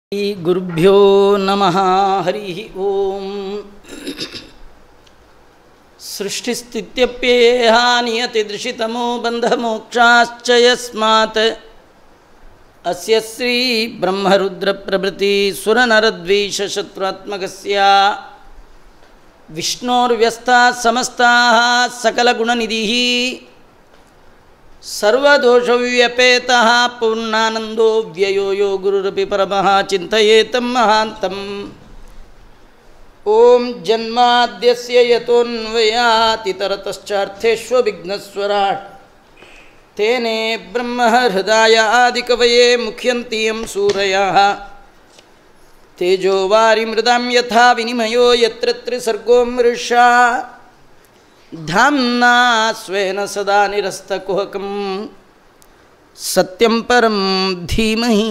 गुरुभ्यो नमः हरिः ॐ सृष्टिस्थित्यप्येहा नियतिदृशितमो बन्धमोक्षाश्च यस्मात् अस्य श्रीब्रह्मरुद्रप्रभृतिसुरनरद्वीषशत्रुत्मकस्य विष्णोर्व्यस्ताः समस्ताः सकलगुणनिधिः सर्वदोषव्यपेतः पूर्णानन्दो व्ययो यो गुरुरपि परमः चिन्तयेतं महान्तम् ॐ जन्माद्यस्य यतोऽन्वयातितरतश्चार्थेष्वभिघ्नस्वराट् तेने ब्रह्महृदाय आदिकवये मुख्यन्ति यं सूरयः तेजो वारिमृदां यथा विनिमयो यत्र त्रिसर्गो मृषा धाम्ना स्वेन सदा निरस्तकुहकं सत्यं परं धीमहि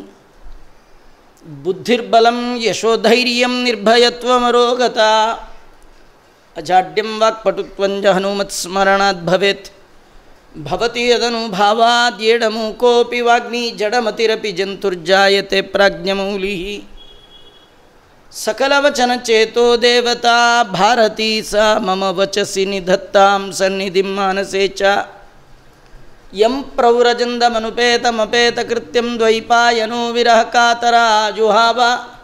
बुद्धिर्बलं यशोधैर्यं निर्भयत्वमरोगता अजाड्यं वाक्पटुत्वं च हनुमत्स्मरणात् भवेत् भवति यदनुभावाद्येडमूकोऽपि वाग्मी जडमतिरपि जन्तुर्जायते प्राज्ञमौलिः सकलवचनचेतो देवता भारती सा मम वचसि निधत्तां सन्निधिं मानसे च यं प्रौरजन्दमनुपेतमपेतकृत्यं द्वैपायनो विरहकातराजुहाव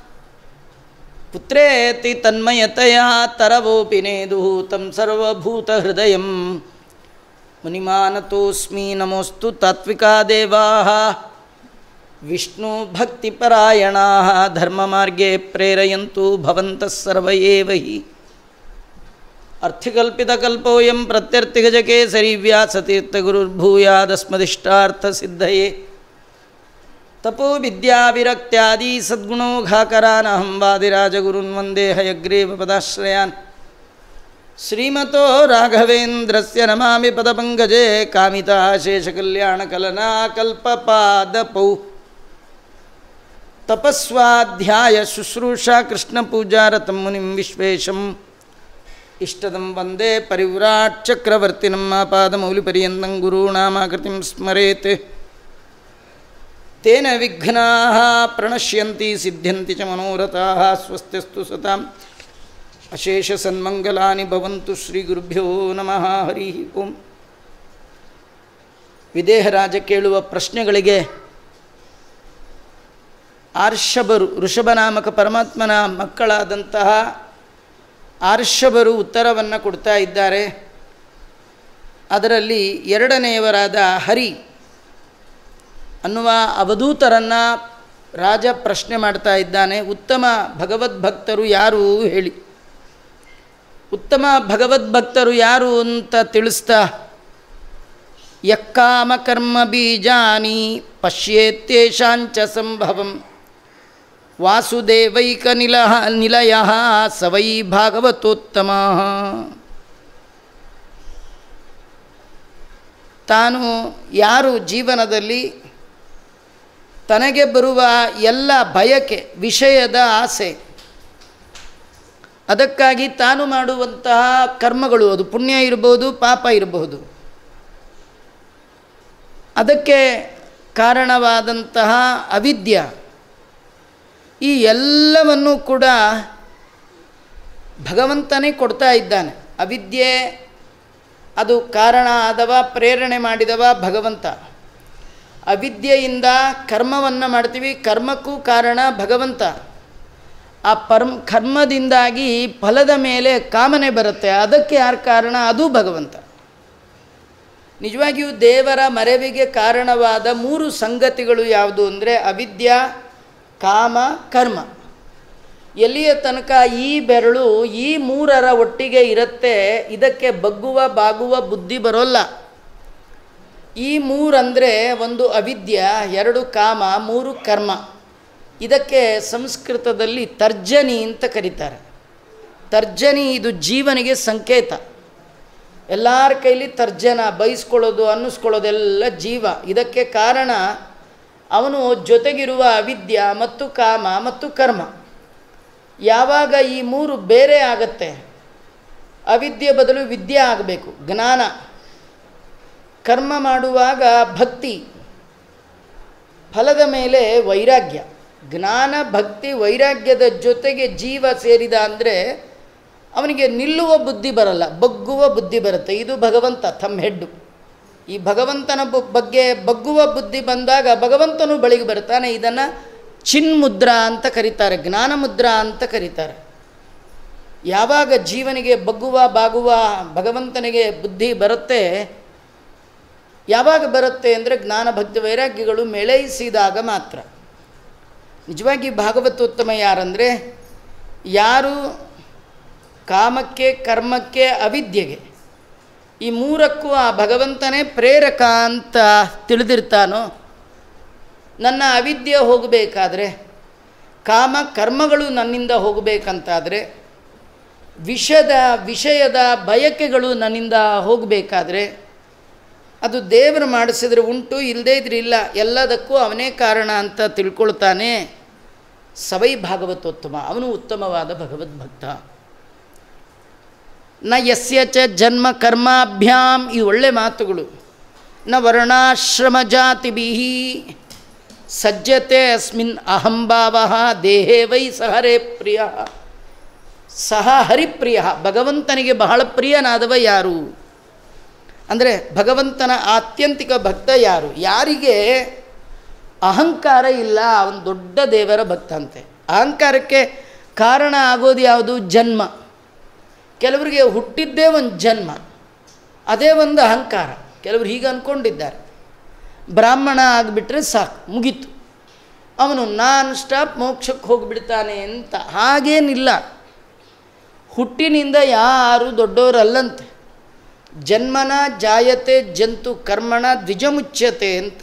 पुत्रेति तन्मयतया तरवोऽपि नेदुः तं सर्वभूतहृदयं मुनिमानतोऽस्मि नमोऽस्तु तात्विका देवाः विष्णुभक्तिपरायणाः धर्ममार्गे प्रेरयन्तु भवन्तः सर्व एव हि अर्थिकल्पितकल्पोऽयं प्रत्यर्थिगजकेसरी व्यासतीर्थगुरुर्भूयादस्मदिष्टार्थसिद्धये तपो विद्याविरक्त्यादि सद्गुणोघाकरानहं वादिराजगुरुन् वन्दे हयग्रीवपदाश्रयान् श्रीमतो राघवेन्द्रस्य नमामि पदपङ्कजे कामिताशेषकल्याणकलनाकल्पपादपौ ತಪಸ್ವಾಧ್ಯಾಯ ಶುಶ್ರೂಷಾ ಕೃಷ್ಣ ಪೂಜಾರತಂ ಮುನಿಂ ವಿಶ್ವೇಶಂ ಇಷ್ಟದಂ ವಂದೇ ಪರಿವ್ರಾಟ್ ಚಕ್ರವರ್ತಿನಂ ಪಾದಮೌಲಿಪರ್ಯಂతం ಗುರುಣಾಮಾಕೃತಿಂ ಸ್ಮರೇತ್ ತೇನ ವಿಘ್ನಾಃ ಪ್ರಣಶ್ಯಂತಿ ಸಿದ್ಧ್ಯಂತಿ ಚ ಮನೋರಥಾಃ ಸ್ವಸ್ತಿಸ್ತು ಸತಾಂ ಅಶೇಷ ಸನ್ಮಂಗಲಾನಿ ಭವಂತು ಶ್ರೀ ಗುರುಭ್ಯೋ ನಮಃ ಹರಿ ಓಂ ವಿದೇಹರಾಜ ಕೇಳುವ ಪ್ರಶ್ನೆಗಳಿಗೆ ಆರ್ಷಭರು ಋಷಭನಾಮಕ ಪರಮಾತ್ಮನ ಮಕ್ಕಳಾದಂತಹ ಆರ್ಷಭರು ಉತ್ತರವನ್ನು ಕೊಡ್ತಾ ಇದ್ದಾರೆ ಅದರಲ್ಲಿ ಎರಡನೆಯವರಾದ ಹರಿ ಅನ್ನುವ ಅವಧೂತರನ್ನು ರಾಜ ಪ್ರಶ್ನೆ ಮಾಡ್ತಾ ಇದ್ದಾನೆ ಉತ್ತಮ ಭಗವದ್ಭಕ್ತರು ಯಾರು ಹೇಳಿ ಉತ್ತಮ ಭಗವದ್ಭಕ್ತರು ಯಾರು ಅಂತ ತಿಳಿಸ್ತಾ ಯಕ್ಕಾಮ ಕರ್ಮ ಬೀಜಾನಿ ಪಶ್ಯೇತ್ಯೇಷಾಂಚ ಸಂಭವಂ ವಾಸುದೇವೈಕ ನಿಲ ನಿಲಯ ಸವೈ ಭಾಗವತೋತ್ತಮ ತಾನು ಯಾರು ಜೀವನದಲ್ಲಿ ತನಗೆ ಬರುವ ಎಲ್ಲ ಬಯಕೆ ವಿಷಯದ ಆಸೆ ಅದಕ್ಕಾಗಿ ತಾನು ಮಾಡುವಂತಹ ಕರ್ಮಗಳು ಅದು ಪುಣ್ಯ ಇರಬಹುದು ಪಾಪ ಇರಬಹುದು ಅದಕ್ಕೆ ಕಾರಣವಾದಂತಹ ಅವಿದ್ಯ ಈ ಎಲ್ಲವನ್ನೂ ಕೂಡ ಭಗವಂತನೇ ಕೊಡ್ತಾ ಇದ್ದಾನೆ ಅವಿದ್ಯೆ ಅದು ಕಾರಣ ಆದವ ಪ್ರೇರಣೆ ಮಾಡಿದವ ಭಗವಂತ ಅವಿದ್ಯೆಯಿಂದ ಕರ್ಮವನ್ನು ಮಾಡ್ತೀವಿ ಕರ್ಮಕ್ಕೂ ಕಾರಣ ಭಗವಂತ ಆ ಪರ್ಮ್ ಕರ್ಮದಿಂದಾಗಿ ಫಲದ ಮೇಲೆ ಕಾಮನೆ ಬರುತ್ತೆ ಅದಕ್ಕೆ ಯಾರು ಕಾರಣ ಅದು ಭಗವಂತ ನಿಜವಾಗಿಯೂ ದೇವರ ಮರೆವಿಗೆ ಕಾರಣವಾದ ಮೂರು ಸಂಗತಿಗಳು ಯಾವುದು ಅಂದರೆ ಅವಿದ್ಯಾ ಕಾಮ ಕರ್ಮ ಎಲ್ಲಿಯ ತನಕ ಈ ಬೆರಳು ಈ ಮೂರರ ಒಟ್ಟಿಗೆ ಇರುತ್ತೆ ಇದಕ್ಕೆ ಬಗ್ಗುವ ಬಾಗುವ ಬುದ್ಧಿ ಬರೋಲ್ಲ ಈ ಮೂರಂದರೆ ಒಂದು ಅವಿದ್ಯ ಎರಡು ಕಾಮ ಮೂರು ಕರ್ಮ ಇದಕ್ಕೆ ಸಂಸ್ಕೃತದಲ್ಲಿ ತರ್ಜನಿ ಅಂತ ಕರೀತಾರೆ ತರ್ಜನಿ ಇದು ಜೀವನಿಗೆ ಸಂಕೇತ ಎಲ್ಲರ ಕೈಲಿ ತರ್ಜನ ಬಯಸ್ಕೊಳ್ಳೋದು ಅನ್ನಿಸ್ಕೊಳ್ಳೋದೆಲ್ಲ ಜೀವ ಇದಕ್ಕೆ ಕಾರಣ ಅವನು ಜೊತೆಗಿರುವ ಅವಿದ್ಯ ಮತ್ತು ಕಾಮ ಮತ್ತು ಕರ್ಮ ಯಾವಾಗ ಈ ಮೂರು ಬೇರೆ ಆಗತ್ತೆ ಅವಿದ್ಯೆ ಬದಲು ವಿದ್ಯೆ ಆಗಬೇಕು ಜ್ಞಾನ ಕರ್ಮ ಮಾಡುವಾಗ ಭಕ್ತಿ ಫಲದ ಮೇಲೆ ವೈರಾಗ್ಯ ಜ್ಞಾನ ಭಕ್ತಿ ವೈರಾಗ್ಯದ ಜೊತೆಗೆ ಜೀವ ಸೇರಿದ ಅಂದರೆ ಅವನಿಗೆ ನಿಲ್ಲುವ ಬುದ್ಧಿ ಬರಲ್ಲ ಬಗ್ಗುವ ಬುದ್ಧಿ ಬರುತ್ತೆ ಇದು ಭಗವಂತ ತಮ್ಮ ಹೆಡ್ಡು ಈ ಭಗವಂತನ ಬು- ಬಗ್ಗೆ ಬಗ್ಗುವ ಬುದ್ಧಿ ಬಂದಾಗ ಭಗವಂತನು ಬಳಿಗೆ ಬರ್ತಾನೆ ಇದನ್ನು ಚಿನ್ಮುದ್ರಾ ಅಂತ ಕರೀತಾರೆ ಜ್ಞಾನ ಮುದ್ರಾ ಅಂತ ಕರೀತಾರೆ ಯಾವಾಗ ಜೀವನಿಗೆ ಬಗ್ಗುವ ಬಾಗುವ ಭಗವಂತನಿಗೆ ಬುದ್ಧಿ ಬರುತ್ತೆ ಯಾವಾಗ ಬರುತ್ತೆ ಅಂದರೆ ಜ್ಞಾನ ಭಕ್ತಿ ವೈರಾಗ್ಯಗಳು ಮೇಳೈಸಿದಾಗ ಮಾತ್ರ ನಿಜವಾಗಿ ಭಾಗವತೋತ್ತಮ ಯಾರಂದರೆ ಯಾರು ಕಾಮಕ್ಕೆ ಕರ್ಮಕ್ಕೆ ಅವಿದ್ಯೆಗೆ ಈ ಮೂರಕ್ಕೂ ಆ ಭಗವಂತನೇ ಪ್ರೇರಕ ಅಂತ ತಿಳಿದಿರ್ತಾನೋ ನನ್ನ ಅವಿದ್ಯೆ ಹೋಗಬೇಕಾದ್ರೆ ಕಾಮ ಕರ್ಮಗಳು ನನ್ನಿಂದ ಹೋಗಬೇಕಂತಾದರೆ ವಿಷದ ವಿಷಯದ ಬಯಕೆಗಳು ನನ್ನಿಂದ ಹೋಗಬೇಕಾದ್ರೆ ಅದು ದೇವರು ಮಾಡಿಸಿದ್ರೆ ಉಂಟು ಇಲ್ಲದೇ ಇದ್ರೆ ಇಲ್ಲ ಎಲ್ಲದಕ್ಕೂ ಅವನೇ ಕಾರಣ ಅಂತ ತಿಳ್ಕೊಳ್ತಾನೆ ಸವೈ ಭಾಗವತೋತ್ತಮ ಅವನು ಉತ್ತಮವಾದ ಭಗವದ್ಭಕ್ತ ನ ಯಸ್ಯ ಚ ಜನ್ಮ ಕರ್ಮಾಭ್ಯಾಂ ಈ ಒಳ್ಳೆ ಮಾತುಗಳು ನ ವರ್ಣಾಶ್ರಮ ಜಾತಿಭಿ ಸಜ್ಜತೆ ಅಸ್ಮಿನ್ ಅಹಂಭಾವ ದೇಹೇ ವೈ ಸಹರೇ ಪ್ರಿಯ ಸಹ ಹರಿಪ್ರಿಯ ಭಗವಂತನಿಗೆ ಬಹಳ ಪ್ರಿಯನಾದವ ಯಾರು ಅಂದರೆ ಭಗವಂತನ ಆತ್ಯಂತಿಕ ಭಕ್ತ ಯಾರು ಯಾರಿಗೆ ಅಹಂಕಾರ ಇಲ್ಲ ಅವನು ದೊಡ್ಡ ದೇವರ ಭಕ್ತ ಅಂತೆ ಅಹಂಕಾರಕ್ಕೆ ಕಾರಣ ಆಗೋದು ಯಾವುದು ಜನ್ಮ ಕೆಲವರಿಗೆ ಹುಟ್ಟಿದ್ದೇ ಒಂದು ಜನ್ಮ ಅದೇ ಒಂದು ಅಹಂಕಾರ ಕೆಲವರು ಹೀಗೆ ಅಂದ್ಕೊಂಡಿದ್ದಾರೆ ಬ್ರಾಹ್ಮಣ ಆಗಿಬಿಟ್ರೆ ಸಾಕು ಮುಗೀತು ಅವನು ನಾನ್ ಸ್ಟಾಪ್ ಮೋಕ್ಷಕ್ಕೆ ಹೋಗಿಬಿಡ್ತಾನೆ ಅಂತ ಹಾಗೇನಿಲ್ಲ ಹುಟ್ಟಿನಿಂದ ಯಾರು ದೊಡ್ಡವರಲ್ಲಂತೆ ಜನ್ಮನ ಜಾಯತೆ ಜಂತು ಕರ್ಮಣ ದ್ವಿಜಮುಚ್ಯತೆ ಅಂತ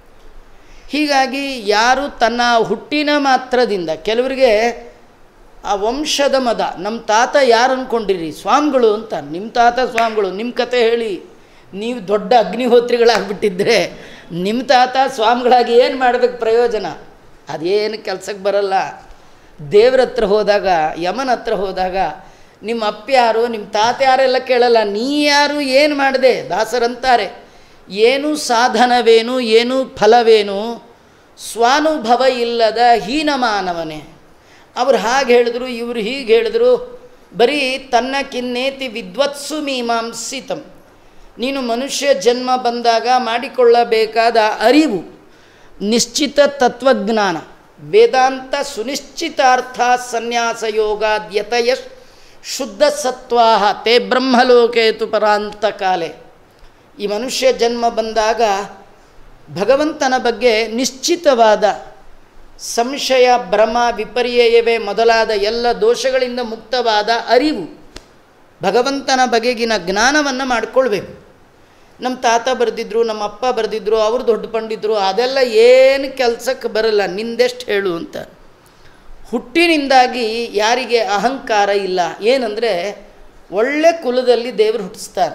ಹೀಗಾಗಿ ಯಾರು ತನ್ನ ಹುಟ್ಟಿನ ಮಾತ್ರದಿಂದ ಕೆಲವರಿಗೆ ಆ ವಂಶದ ಮದ ನಮ್ಮ ತಾತ ಯಾರು ಅಂದ್ಕೊಂಡಿರಿ ಸ್ವಾಮಿಗಳು ಅಂತ ನಿಮ್ಮ ತಾತ ಸ್ವಾಮಿಗಳು ನಿಮ್ಮ ಕತೆ ಹೇಳಿ ನೀವು ದೊಡ್ಡ ಅಗ್ನಿಹೋತ್ರಿಗಳಾಗ್ಬಿಟ್ಟಿದ್ರೆ ನಿಮ್ಮ ತಾತ ಸ್ವಾಮಿಗಳಾಗಿ ಏನು ಮಾಡಬೇಕು ಪ್ರಯೋಜನ ಅದೇನು ಕೆಲಸಕ್ಕೆ ಬರಲ್ಲ ದೇವ್ರ ಹತ್ರ ಹೋದಾಗ ಯಮನ ಹತ್ರ ಹೋದಾಗ ನಿಮ್ಮ ಅಪ್ಪ ಯಾರು ನಿಮ್ಮ ತಾತ ಯಾರೆಲ್ಲ ಕೇಳಲ್ಲ ನೀ ಯಾರು ಏನು ಮಾಡಿದೆ ದಾಸರಂತಾರೆ ಏನು ಸಾಧನವೇನು ಏನು ಫಲವೇನು ಸ್ವಾನುಭವ ಇಲ್ಲದ ಹೀನಮಾನವನೇ ಅವ್ರು ಹಾಗೆ ಹೇಳಿದ್ರು ಇವರು ಹೀಗೆ ಹೇಳಿದ್ರು ಬರೀ ತನ್ನ ಕಿನ್ನೇತಿ ವಿದ್ವತ್ಸು ಮೀಮಾಂಸಿತಂ ನೀನು ಮನುಷ್ಯ ಜನ್ಮ ಬಂದಾಗ ಮಾಡಿಕೊಳ್ಳಬೇಕಾದ ಅರಿವು ನಿಶ್ಚಿತ ತತ್ವಜ್ಞಾನ ವೇದಾಂತ ಸುನಿಶ್ಚಿತಾರ್ಥ ಸನ್ಯಾಸ ಯೋಗಾದ್ಯತಯ ಶುದ್ಧ ಸತ್ವಾ ತೇ ಬ್ರಹ್ಮಲೋಕೇತು ಪರಾಂತ ಕಾಲೆ ಈ ಮನುಷ್ಯ ಜನ್ಮ ಬಂದಾಗ ಭಗವಂತನ ಬಗ್ಗೆ ನಿಶ್ಚಿತವಾದ ಸಂಶಯ ಭ್ರಮ ವಿಪರ್ಯಯವೇ ಮೊದಲಾದ ಎಲ್ಲ ದೋಷಗಳಿಂದ ಮುಕ್ತವಾದ ಅರಿವು ಭಗವಂತನ ಬಗೆಗಿನ ಜ್ಞಾನವನ್ನು ಮಾಡಿಕೊಳ್ಬೇಕು ನಮ್ಮ ತಾತ ಬರೆದಿದ್ರು ನಮ್ಮ ಅಪ್ಪ ಬರೆದಿದ್ರು ಅವರು ದೊಡ್ಡ ಪಂಡಿದ್ರು ಅದೆಲ್ಲ ಏನು ಕೆಲಸಕ್ಕೆ ಬರಲ್ಲ ನಿಂದೆಷ್ಟು ಹೇಳು ಅಂತ ಹುಟ್ಟಿನಿಂದಾಗಿ ಯಾರಿಗೆ ಅಹಂಕಾರ ಇಲ್ಲ ಏನಂದರೆ ಒಳ್ಳೆ ಕುಲದಲ್ಲಿ ದೇವರು ಹುಟ್ಟಿಸ್ತಾರೆ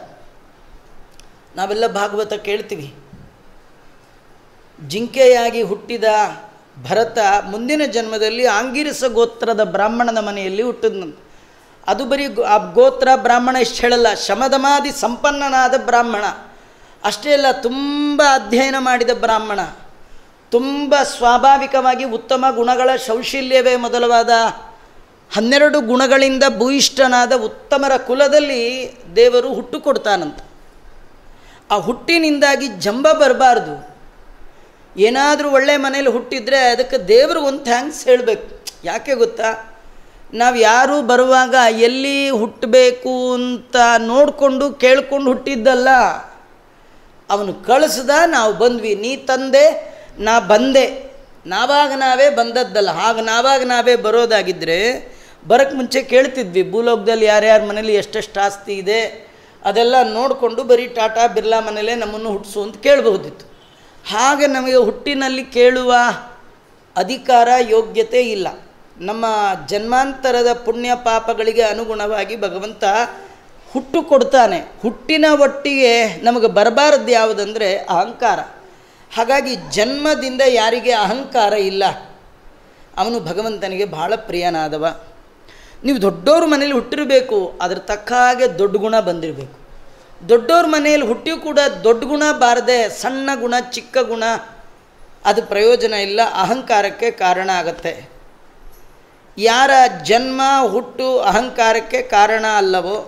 ನಾವೆಲ್ಲ ಭಾಗವತ ಕೇಳ್ತೀವಿ ಜಿಂಕೆಯಾಗಿ ಹುಟ್ಟಿದ ಭರತ ಮುಂದಿನ ಜನ್ಮದಲ್ಲಿ ಆಂಗಿರಸ ಗೋತ್ರದ ಬ್ರಾಹ್ಮಣನ ಮನೆಯಲ್ಲಿ ಹುಟ್ಟಿದ್ನಂತೆ ಅದು ಬರೀ ಗೋ- ಆ ಗೋತ್ರ ಬ್ರಾಹ್ಮಣ ಇಷ್ಟು ಹೇಳಲ್ಲ ಶಮದಮಾದಿ ಸಂಪನ್ನನಾದ ಬ್ರಾಹ್ಮಣ ಅಷ್ಟೇ ಅಲ್ಲ ತುಂಬ ಅಧ್ಯಯನ ಮಾಡಿದ ಬ್ರಾಹ್ಮಣ ತುಂಬ ಸ್ವಾಭಾವಿಕವಾಗಿ ಉತ್ತಮ ಗುಣಗಳ ಶೌಶಲ್ಯವೇ ಮೊದಲವಾದ ಹನ್ನೆರಡು ಗುಣಗಳಿಂದ ಭೂಯಿಷ್ಠನಾದ ಉತ್ತಮರ ಕುಲದಲ್ಲಿ ದೇವರು ಹುಟ್ಟು ಕೊಡ್ತಾನಂತ ಆ ಹುಟ್ಟಿನಿಂದಾಗಿ ಜಂಬ ಬರಬಾರ್ದು ಏನಾದರೂ ಒಳ್ಳೆ ಮನೇಲಿ ಹುಟ್ಟಿದರೆ ಅದಕ್ಕೆ ದೇವರು ಒಂದು ಥ್ಯಾಂಕ್ಸ್ ಹೇಳಬೇಕು ಯಾಕೆ ಗೊತ್ತಾ ನಾವು ಯಾರೂ ಬರುವಾಗ ಎಲ್ಲಿ ಹುಟ್ಟಬೇಕು ಅಂತ ನೋಡಿಕೊಂಡು ಕೇಳ್ಕೊಂಡು ಹುಟ್ಟಿದ್ದಲ್ಲ ಅವನು ಕಳಿಸ್ದ ನಾವು ಬಂದ್ವಿ ನೀ ತಂದೆ ನಾ ಬಂದೆ ನಾವಾಗ ನಾವೇ ಬಂದದ್ದಲ್ಲ ಹಾಗೆ ನಾವಾಗ ನಾವೇ ಬರೋದಾಗಿದ್ದರೆ ಬರೋಕ್ಕೆ ಮುಂಚೆ ಕೇಳ್ತಿದ್ವಿ ಭೂಲೋಕದಲ್ಲಿ ಯಾರ್ಯಾರ ಮನೇಲಿ ಎಷ್ಟೆಷ್ಟು ಆಸ್ತಿ ಇದೆ ಅದೆಲ್ಲ ನೋಡಿಕೊಂಡು ಬರೀ ಟಾಟಾ ಬಿರ್ಲಾ ಮನೇಲೇ ನಮ್ಮನ್ನು ಹುಟ್ಟಿಸು ಅಂತ ಕೇಳಬಹುದಿತ್ತು ಹಾಗೆ ನಮಗೆ ಹುಟ್ಟಿನಲ್ಲಿ ಕೇಳುವ ಅಧಿಕಾರ ಯೋಗ್ಯತೆ ಇಲ್ಲ ನಮ್ಮ ಜನ್ಮಾಂತರದ ಪುಣ್ಯ ಪಾಪಗಳಿಗೆ ಅನುಗುಣವಾಗಿ ಭಗವಂತ ಹುಟ್ಟು ಕೊಡ್ತಾನೆ ಹುಟ್ಟಿನ ಒಟ್ಟಿಗೆ ನಮಗೆ ಬರಬಾರದು ಯಾವುದಂದರೆ ಅಹಂಕಾರ ಹಾಗಾಗಿ ಜನ್ಮದಿಂದ ಯಾರಿಗೆ ಅಹಂಕಾರ ಇಲ್ಲ ಅವನು ಭಗವಂತನಿಗೆ ಬಹಳ ಪ್ರಿಯನಾದವ ನೀವು ದೊಡ್ಡವ್ರ ಮನೇಲಿ ಹುಟ್ಟಿರಬೇಕು ಅದ್ರ ತಕ್ಕ ಹಾಗೆ ದೊಡ್ಡ ಗುಣ ಬಂದಿರಬೇಕು ದೊಡ್ಡವ್ರ ಮನೆಯಲ್ಲಿ ಹುಟ್ಟಿಯೂ ಕೂಡ ದೊಡ್ಡ ಗುಣ ಬಾರದೆ ಸಣ್ಣ ಗುಣ ಚಿಕ್ಕ ಗುಣ ಅದು ಪ್ರಯೋಜನ ಇಲ್ಲ ಅಹಂಕಾರಕ್ಕೆ ಕಾರಣ ಆಗತ್ತೆ ಯಾರ ಜನ್ಮ ಹುಟ್ಟು ಅಹಂಕಾರಕ್ಕೆ ಕಾರಣ ಅಲ್ಲವೋ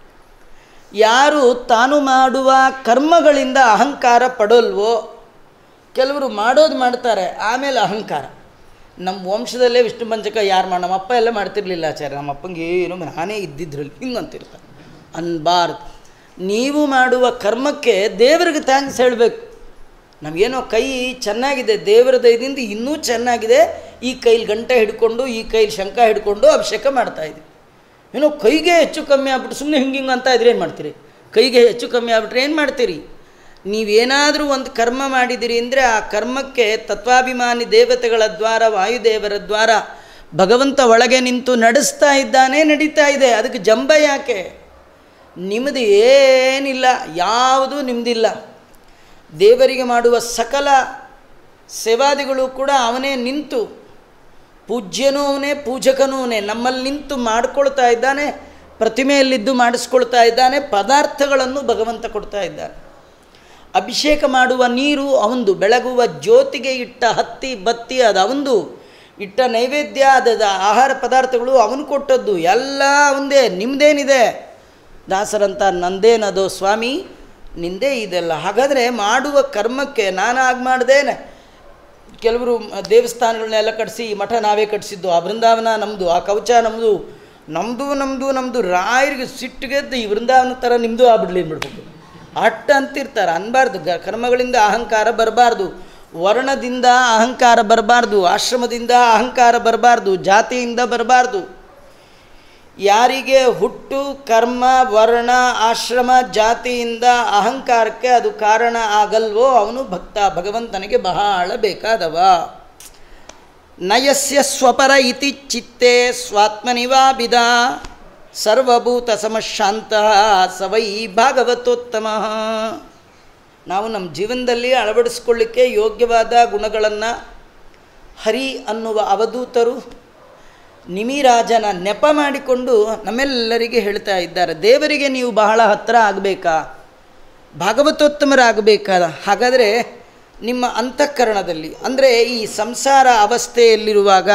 ಯಾರು ತಾನು ಮಾಡುವ ಕರ್ಮಗಳಿಂದ ಅಹಂಕಾರ ಪಡೋಲ್ವೋ ಕೆಲವರು ಮಾಡೋದು ಮಾಡ್ತಾರೆ ಆಮೇಲೆ ಅಹಂಕಾರ ನಮ್ಮ ವಂಶದಲ್ಲೇ ವಿಷ್ಣು ಪಂಚಕ ಯಾರು ಮಾಡಿ ನಮ್ಮಪ್ಪ ಎಲ್ಲ ಮಾಡ್ತಿರ್ಲಿಲ್ಲ ಆಚಾರ್ಯ ನಮ್ಮಪ್ಪಂಗೆ ಏನು ನಾನೇ ಇದ್ದಿದ್ರಲ್ಲಿ ಹಿಂಗೆ ಅಂತಿರ್ತಾರೆ ಅನ್ಬಾರ್ದು ನೀವು ಮಾಡುವ ಕರ್ಮಕ್ಕೆ ದೇವರಿಗೆ ಥ್ಯಾಂಕ್ಸ್ ಹೇಳಬೇಕು ನಮಗೇನೋ ಕೈ ಚೆನ್ನಾಗಿದೆ ದೇವರ ದಯದಿಂದ ಇನ್ನೂ ಚೆನ್ನಾಗಿದೆ ಈ ಕೈಲಿ ಗಂಟೆ ಹಿಡ್ಕೊಂಡು ಈ ಕೈಲಿ ಶಂಕ ಹಿಡ್ಕೊಂಡು ಅಭಿಷೇಕ ಮಾಡ್ತಾಯಿದ್ವಿ ಏನೋ ಕೈಗೆ ಹೆಚ್ಚು ಕಮ್ಮಿ ಆಗ್ಬಿಟ್ಟು ಸುಮ್ಮನೆ ಹಿಂಗೆ ಹಿಂಗೆ ಅಂತ ಇದ್ರೆ ಏನು ಮಾಡ್ತೀರಿ ಕೈಗೆ ಹೆಚ್ಚು ಕಮ್ಮಿ ಆಗ್ಬಿಟ್ರೆ ಏನು ಮಾಡ್ತೀರಿ ನೀವೇನಾದರೂ ಒಂದು ಕರ್ಮ ಮಾಡಿದಿರಿ ಅಂದರೆ ಆ ಕರ್ಮಕ್ಕೆ ತತ್ವಾಭಿಮಾನಿ ದೇವತೆಗಳ ದ್ವಾರ ವಾಯುದೇವರ ದ್ವಾರ ಭಗವಂತ ಒಳಗೆ ನಿಂತು ನಡೆಸ್ತಾ ಇದ್ದಾನೆ ನಡೀತಾ ಇದೆ ಅದಕ್ಕೆ ಜಂಬ ಯಾಕೆ ನಿಮ್ಮದು ಏನಿಲ್ಲ ಯಾವುದೂ ನಿಮ್ಮದಿಲ್ಲ ದೇವರಿಗೆ ಮಾಡುವ ಸಕಲ ಸೇವಾದಿಗಳು ಕೂಡ ಅವನೇ ನಿಂತು ಪೂಜ್ಯನೂ ಅವನೇ ಪೂಜಕನೂ ಅವನೇ ನಮ್ಮಲ್ಲಿ ನಿಂತು ಮಾಡಿಕೊಳ್ತಾ ಇದ್ದಾನೆ ಪ್ರತಿಮೆಯಲ್ಲಿದ್ದು ಮಾಡಿಸ್ಕೊಳ್ತಾ ಇದ್ದಾನೆ ಪದಾರ್ಥಗಳನ್ನು ಭಗವಂತ ಕೊಡ್ತಾ ಇದ್ದಾನೆ ಅಭಿಷೇಕ ಮಾಡುವ ನೀರು ಅವಂದು ಬೆಳಗುವ ಜ್ಯೋತಿಗೆ ಇಟ್ಟ ಹತ್ತಿ ಬತ್ತಿ ಅದು ಅವಂದು ಇಟ್ಟ ನೈವೇದ್ಯ ಅದದ ಆಹಾರ ಪದಾರ್ಥಗಳು ಅವನು ಕೊಟ್ಟದ್ದು ಎಲ್ಲ ಅವಂದೇ ನಿಮ್ಮದೇನಿದೆ ದಾಸರಂತ ನಂದೇನದು ಸ್ವಾಮಿ ನಿಂದೇ ಇದೆಲ್ಲ ಹಾಗಾದರೆ ಮಾಡುವ ಕರ್ಮಕ್ಕೆ ನಾನು ಆಗ ಮಾಡ್ದೇನೆ ಕೆಲವರು ದೇವಸ್ಥಾನಗಳನ್ನೆಲ್ಲ ಕಟ್ಟಿಸಿ ಈ ಮಠ ನಾವೇ ಕಟ್ಟಿಸಿದ್ದು ಆ ಬೃಂದಾವನ ನಮ್ಮದು ಆ ಕವಚ ನಮ್ಮದು ನಮ್ಮದು ನಮ್ಮದು ನಮ್ಮದು ರಾಯರಿಗೆ ಸಿಟ್ಟಿಗೆದ್ದು ಈ ಬೃಂದಾವನ ಥರ ನಿಮ್ಮದು ಆಗ್ಬಿಡ್ಲಿ ಬಿಡ್ಬೇಕು ಅಟ್ಟ ಅಂತಿರ್ತಾರೆ ಅನ್ಬಾರ್ದು ಗ ಕರ್ಮಗಳಿಂದ ಅಹಂಕಾರ ಬರಬಾರ್ದು ವರ್ಣದಿಂದ ಅಹಂಕಾರ ಬರಬಾರ್ದು ಆಶ್ರಮದಿಂದ ಅಹಂಕಾರ ಬರಬಾರ್ದು ಜಾತಿಯಿಂದ ಬರಬಾರ್ದು ಯಾರಿಗೆ ಹುಟ್ಟು ಕರ್ಮ ವರ್ಣ ಆಶ್ರಮ ಜಾತಿಯಿಂದ ಅಹಂಕಾರಕ್ಕೆ ಅದು ಕಾರಣ ಆಗಲ್ವೋ ಅವನು ಭಕ್ತ ಭಗವಂತನಿಗೆ ಬಹಳ ಬೇಕಾದವ ನಯಸ್ಯ ಸ್ವಪರ ಇತಿ ಚಿತ್ತೆ ಸ್ವಾತ್ಮನಿವಾಬಿದ ಸರ್ವಭೂತ ಸಮಶಾಂತ ಸವೈ ಭಾಗವತೋತ್ತಮ ನಾವು ನಮ್ಮ ಜೀವನದಲ್ಲಿ ಅಳವಡಿಸ್ಕೊಳ್ಳಿಕ್ಕೆ ಯೋಗ್ಯವಾದ ಗುಣಗಳನ್ನು ಹರಿ ಅನ್ನುವ ಅವಧೂತರು ನಿಮಿರಾಜನ ನೆಪ ಮಾಡಿಕೊಂಡು ನಮ್ಮೆಲ್ಲರಿಗೆ ಹೇಳ್ತಾ ಇದ್ದಾರೆ ದೇವರಿಗೆ ನೀವು ಬಹಳ ಹತ್ತಿರ ಆಗಬೇಕಾ ಭಾಗವತೋತ್ತಮರಾಗಬೇಕಾ ಹಾಗಾದರೆ ನಿಮ್ಮ ಅಂತಃಕರಣದಲ್ಲಿ ಅಂದರೆ ಈ ಸಂಸಾರ ಅವಸ್ಥೆಯಲ್ಲಿರುವಾಗ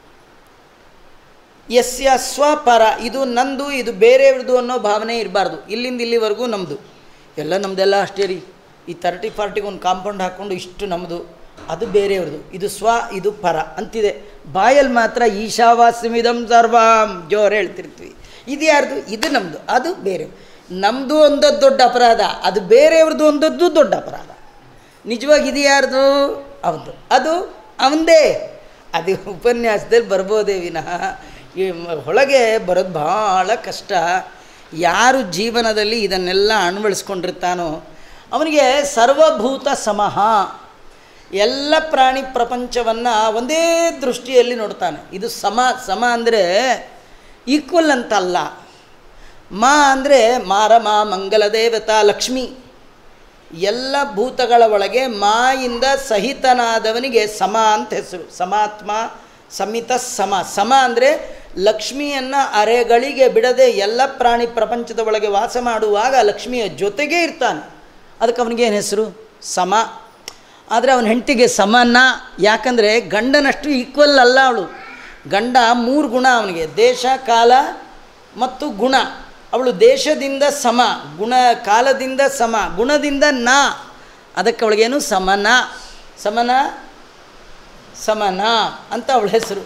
ಯಸ್ಯ ಸ್ವಪರ ಇದು ನಂದು ಇದು ಬೇರೆಯವ್ರದ್ದು ಅನ್ನೋ ಭಾವನೆ ಇರಬಾರ್ದು ಇಲ್ಲಿಂದ ಇಲ್ಲಿವರೆಗೂ ನಮ್ಮದು ಎಲ್ಲ ನಮ್ಮದೆಲ್ಲ ಅಷ್ಟೇ ರೀ ಈ ತರ್ಟಿ ಫಾರ್ಟಿಗೆ ಒಂದು ಕಾಂಪೌಂಡ್ ಹಾಕ್ಕೊಂಡು ಇಷ್ಟು ನಮ್ಮದು ಅದು ಬೇರೆಯವ್ರದ್ದು ಇದು ಸ್ವ ಇದು ಪರ ಅಂತಿದೆ ಬಾಯಲ್ಲಿ ಮಾತ್ರ ಈಶಾವಾಸ್ಯಮಿದಂ ಸರ್ವಾಂ ಜೋರು ಹೇಳ್ತಿರ್ತೀವಿ ಇದು ಯಾರ್ದು ಇದು ನಮ್ಮದು ಅದು ಬೇರೆ ನಮ್ಮದು ಒಂದದ್ದು ದೊಡ್ಡ ಅಪರಾಧ ಅದು ಬೇರೆಯವ್ರದ್ದು ಒಂದದ್ದು ದೊಡ್ಡ ಅಪರಾಧ ನಿಜವಾಗಿ ಇದು ಯಾರ್ದು ಅವನು ಅದು ಅವಂದೇ ಅದು ಉಪನ್ಯಾಸದಲ್ಲಿ ಬರ್ಬೋದೇ ವಿನಃ ಈ ಮ- ಒಳಗೆ ಬರೋದು ಭಾಳ ಕಷ್ಟ ಯಾರು ಜೀವನದಲ್ಲಿ ಇದನ್ನೆಲ್ಲ ಅಳವಡಿಸ್ಕೊಂಡಿರ್ತಾನೋ ಅವನಿಗೆ ಸರ್ವಭೂತ ಸಮಃ ಎಲ್ಲ ಪ್ರಾಣಿ ಪ್ರಪಂಚವನ್ನು ಒಂದೇ ದೃಷ್ಟಿಯಲ್ಲಿ ನೋಡ್ತಾನೆ ಇದು ಸಮ ಸಮ ಅಂದರೆ ಈಕ್ವಲ್ ಅಂತಲ್ಲ ಮಾ ಅಂದರೆ ಮಾರಮ ಮಂಗಲ ದೇವತಾ ಲಕ್ಷ್ಮಿ ಎಲ್ಲ ಭೂತಗಳ ಒಳಗೆ ಮಾಯಿಂದ ಸಹಿತನಾದವನಿಗೆ ಸಮ ಅಂತ ಹೆಸರು ಸಮಾತ್ಮ ಸಮಿತ ಸಮ ಸಮ ಅಂದರೆ ಲಕ್ಷ್ಮಿಯನ್ನು ಅರೆಗಳಿಗೆ ಬಿಡದೆ ಎಲ್ಲ ಪ್ರಾಣಿ ಪ್ರಪಂಚದ ಒಳಗೆ ವಾಸ ಮಾಡುವಾಗ ಲಕ್ಷ್ಮಿಯ ಜೊತೆಗೇ ಇರ್ತಾನೆ ಅದಕ್ಕೆ ಅವನಿಗೆ ಏನು ಹೆಸರು ಸಮ ಆದರೆ ಅವನ ಹೆಂಡತಿಗೆ ಸಮನ ಯಾಕಂದರೆ ಗಂಡನಷ್ಟು ಈಕ್ವಲ್ ಅಲ್ಲ ಅವಳು ಗಂಡ ಮೂರು ಗುಣ ಅವನಿಗೆ ದೇಶ ಕಾಲ ಮತ್ತು ಗುಣ ಅವಳು ದೇಶದಿಂದ ಸಮ ಗುಣ ಕಾಲದಿಂದ ಸಮ ಗುಣದಿಂದ ನ ಅದಕ್ಕೆ ಅವಳಿಗೇನು ಸಮನ ಸಮನ ಸಮನ ಅಂತ ಅವಳ ಹೆಸರು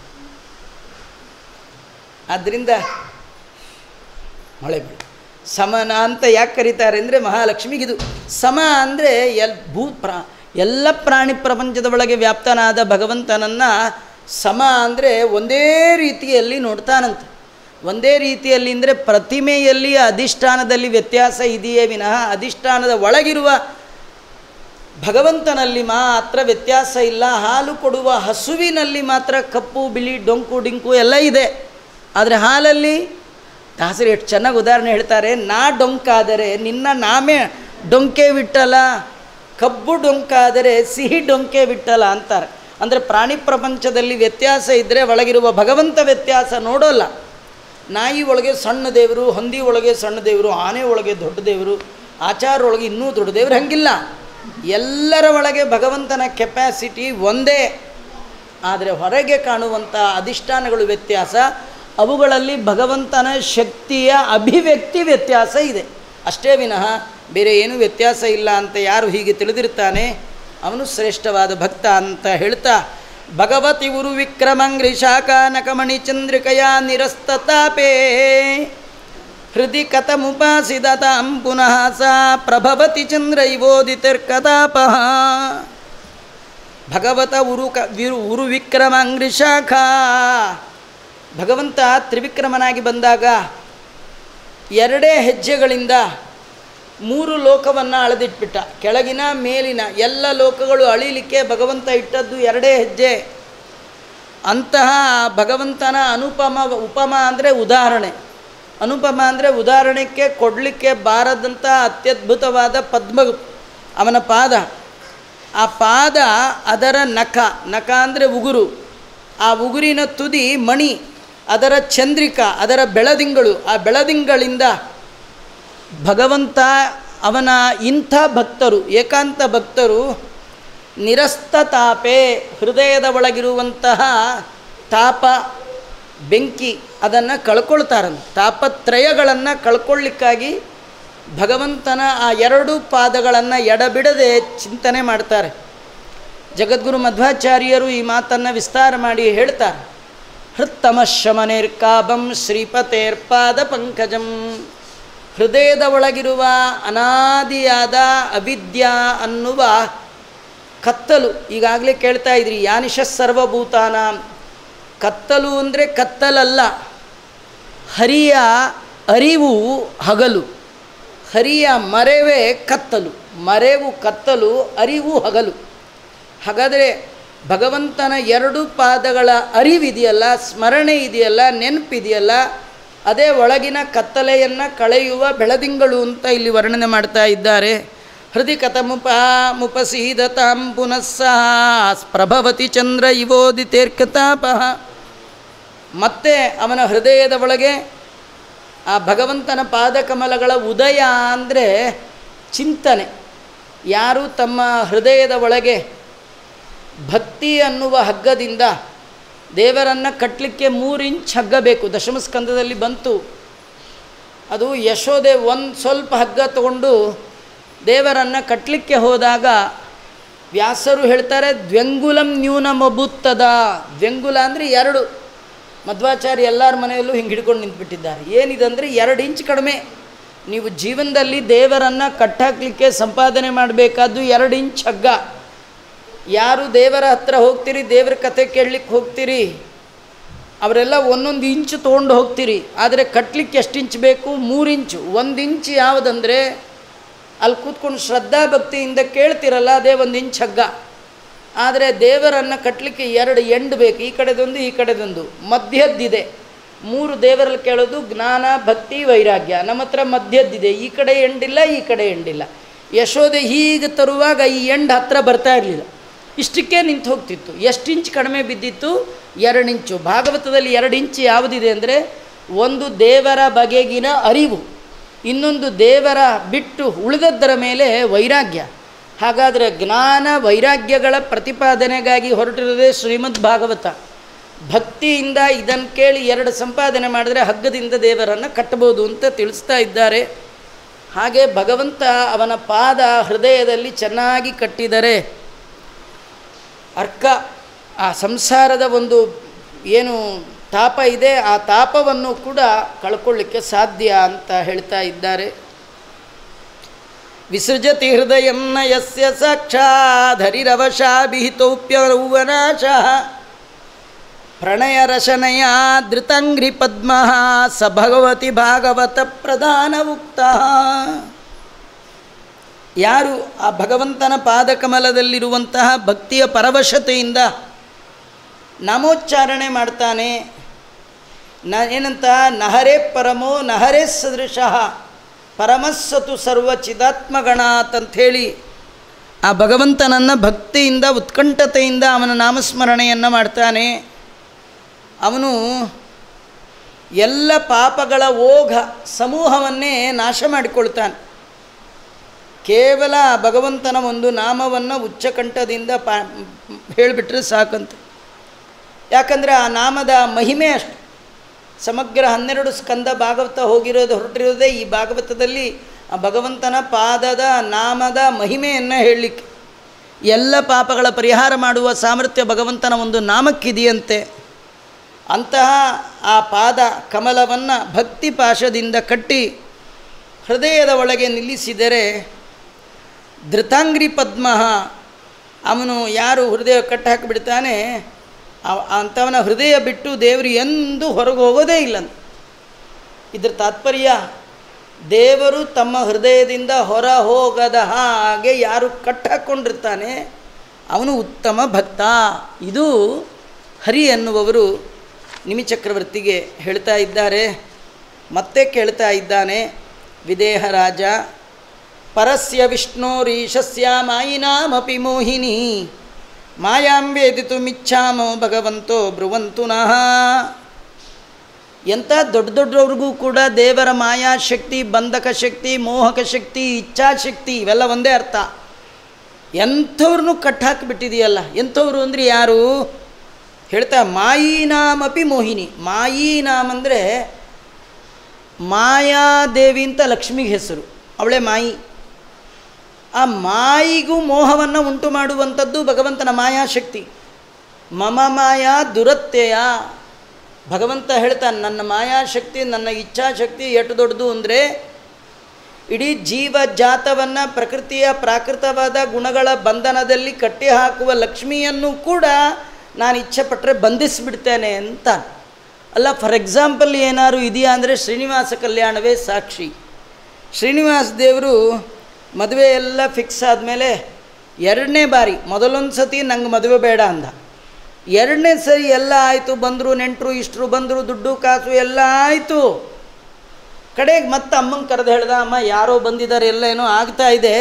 ಆದ್ದರಿಂದ ಮಳೆ ಬೀಳು ಸಮನ ಅಂತ ಯಾಕೆ ಕರೀತಾರೆ ಅಂದರೆ ಮಹಾಲಕ್ಷ್ಮಿಗಿದು ಸಮ ಅಂದರೆ ಎಲ್ ಭೂ ಪ್ರಾ ಎಲ್ಲ ಪ್ರಾಣಿ ಪ್ರಪಂಚದ ಒಳಗೆ ವ್ಯಾಪ್ತನಾದ ಭಗವಂತನನ್ನು ಸಮ ಅಂದರೆ ಒಂದೇ ರೀತಿಯಲ್ಲಿ ನೋಡ್ತಾನಂತೆ ಒಂದೇ ರೀತಿಯಲ್ಲಿ ಅಂದರೆ ಪ್ರತಿಮೆಯಲ್ಲಿ ಅಧಿಷ್ಠಾನದಲ್ಲಿ ವ್ಯತ್ಯಾಸ ಇದೆಯೇ ವಿನಃ ಅಧಿಷ್ಠಾನದ ಒಳಗಿರುವ ಭಗವಂತನಲ್ಲಿ ಮಾತ್ರ ವ್ಯತ್ಯಾಸ ಇಲ್ಲ ಹಾಲು ಕೊಡುವ ಹಸುವಿನಲ್ಲಿ ಮಾತ್ರ ಕಪ್ಪು ಬಿಳಿ ಡೊಂಕು ಡಿಂಕು ಎಲ್ಲ ಇದೆ ಆದರೆ ಹಾಲಲ್ಲಿ ದಾಸರು ಎಷ್ಟು ಚೆನ್ನಾಗಿ ಉದಾಹರಣೆ ಹೇಳ್ತಾರೆ ನಾ ಡೊಂಕಾದರೆ ನಿನ್ನ ನಾಮೇ ಡೊಂಕೆ ಬಿಟ್ಟಲ್ಲ ಕಬ್ಬು ಡೊಂಕಾದರೆ ಸಿಹಿ ಡೊಂಕೆ ಬಿಟ್ಟಲ್ಲ ಅಂತಾರೆ ಅಂದರೆ ಪ್ರಾಣಿ ಪ್ರಪಂಚದಲ್ಲಿ ವ್ಯತ್ಯಾಸ ಇದ್ದರೆ ಒಳಗಿರುವ ಭಗವಂತ ವ್ಯತ್ಯಾಸ ನೋಡೋಲ್ಲ ನಾಯಿ ಒಳಗೆ ಸಣ್ಣ ದೇವರು ಹಂದಿ ಒಳಗೆ ಸಣ್ಣ ದೇವರು ಆನೆ ಒಳಗೆ ದೊಡ್ಡ ದೇವರು ಆಚಾರ ಒಳಗೆ ಇನ್ನೂ ದೊಡ್ಡ ದೇವರು ಹಂಗಿಲ್ಲ ಎಲ್ಲರ ಒಳಗೆ ಭಗವಂತನ ಕೆಪ್ಯಾಸಿಟಿ ಒಂದೇ ಆದರೆ ಹೊರಗೆ ಕಾಣುವಂಥ ಅಧಿಷ್ಠಾನಗಳು ವ್ಯತ್ಯಾಸ ಅವುಗಳಲ್ಲಿ ಭಗವಂತನ ಶಕ್ತಿಯ ಅಭಿವ್ಯಕ್ತಿ ವ್ಯತ್ಯಾಸ ಇದೆ ಅಷ್ಟೇ ವಿನಃ ಬೇರೆ ಏನೂ ವ್ಯತ್ಯಾಸ ಇಲ್ಲ ಅಂತ ಯಾರು ಹೀಗೆ ತಿಳಿದಿರ್ತಾನೆ ಅವನು ಶ್ರೇಷ್ಠವಾದ ಭಕ್ತ ಅಂತ ಹೇಳ್ತಾ ಭಗವತಿ ಉರು ವಿಕ್ರಮಂಗ್ರಿ ಶಾಖಾ ನಕಮಣಿ ಚಂದ್ರಿಕಯ ನಿರಸ್ತತಾಪೇ ಹೃದಯ ಕಥಮುಪಾಸಿದತಾಂ ಪುನಃ ಸಾ ಪ್ರಭವತಿ ಚಂದ್ರ ಇವೋದಿತಿರ್ಕದಾಪಃ ಭಗವತ ಉರು ಕ ವಿರು ಉರು ವಿಕ್ರಮ ಅಂಗ್ರಿಶಾಖಾ ಭಗವಂತ ತ್ರಿವಿಕ್ರಮನಾಗಿ ಬಂದಾಗ ಎರಡೇ ಹೆಜ್ಜೆಗಳಿಂದ ಮೂರು ಲೋಕವನ್ನು ಅಳೆದಿಟ್ಬಿಟ್ಟ ಕೆಳಗಿನ ಮೇಲಿನ ಎಲ್ಲ ಲೋಕಗಳು ಅಳಿಲಿಕ್ಕೆ ಭಗವಂತ ಇಟ್ಟದ್ದು ಎರಡೇ ಹೆಜ್ಜೆ ಅಂತಹ ಭಗವಂತನ ಅನುಪಮ ಉಪಮ ಅಂದರೆ ಉದಾಹರಣೆ ಅನುಪಮ ಅಂದರೆ ಉದಾಹರಣೆಗೆ ಕೊಡಲಿಕ್ಕೆ ಬಾರದಂಥ ಅತ್ಯದ್ಭುತವಾದ ಪದ್ಮ ಅವನ ಪಾದ ಆ ಪಾದ ಅದರ ನಖ ನಖ ಅಂದರೆ ಉಗುರು ಆ ಉಗುರಿನ ತುದಿ ಮಣಿ ಅದರ ಚಂದ್ರಿಕ ಅದರ ಬೆಳದಿಂಗಳು ಆ ಬೆಳದಿಂಗಳಿಂದ ಭಗವಂತ ಅವನ ಇಂಥ ಭಕ್ತರು ಏಕಾಂತ ಭಕ್ತರು ನಿರಸ್ತ ತಾಪೆ ಹೃದಯದ ಒಳಗಿರುವಂತಹ ತಾಪ ಬೆಂಕಿ ಅದನ್ನು ಕಳ್ಕೊಳ್ತಾರಂತೆ ತಾಪತ್ರಯಗಳನ್ನು ಕಳ್ಕೊಳ್ಳಿಕ್ಕಾಗಿ ಭಗವಂತನ ಆ ಎರಡು ಪಾದಗಳನ್ನು ಎಡಬಿಡದೆ ಚಿಂತನೆ ಮಾಡ್ತಾರೆ ಜಗದ್ಗುರು ಮಧ್ವಾಚಾರ್ಯರು ಈ ಮಾತನ್ನು ವಿಸ್ತಾರ ಮಾಡಿ ಹೇಳ್ತಾರೆ ಹೃತ್ತಮಶಮನೇರ್ಕಾಬಂ ಶ್ರೀಪತೇರ್ಪಾದ ಪಂಕಜಂ ಹೃದಯದ ಒಳಗಿರುವ ಅನಾದಿಯಾದ ಅವಿದ್ಯಾ ಅನ್ನುವ ಕತ್ತಲು ಈಗಾಗಲೇ ಕೇಳ್ತಾ ಇದ್ರಿ ಯಾನಿಶ ಸರ್ವಭೂತಾನ ಕತ್ತಲು ಅಂದರೆ ಕತ್ತಲಲ್ಲ ಹರಿಯ ಅರಿವು ಹಗಲು ಹರಿಯ ಮರೆವೇ ಕತ್ತಲು ಮರೆವು ಕತ್ತಲು ಅರಿವು ಹಗಲು ಹಾಗಾದರೆ ಭಗವಂತನ ಎರಡು ಪಾದಗಳ ಅರಿವಿದೆಯಲ್ಲ ಸ್ಮರಣೆ ಇದೆಯಲ್ಲ ನೆನಪಿದೆಯಲ್ಲ ಅದೇ ಒಳಗಿನ ಕತ್ತಲೆಯನ್ನು ಕಳೆಯುವ ಬೆಳದಿಂಗಳು ಅಂತ ಇಲ್ಲಿ ವರ್ಣನೆ ಮಾಡ್ತಾ ಇದ್ದಾರೆ ಹೃದಯ ಕಥಮುಪ ಮುಪಸೀದತಾಂ ಪುನಃ ಪ್ರಭವತಿ ಚಂದ್ರ ಇವೋದಿತೇರ್ಕತಾಪಃ ಮತ್ತೆ ಅವನ ಹೃದಯದ ಒಳಗೆ ಆ ಭಗವಂತನ ಪಾದಕಮಲಗಳ ಉದಯ ಅಂದರೆ ಚಿಂತನೆ ಯಾರು ತಮ್ಮ ಹೃದಯದ ಒಳಗೆ ಭಕ್ತಿ ಅನ್ನುವ ಹಗ್ಗದಿಂದ ದೇವರನ್ನು ಕಟ್ಟಲಿಕ್ಕೆ ಮೂರು ಇಂಚ್ ಹಗ್ಗ ಬೇಕು ದಶಮಸ್ಕಂದದಲ್ಲಿ ಬಂತು ಅದು ಯಶೋದೆ ಒಂದು ಸ್ವಲ್ಪ ಹಗ್ಗ ತಗೊಂಡು ದೇವರನ್ನು ಕಟ್ಟಲಿಕ್ಕೆ ಹೋದಾಗ ವ್ಯಾಸರು ಹೇಳ್ತಾರೆ ದ್ವೆಂಗುಲಂ ನ್ಯೂನಮಬುತ್ತದ ದ್ವೆಂಗುಲ ಅಂದರೆ ಎರಡು ಮಧ್ವಾಚಾರ್ಯ ಎಲ್ಲರ ಮನೆಯಲ್ಲೂ ಹಿಂಗೆ ಹಿಡ್ಕೊಂಡು ನಿಂತುಬಿಟ್ಟಿದ್ದಾರೆ ಏನಿದಂದರೆ ಎರಡು ಇಂಚ್ ಕಡಿಮೆ ನೀವು ಜೀವನದಲ್ಲಿ ದೇವರನ್ನು ಕಟ್ಟಾಕಲಿಕ್ಕೆ ಸಂಪಾದನೆ ಮಾಡಬೇಕಾದ್ದು ಎರಡು ಇಂಚ್ ಹಗ್ಗ ಯಾರು ದೇವರ ಹತ್ರ ಹೋಗ್ತೀರಿ ದೇವರ ಕತೆ ಕೇಳಲಿಕ್ಕೆ ಹೋಗ್ತೀರಿ ಅವರೆಲ್ಲ ಒಂದೊಂದು ಇಂಚು ತೊಗೊಂಡು ಹೋಗ್ತೀರಿ ಆದರೆ ಕಟ್ಟಲಿಕ್ಕೆ ಎಷ್ಟು ಇಂಚ್ ಬೇಕು ಮೂರು ಇಂಚು ಒಂದು ಇಂಚ್ ಯಾವುದಂದರೆ ಅಲ್ಲಿ ಕೂತ್ಕೊಂಡು ಶ್ರದ್ಧಾ ಭಕ್ತಿಯಿಂದ ಕೇಳ್ತಿರಲ್ಲ ಅದೇ ಒಂದು ಇಂಚ್ ಹಗ್ಗ ಆದರೆ ದೇವರನ್ನು ಕಟ್ಟಲಿಕ್ಕೆ ಎರಡು ಎಂಡ್ ಬೇಕು ಈ ಕಡೆದೊಂದು ಈ ಕಡೆದೊಂದು ಮಧ್ಯದ್ದಿದೆ ಮೂರು ದೇವರಲ್ಲಿ ಕೇಳೋದು ಜ್ಞಾನ ಭಕ್ತಿ ವೈರಾಗ್ಯ ನಮ್ಮ ಹತ್ರ ಮಧ್ಯದ್ದಿದೆ ಈ ಕಡೆ ಎಂಡಿಲ್ಲ ಈ ಕಡೆ ಎಂಡಿಲ್ಲ ಯಶೋದೆ ಹೀಗೆ ತರುವಾಗ ಈ ಎಂಡ್ ಹತ್ರ ಬರ್ತಾ ಇರಲಿಲ್ಲ ಇಷ್ಟಕ್ಕೆ ನಿಂತು ಹೋಗ್ತಿತ್ತು ಎಷ್ಟು ಇಂಚ್ ಕಡಿಮೆ ಬಿದ್ದಿತ್ತು ಎರಡು ಇಂಚು ಭಾಗವತದಲ್ಲಿ ಎರಡು ಇಂಚು ಯಾವುದಿದೆ ಅಂದರೆ ಒಂದು ದೇವರ ಬಗೆಗಿನ ಅರಿವು ಇನ್ನೊಂದು ದೇವರ ಬಿಟ್ಟು ಉಳಿದದ್ದರ ಮೇಲೆ ವೈರಾಗ್ಯ ಹಾಗಾದರೆ ಜ್ಞಾನ ವೈರಾಗ್ಯಗಳ ಪ್ರತಿಪಾದನೆಗಾಗಿ ಹೊರಟಿರೋದೇ ಶ್ರೀಮದ್ ಭಾಗವತ ಭಕ್ತಿಯಿಂದ ಇದನ್ನು ಕೇಳಿ ಎರಡು ಸಂಪಾದನೆ ಮಾಡಿದ್ರೆ ಹಗ್ಗದಿಂದ ದೇವರನ್ನು ಕಟ್ಟಬೋದು ಅಂತ ತಿಳಿಸ್ತಾ ಇದ್ದಾರೆ ಹಾಗೆ ಭಗವಂತ ಅವನ ಪಾದ ಹೃದಯದಲ್ಲಿ ಚೆನ್ನಾಗಿ ಕಟ್ಟಿದರೆ ಅರ್ಕ ಆ ಸಂಸಾರದ ಒಂದು ಏನು ತಾಪ ಇದೆ ಆ ತಾಪವನ್ನು ಕೂಡ ಕಳ್ಕೊಳ್ಳಿಕ್ಕೆ ಸಾಧ್ಯ ಅಂತ ಹೇಳ್ತಾ ಇದ್ದಾರೆ ವಿಸೃಜತಿ ಹೃದಯಂ ನ ಯಸ್ಯ ಸಾಕ್ಷಾಧರಿರವಶಾಭಿಹಿತೌಪ್ಯರೌವನಾಶ ಪ್ರಣಯರಶನಯ ಧೃತಂಗ್ರಿ ಪದ್ಮ ಸ ಭಗವತಿ ಭಾಗವತ ಪ್ರಧಾನ ಉಕ್ತ ಯಾರು ಆ ಭಗವಂತನ ಪಾದಕಮಲದಲ್ಲಿರುವಂತಹ ಭಕ್ತಿಯ ಪರವಶತೆಯಿಂದ ನಾಮೋಚ್ಚಾರಣೆ ಮಾಡ್ತಾನೆ ನ ಏನಂತ ನಹರೇ ಪರಮೋ ನಹರೇ ಸದೃಶಃ ಪರಮಸ್ಸತು ಸರ್ವ ಚಿದಾತ್ಮಗಣಾತ್ ಅಂಥೇಳಿ ಆ ಭಗವಂತನನ್ನು ಭಕ್ತಿಯಿಂದ ಉತ್ಕಂಠತೆಯಿಂದ ಅವನ ನಾಮಸ್ಮರಣೆಯನ್ನು ಮಾಡ್ತಾನೆ ಅವನು ಎಲ್ಲ ಪಾಪಗಳ ಓಘ ಸಮೂಹವನ್ನೇ ನಾಶ ಮಾಡಿಕೊಳ್ತಾನೆ ಕೇವಲ ಆ ಭಗವಂತನ ಒಂದು ನಾಮವನ್ನು ಉಚ್ಚಕಂಠದಿಂದ ಪಾ ಹೇಳಿಬಿಟ್ರೆ ಸಾಕಂತ ಯಾಕಂದರೆ ಆ ನಾಮದ ಮಹಿಮೆ ಅಷ್ಟು ಸಮಗ್ರ ಹನ್ನೆರಡು ಸ್ಕಂದ ಭಾಗವತ ಹೋಗಿರೋದು ಹೊರಟಿರೋದೇ ಈ ಭಾಗವತದಲ್ಲಿ ಆ ಭಗವಂತನ ಪಾದದ ನಾಮದ ಮಹಿಮೆಯನ್ನು ಹೇಳಲಿಕ್ಕೆ ಎಲ್ಲ ಪಾಪಗಳ ಪರಿಹಾರ ಮಾಡುವ ಸಾಮರ್ಥ್ಯ ಭಗವಂತನ ಒಂದು ನಾಮಕ್ಕಿದೆಯಂತೆ ಅಂತಹ ಆ ಪಾದ ಕಮಲವನ್ನು ಭಕ್ತಿ ಪಾಶದಿಂದ ಕಟ್ಟಿ ಹೃದಯದ ಒಳಗೆ ನಿಲ್ಲಿಸಿದರೆ ಧೃತಾಂಗ್ರಿ ಪದ್ಮ ಅವನು ಯಾರು ಹೃದಯ ಕಟ್ಟಿ ಹಾಕಿಬಿಡ್ತಾನೆ ಅವ- ಅಂಥವನ ಹೃದಯ ಬಿಟ್ಟು ದೇವರು ಎಂದೂ ಹೊರಗೆ ಹೋಗೋದೇ ಇಲ್ಲ ಇದ್ರ ತಾತ್ಪರ್ಯ ದೇವರು ತಮ್ಮ ಹೃದಯದಿಂದ ಹೊರ ಹೋಗದ ಹಾಗೆ ಯಾರು ಕಟ್ಟ ಹಾಕ್ಕೊಂಡಿರ್ತಾನೆ ಅವನು ಉತ್ತಮ ಭಕ್ತ ಇದು ಹರಿ ಎನ್ನುವವರು ನಿಮಿ ಚಕ್ರವರ್ತಿಗೆ ಹೇಳ್ತಾ ಇದ್ದಾರೆ ಮತ್ತೆ ಕೇಳ್ತಾ ಇದ್ದಾನೆ ವಿದೇಹ ರಾಜ ಪರಸ್ಯ ವಿಷ್ಣೋರೀಶಸ್ಯ ಮಾಯಿನಾಮಪಿ ಮೋಹಿನಿ ಮಾಯಾಂ ವೇದಿತು ಮಿಚ್ಛಾಮೋ ಭಗವಂತೋ ಬ್ರುವಂತು ನಃ ಎಂಥ ದೊಡ್ಡ ದೊಡ್ಡವ್ರಿಗೂ ಕೂಡ ದೇವರ ಮಾಯಾಶಕ್ತಿ ಬಂಧಕ ಶಕ್ತಿ ಮೋಹಕ ಶಕ್ತಿ ಇಚ್ಛಾಶಕ್ತಿ ಇವೆಲ್ಲ ಒಂದೇ ಅರ್ಥ ಎಂಥವ್ರನ್ನೂ ಕಟ್ಟಾಕಿಬಿಟ್ಟಿದೆಯಲ್ಲ ಎಂಥವ್ರು ಅಂದರೆ ಯಾರು ಹೇಳ್ತಾ ಮಾಯಿನಾಮಪಿ ಮೋಹಿನಿ ಮಾಯಿನಾಮ್ ಅಂದರೆ ಮಾಯಾದೇವಿ ಅಂತ ಲಕ್ಷ್ಮಿಗೆ ಹೆಸರು ಅವಳೇ ಮಾಯಿ ಆ ಮಾಯಿಗೂ ಮೋಹವನ್ನು ಉಂಟು ಮಾಡುವಂಥದ್ದು ಭಗವಂತನ ಮಾಯಾಶಕ್ತಿ ಮಮ ಮಾಯಾ ದುರತ್ಯಯ ಭಗವಂತ ಹೇಳ್ತಾನೆ ನನ್ನ ಮಾಯಾಶಕ್ತಿ ನನ್ನ ಇಚ್ಛಾಶಕ್ತಿ ಎಷ್ಟು ದೊಡ್ಡದು ಅಂದರೆ ಇಡೀ ಜೀವ ಜಾತವನ್ನು ಪ್ರಕೃತಿಯ ಪ್ರಾಕೃತವಾದ ಗುಣಗಳ ಬಂಧನದಲ್ಲಿ ಕಟ್ಟಿ ಹಾಕುವ ಲಕ್ಷ್ಮಿಯನ್ನು ಕೂಡ ನಾನು ಇಚ್ಛೆ ಪಟ್ಟರೆ ಬಂಧಿಸಿಬಿಡ್ತೇನೆ ಅಂತ ಅಲ್ಲ ಫಾರ್ ಎಕ್ಸಾಂಪಲ್ ಏನಾದ್ರು ಇದೆಯಾ ಅಂದರೆ ಶ್ರೀನಿವಾಸ ಕಲ್ಯಾಣವೇ ಸಾಕ್ಷಿ ಶ್ರೀನಿವಾಸ ದೇವರು ಮದುವೆ ಎಲ್ಲ ಫಿಕ್ಸ್ ಆದಮೇಲೆ ಎರಡನೇ ಬಾರಿ ಮೊದಲೊಂದು ಸತಿ ನಂಗೆ ಮದುವೆ ಬೇಡ ಅಂದ ಎರಡನೇ ಸರಿ ಎಲ್ಲ ಆಯಿತು ಬಂದರು ನೆಂಟರು ಇಷ್ಟರು ಬಂದರು ದುಡ್ಡು ಕಾಸು ಎಲ್ಲ ಆಯಿತು ಕಡೆಗೆ ಮತ್ತೆ ಅಮ್ಮಂಗೆ ಕರೆದು ಹೇಳ್ದ ಅಮ್ಮ ಯಾರೋ ಬಂದಿದ್ದಾರೆ ಎಲ್ಲ ಏನೋ ಆಗ್ತಾ ಇದೆ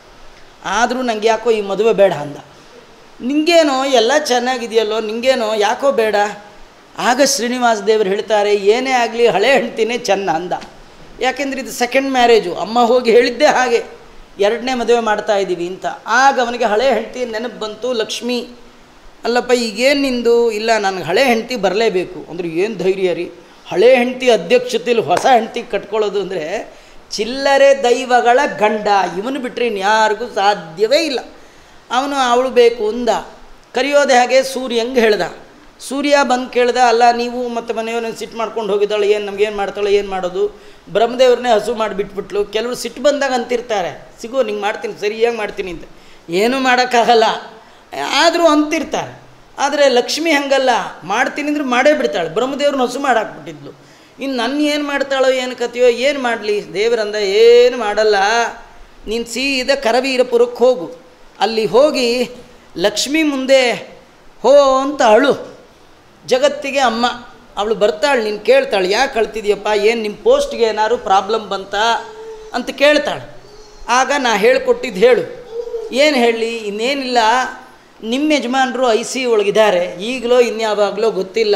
ಆದರೂ ನಂಗೆ ಯಾಕೋ ಈ ಮದುವೆ ಬೇಡ ಅಂದ ನಿಂಗೇನೋ ಎಲ್ಲ ಚೆನ್ನಾಗಿದೆಯಲ್ಲೋ ನಿಂಗೇನೋ ಯಾಕೋ ಬೇಡ ಆಗ ಶ್ರೀನಿವಾಸ ದೇವರು ಹೇಳ್ತಾರೆ ಏನೇ ಆಗಲಿ ಹಳೆ ಹೆಂಡ್ತಿನೇ ಚೆನ್ನ ಅಂದ ಯಾಕೆಂದ್ರೆ ಇದು ಸೆಕೆಂಡ್ ಮ್ಯಾರೇಜು ಅಮ್ಮ ಹೋಗಿ ಹೇಳಿದ್ದೇ ಹಾಗೆ ಎರಡನೇ ಮದುವೆ ಮಾಡ್ತಾ ಇದ್ದೀವಿ ಅಂತ ಆಗ ಅವನಿಗೆ ಹಳೆ ಹೆಂಡ್ತಿ ನೆನಪು ಬಂತು ಲಕ್ಷ್ಮಿ ಅಲ್ಲಪ್ಪ ಈಗೇನು ನಿಂದು ಇಲ್ಲ ನನಗೆ ಹಳೆ ಹೆಂಡ್ತಿ ಬರಲೇಬೇಕು ಅಂದ್ರೆ ಏನು ಧೈರ್ಯ ರೀ ಹಳೆ ಹೆಂಡ್ತಿ ಅಧ್ಯಕ್ಷತೆಯಲ್ಲಿ ಹೊಸ ಹೆಂಡ್ತಿ ಕಟ್ಕೊಳ್ಳೋದು ಅಂದರೆ ಚಿಲ್ಲರೆ ದೈವಗಳ ಗಂಡ ಇವನು ಬಿಟ್ಟರೆ ಇನ್ಯಾರಿಗೂ ಸಾಧ್ಯವೇ ಇಲ್ಲ ಅವನು ಅವಳು ಬೇಕು ಅಂದ ಕರೆಯೋದೆ ಹಾಗೆ ಸೂರ್ಯಂಗೆ ಹೇಳ್ದ ಸೂರ್ಯ ಬಂದು ಕೇಳ್ದ ಅಲ್ಲ ನೀವು ಮತ್ತು ಮನೆಯವ್ರನ್ನ ಸಿಟ್ಟು ಮಾಡ್ಕೊಂಡು ಹೋಗಿದ್ದಾಳೆ ಏನು ನಮಗೇನು ಮಾಡ್ತಾಳೆ ಏನು ಮಾಡೋದು ಬ್ರಹ್ಮದೇವ್ರನ್ನೇ ಹಸು ಮಾಡಿಬಿಟ್ಬಿಟ್ಲು ಕೆಲವರು ಸಿಟ್ಟು ಬಂದಾಗ ಅಂತಿರ್ತಾರೆ ಸಿಗೋ ನಿಂಗೆ ಮಾಡ್ತೀನಿ ಸರಿಯಾಗಿ ಮಾಡ್ತೀನಿ ಅಂತ ಏನೂ ಮಾಡೋಕ್ಕಾಗಲ್ಲ ಆದರೂ ಅಂತಿರ್ತಾರೆ ಆದರೆ ಲಕ್ಷ್ಮಿ ಹಂಗಲ್ಲ ಮಾಡ್ತೀನಿ ಅಂದ್ರೆ ಮಾಡೇ ಬಿಡ್ತಾಳೆ ಬ್ರಹ್ಮದೇವ್ರನ್ನ ಹಸು ಮಾಡಾಕ್ಬಿಟ್ಟಿದ್ಲು ಇನ್ನು ನನ್ನ ಏನು ಮಾಡ್ತಾಳೋ ಏನು ಕತೆಯೋ ಏನು ಮಾಡಲಿ ದೇವರಂದ ಏನು ಮಾಡಲ್ಲ ನೀನು ಸೀದಾ ಕರವೀರಪುರಕ್ಕೆ ಹೋಗು ಅಲ್ಲಿ ಹೋಗಿ ಲಕ್ಷ್ಮಿ ಮುಂದೆ ಹೋ ಅಂತ ಅಳು ಜಗತ್ತಿಗೆ ಅಮ್ಮ ಅವಳು ಬರ್ತಾಳೆ ನೀನು ಕೇಳ್ತಾಳೆ ಯಾಕೆ ಕಳ್ತಿದ್ಯಪ್ಪ ಏನು ನಿಮ್ಮ ಪೋಸ್ಟ್ಗೆ ಏನಾದ್ರು ಪ್ರಾಬ್ಲಮ್ ಬಂತಾ ಅಂತ ಕೇಳ್ತಾಳೆ ಆಗ ನಾ ಹೇಳ್ಕೊಟ್ಟಿದ್ದು ಹೇಳು ಏನು ಹೇಳಲಿ ಇನ್ನೇನಿಲ್ಲ ನಿಮ್ಮ ಯಜಮಾನರು ಐ ಸಿ ಒಳಗಿದ್ದಾರೆ ಈಗಲೋ ಇನ್ಯಾವಾಗಲೋ ಗೊತ್ತಿಲ್ಲ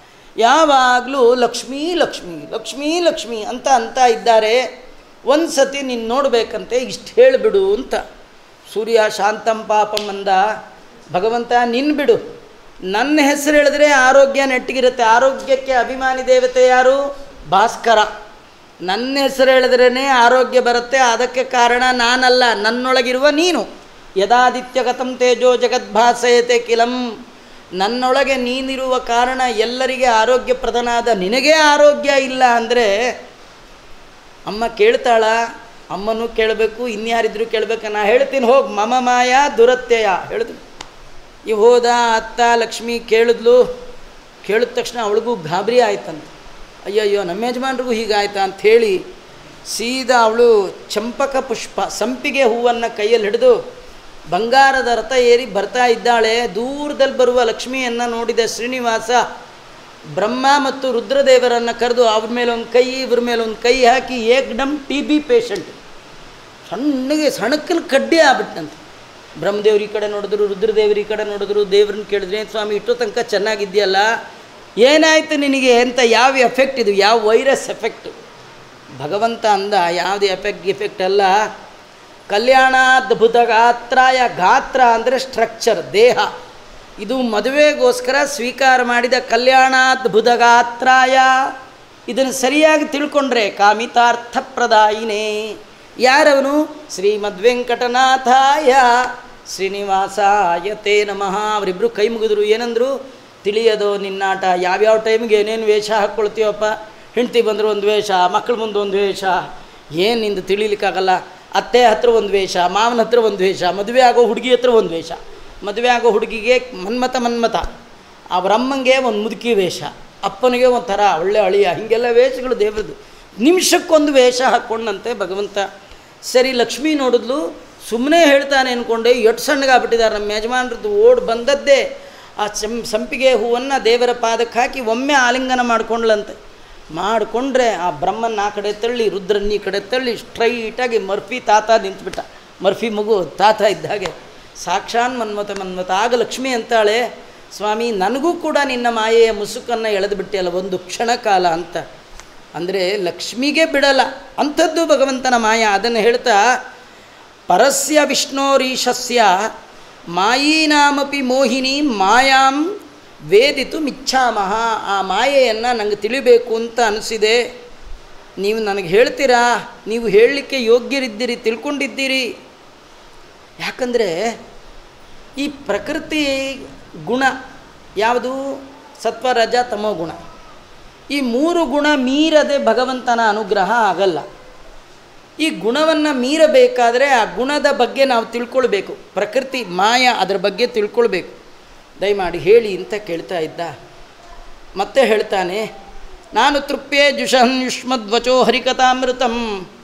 ಯಾವಾಗಲೂ ಲಕ್ಷ್ಮೀ ಲಕ್ಷ್ಮಿ ಲಕ್ಷ್ಮೀ ಲಕ್ಷ್ಮಿ ಅಂತ ಅಂತ ಇದ್ದಾರೆ ಒಂದು ಸತಿ ನೀನು ನೋಡಬೇಕಂತೆ ಇಷ್ಟು ಹೇಳಿಬಿಡು ಅಂತ ಸೂರ್ಯ ಶಾಂತಂ ಪಾಪಂ ಅಂದ ಭಗವಂತ ನಿನ್ನ ಬಿಡು ನನ್ನ ಹೆಸರು ಹೇಳಿದ್ರೆ ಆರೋಗ್ಯ ನೆಟ್ಟಿಗಿರುತ್ತೆ ಆರೋಗ್ಯಕ್ಕೆ ಅಭಿಮಾನಿ ದೇವತೆ ಯಾರು ಭಾಸ್ಕರ ನನ್ನ ಹೆಸರು ಹೇಳಿದ್ರೇ ಆರೋಗ್ಯ ಬರುತ್ತೆ ಅದಕ್ಕೆ ಕಾರಣ ನಾನಲ್ಲ ನನ್ನೊಳಗಿರುವ ನೀನು ಯದಾದಿತ್ಯಗತಂ ತೇಜೋ ಜಗದ್ಭಾಸಯತೆ ಕಿಲಂ ನನ್ನೊಳಗೆ ನೀನಿರುವ ಕಾರಣ ಎಲ್ಲರಿಗೆ ಆರೋಗ್ಯಪ್ರದನಾದ ನಿನಗೇ ಆರೋಗ್ಯ ಇಲ್ಲ ಅಂದರೆ ಅಮ್ಮ ಕೇಳ್ತಾಳ ಅಮ್ಮನೂ ಕೇಳಬೇಕು ಇನ್ಯಾರಿದ್ರು ಕೇಳಬೇಕು ನಾ ಹೇಳ್ತೀನಿ ಹೋಗಿ ಮಮ ಮಾಯ ದುರತ್ಯಯ ಹೇಳಿದ್ರು ಈ ಹೋದ ಅತ್ತ ಲಕ್ಷ್ಮಿ ಕೇಳಿದ್ಲು ಕೇಳಿದ ತಕ್ಷಣ ಅವಳಿಗೂ ಗಾಬರಿ ಆಯ್ತಂತ ಅಯ್ಯಯ್ಯೋ ನಮ್ಮ ಯಜಮಾನ್ರಿಗೂ ಹೀಗಾಯ್ತಾ ಅಂಥೇಳಿ ಸೀದಾ ಅವಳು ಚಂಪಕ ಪುಷ್ಪ ಸಂಪಿಗೆ ಹೂವನ್ನು ಕೈಯಲ್ಲಿ ಹಿಡಿದು ಬಂಗಾರದ ರಥ ಏರಿ ಬರ್ತಾ ಇದ್ದಾಳೆ ದೂರದಲ್ಲಿ ಬರುವ ಲಕ್ಷ್ಮಿಯನ್ನು ನೋಡಿದ ಶ್ರೀನಿವಾಸ ಬ್ರಹ್ಮ ಮತ್ತು ರುದ್ರದೇವರನ್ನು ಕರೆದು ಅವ್ರ ಮೇಲೆ ಒಂದು ಕೈ ಇವ್ರ ಮೇಲೆ ಒಂದು ಕೈ ಹಾಕಿ ಏಕ್ಡಮ್ ಟಿ ಬಿ ಪೇಷಂಟ್ ಸಣ್ಣಗೆ ಸಣಕ್ಕನ ಕಡ್ಡಿ ಆಗ್ಬಿಟ್ಟಂತೆ ಬ್ರಹ್ಮದೇವ್ರ ಈ ಕಡೆ ನೋಡಿದ್ರು ರುದ್ರದೇವ್ರ ಈ ಕಡೆ ನೋಡಿದ್ರು ದೇವ್ರನ್ನ ಕೇಳಿದ್ರೆ "ಏನ್ ಸ್ವಾಮಿ ಇಷ್ಟೋ ತನಕ ಚೆನ್ನಾಗಿದೆಯಲ್ಲ ಏನಾಯ್ತು ನಿನಗೆ ಅಂತ ಯಾವ ಎಫೆಕ್ಟ್ ಇದು ಯಾವ ವೈರಸ್ ಎಫೆಕ್ಟ್ ಭಗವಂತ ಅಂದ ಯಾವುದು ಎಫೆಕ್ಟ್ ಗಿಫೆಕ್ಟ್ ಅಲ್ಲ ಕಲ್ಯಾಣಾದ್ಭುತ ಗಾತ್ರಾಯ ಗಾತ್ರ ಅಂದರೆ ಸ್ಟ್ರಕ್ಚರ್ ದೇಹ ಇದು ಮದುವೆಗೋಸ್ಕರ ಸ್ವೀಕಾರ ಮಾಡಿದ ಕಲ್ಯಾಣಾದ್ಭುತ ಗಾತ್ರಾಯ ಇದನ್ನು ಸರಿಯಾಗಿ ತಿಳ್ಕೊಂಡ್ರೆ ಕಾಮಿತಾರ್ಥಪ್ರದಾಯಿನೇ ಯಾರವನು ಶ್ರೀಮದ್ವೆಂಕಟನಾಥಾಯ ಶ್ರೀನಿವಾಸಾಯ ತೇ ನಮಃ ಅವರಿಬ್ಬರು ಕೈ ಮುಗಿದ್ರು ಏನಂದ್ರು ತಿಳಿಯೋದು ನಿನ್ನಾಟ ಯಾವ್ಯಾವ ಟೈಮಿಗೆ ಏನೇನು ವೇಷ ಹಾಕ್ಕೊಳ್ತೀವಪ್ಪ ಹೆಂಡ್ತಿ ಬಂದರು ಒಂದು ವೇಷ ಮಕ್ಕಳ ಮುಂದೆ ಒಂದು ವೇಷ ಏನು ನಿಂದು ತಿಳಿಲಿಕ್ಕಾಗಲ್ಲ ಅತ್ತೆ ಹತ್ರ ಒಂದು ವೇಷ ಮಾವನ ಹತ್ರ ಒಂದು ವೇಷ ಮದುವೆ ಆಗೋ ಹುಡುಗಿ ಹತ್ರ ಒಂದು ವೇಷ ಮದುವೆ ಆಗೋ ಹುಡುಗಿಗೆ ಮನ್ಮತ ಮನ್ಮತ ಅವರಮ್ಮಂಗೆ ಒಂದು ಮುದುಕಿ ವೇಷ ಅಪ್ಪನಿಗೆ ಒಂಥರ ಒಳ್ಳೆ ಅಳಿಯ ಹೀಗೆಲ್ಲ ವೇಷಗಳು ದೇವ್ರದ್ದು ನಿಮಿಷಕ್ಕೊಂದು ವೇಷ ಹಾಕ್ಕೊಂಡಂತೆ ಭಗವಂತ ಸರಿ ಲಕ್ಷ್ಮಿ ನೋಡಿದ್ಲು ಸುಮ್ಮನೆ ಹೇಳ್ತಾನೆ ಅಂದ್ಕೊಂಡೆ ಎಷ್ಟು ಸಣ್ಣಗಾಗ್ಬಿಟ್ಟಿದ್ದಾರೆ ನಮ್ಮ ಯಜಮಾನ್ರದ್ದು ಓಡ್ ಬಂದದ್ದೇ ಆ ಸಂ ಸಂಪಿಗೆ ಹೂವನ್ನು ದೇವರ ಪಾದಕ್ಕೆ ಹಾಕಿ ಒಮ್ಮೆ ಆಲಿಂಗನ ಮಾಡ್ಕೊಂಡ್ಲಂತೆ ಮಾಡಿಕೊಂಡ್ರೆ ಆ ಬ್ರಹ್ಮನ್ ಆ ಕಡೆ ತಳ್ಳಿ ರುದ್ರನ್ ಈ ಕಡೆ ತಳ್ಳಿ ಸ್ಟ್ರೈಟಾಗಿ ಮರ್ಫಿ ತಾತ ನಿಂತುಬಿಟ್ಟ ಮರ್ಫಿ ಮಗು ತಾತ ಇದ್ದಾಗೆ ಸಾಕ್ಷಾನ್ ಮನ್ಮತ ಮನ್ಮತ ಆಗ ಲಕ್ಷ್ಮಿ ಅಂತಾಳೆ ಸ್ವಾಮಿ ನನಗೂ ಕೂಡ ನಿನ್ನ ಮಾಯೆಯ ಮುಸುಕನ್ನು ಎಳೆದು ಬಿಟ್ಟಿಯಲ್ಲ ಒಂದು ಕ್ಷಣ ಕಾಲ ಅಂತ ಅಂದರೆ ಲಕ್ಷ್ಮಿಗೆ ಬಿಡಲ್ಲ ಅಂಥದ್ದು ಭಗವಂತನ ಮಾಯ ಅದನ್ನು ಹೇಳ್ತಾ ಪರಸ್ಯ ವಿಷ್ಣೋರೀಶಸ್ಯ ಮಾಯೀನಾಮಪಿ ಮೋಹಿನಿ ಮಾಯಾಂ ವೇದಿತು ಮಿಚ್ಛಾಮಹ ಆ ಮಾಯೆಯನ್ನು ನನಗೆ ತಿಳಿಬೇಕು ಅಂತ ಅನಿಸಿದೆ ನೀವು ನನಗೆ ಹೇಳ್ತೀರಾ ನೀವು ಹೇಳಲಿಕ್ಕೆ ಯೋಗ್ಯರಿದ್ದೀರಿ ತಿಳ್ಕೊಂಡಿದ್ದೀರಿ ಯಾಕಂದರೆ ಈ ಪ್ರಕೃತಿ ಗುಣ ಯಾವುದು ಸತ್ವ ರಜ ತಮೋ ಗುಣ ಈ ಮೂರು ಗುಣ ಮೀರದೆ ಭಗವಂತನ ಅನುಗ್ರಹ ಆಗಲ್ಲ ಈ ಗುಣವನ್ನು ಮೀರಬೇಕಾದರೆ ಆ ಗುಣದ ಬಗ್ಗೆ ನಾವು ತಿಳ್ಕೊಳ್ಬೇಕು ಪ್ರಕೃತಿ ಮಾಯ ಅದರ ಬಗ್ಗೆ ತಿಳ್ಕೊಳ್ಬೇಕು ದಯಮಾಡಿ ಹೇಳಿ ಅಂತ ಕೇಳ್ತಾ ಇದ್ದ ಮತ್ತೆ ಹೇಳ್ತಾನೆ ನಾನು ತೃಪ್ಯೆ ಜುಷನ್ ಯುಷ್ಮದ್ವಚೋ ಹರಿಕಥಾಮೃತಂ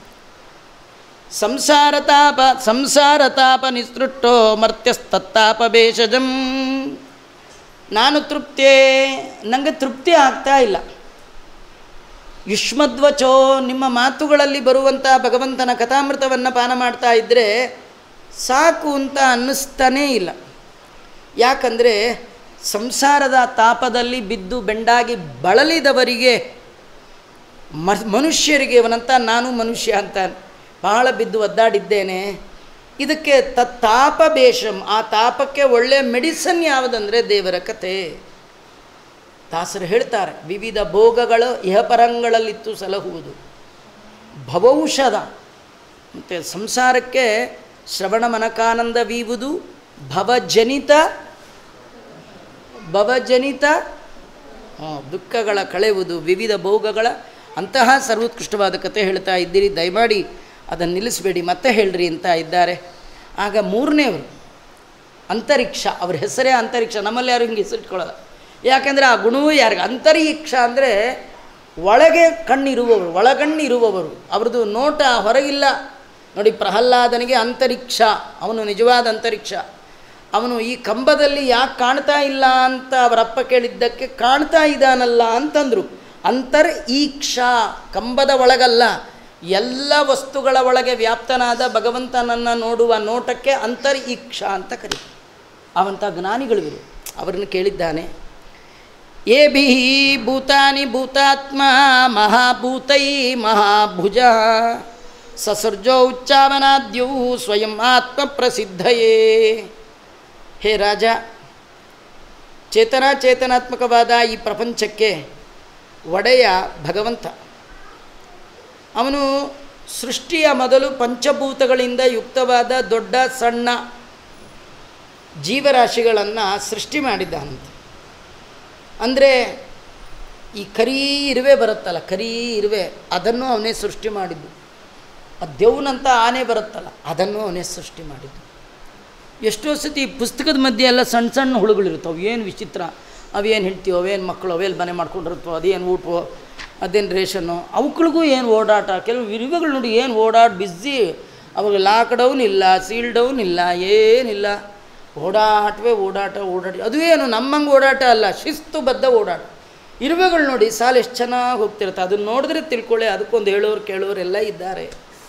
ಸಂಸಾರತಾಪ ಸಂಸಾರತಾಪ ನಿಸೃಷ್ಟೋ ಮರ್ತ್ಯಸ್ತತ್ತಾಪ ಭೇಷಜಂ ನಾನು ತೃಪ್ತೇ ನನಗೆ ತೃಪ್ತಿ ಆಗ್ತಾ ಇಲ್ಲ ಯುಷ್ಮದ್ವಚೋ ನಿಮ್ಮ ಮಾತುಗಳಲ್ಲಿ ಬರುವಂಥ ಭಗವಂತನ ಕಥಾಮೃತವನ್ನು ಪಾನ ಮಾಡ್ತಾ ಇದ್ದರೆ ಸಾಕು ಅಂತ ಅನ್ನಿಸ್ತಾನೇ ಇಲ್ಲ ಯಾಕಂದರೆ ಸಂಸಾರದ ತಾಪದಲ್ಲಿ ಬಿದ್ದು ಬೆಂಡಾಗಿ ಬಳಲಿದವರಿಗೆ ಮ ಮನುಷ್ಯರಿಗೆ ಇವನಂತ ನಾನು ಮನುಷ್ಯ ಅಂತ ಬಹಳ ಬಿದ್ದು ಒದ್ದಾಡಿದ್ದೇನೆ ಇದಕ್ಕೆ ತತ್ತಾಪ ಬೇಷಂ ಆ ತಾಪಕ್ಕೆ ಒಳ್ಳೆಯ ಮೆಡಿಸನ್ ಯಾವುದಂದರೆ ದೇವರ ಕಥೆ ದಾಸರು ಹೇಳ್ತಾರೆ ವಿವಿಧ ಭೋಗಗಳು ಇಹಪರಂಗಳಲ್ಲಿತ್ತು ಸಲಹುವುದು ಭವೌಷಧ ಮತ್ತು ಸಂಸಾರಕ್ಕೆ ಶ್ರವಣ ಮನಕಾನಂದವೀವುದು ಭವಜನಿತ ಭವಜನಿತ ಆ, ದುಃಖಗಳ ಕಳೆಯುವುದು ವಿವಿಧ ಭೋಗಗಳ ಅಂತಹ ಸರ್ವೋತ್ಕೃಷ್ಟವಾದ ಕಥೆ ಹೇಳ್ತಾ ಇದ್ದೀರಿ ದಯಮಾಡಿ ಅದನ್ನು ನಿಲ್ಲಿಸಬೇಡಿ ಮತ್ತೆ ಹೇಳ್ರಿ ಅಂತ ಇದ್ದಾರೆ ಆಗ ಮೂರನೇವರು ಅಂತರಿಕ್ಷ ಅವ್ರ ಹೆಸರೇ ಅಂತರಿಕ್ಷ ನಮ್ಮಲ್ಲಿ ಯಾರು ಹಿಂಗೆ ಹೆಸರಿಟ್ಕೊಳ್ಳಲ್ಲ ಯಾಕೆಂದರೆ ಆ ಗುಣವೂ ಯಾರಿಗೆ ಅಂತರಿಕ್ಷ ಅಂದರೆ ಒಳಗೆ ಕಣ್ಣಿರುವವರು ಒಳಗಣ್ಣಿರುವವರು ಅವ್ರದ್ದು ನೋಟ ಹೊರಗಿಲ್ಲ ನೋಡಿ ಪ್ರಹ್ಲಾದನಿಗೆ ಅಂತರಿಕ್ಷ ಅವನು ನಿಜವಾದ ಅಂತರಿಕ್ಷ ಅವನು ಈ ಕಂಬದಲ್ಲಿ ಯಾಕೆ ಕಾಣ್ತಾ ಇಲ್ಲ ಅಂತ ಅವರಪ್ಪ ಕೇಳಿದ್ದಕ್ಕೆ ಕಾಣ್ತಾ ಇದ್ದಾನಲ್ಲ ಅಂತಂದರು ಅಂತರ್ ಈಕ್ಷ ಕಂಬದ ಒಳಗಲ್ಲ ಎಲ್ಲ ವಸ್ತುಗಳ ಒಳಗೆ ವ್ಯಾಪ್ತನಾದ ಭಗವಂತನನ್ನು ನೋಡುವ ನೋಟಕ್ಕೆ ಅಂತರ್ ಈಕ್ಷ ಅಂತ ಕರೀತಾರೆ ಅವಂಥ ಜ್ಞಾನಿಗಳಿವರು ಅವರನ್ನು ಕೇಳಿದ್ದಾನೆ ಏ ಭಿ ಭೂತಾನಿ ಭೂತಾತ್ಮ ಮಹಾಭೂತೈ ಮಹಾಭುಜ ಸಸರ್ಜೋ ಉಚ್ಚಾವನಾದ್ಯೌ ಸ್ವಯಂ ಆತ್ಮ ಪ್ರಸಿದ್ಧಯೇ ಹೇ ರಾಜ ಚೇತನ ಚೇತನಾತ್ಮಕವಾದ ಈ ಪ್ರಪಂಚಕ್ಕೆ ಒಡೆಯ ಭಗವಂತ ಅವನು ಸೃಷ್ಟಿಯ ಮೊದಲು ಪಂಚಭೂತಗಳಿಂದ ಯುಕ್ತವಾದ ದೊಡ್ಡ ಸಣ್ಣ ಜೀವರಾಶಿಗಳನ್ನು ಸೃಷ್ಟಿ ಮಾಡಿದ್ದಾನಂತೆ ಅಂದರೆ ಈ ಕರಿ ಇರುವೆ ಬರುತ್ತಲ್ಲ ಕರಿ ಇರುವೆ ಅದನ್ನು ಅವನೇ ಸೃಷ್ಟಿ ಮಾಡಿದ್ದು ಆ ದೆವ್ವನಂತ ಆನೆ ಬರುತ್ತಲ್ಲ ಅದನ್ನು ಅವನೇ ಸೃಷ್ಟಿ ಮಾಡಿದ್ದು ಎಷ್ಟೋ ಸತಿ ಈ ಪುಸ್ತಕದ ಮಧ್ಯೆ ಎಲ್ಲ ಸಣ್ಣ ಸಣ್ಣ ಹುಳುಗಳಿರ್ತವೆ ಏನು ವಿಚಿತ್ರ ಅವೇನು ಹೇಳ್ತೀವೋ ಅವೇನು ಮಕ್ಕಳು ಅವೇನು ಮನೆ ಮಾಡ್ಕೊಂಡಿರ್ತವೋ ಅದೇನು ಊಟವೋ ಅದೇನು ರೇಷನ್ನು ಅವುಗಳಿಗೂ ಏನು ಓಡಾಟ ಕೆಲವು ಇರುವೆಗಳು ನೋಡಿ ಏನು ಓಡಾಟ ಬಿಸಿ ಅವಾಗ ಲಾಕ್ ಡೌನ್ ಇಲ್ಲ ಸೀಲ್ ಡೌನ್ ಇಲ್ಲ ಏನಿಲ್ಲ ಓಡಾಟವೇ ಓಡಾಟ ಓಡಾಟ ಅದು ಏನು ನಮ್ಮಂಗೆ ಓಡಾಟ ಅಲ್ಲ ಶಿಸ್ತುಬದ್ಧ ಓಡಾಟ ಇರುವೆಗಳು ನೋಡಿ ಸಾಲು ಎಷ್ಟು ಚೆನ್ನಾಗಿ ಹೋಗ್ತಿರುತ್ತೆ ಅದನ್ನು ನೋಡಿದ್ರೆ ತಿಳ್ಕೊಳ್ಳಿ ಅದಕ್ಕೊಂದು ಹೇಳೋರು ಕೇಳೋರು ಎಲ್ಲ ಇದ್ದಾರೆ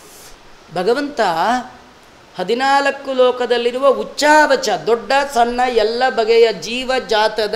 ಭಗವಂತ ಹದಿನಾಲ್ಕು ಲೋಕದಲ್ಲಿರುವ ಉಚ್ಚಾವಚ ದೊಡ್ಡ ಸಣ್ಣ ಎಲ್ಲ ಬಗೆಯ ಜೀವ ಜಾತದ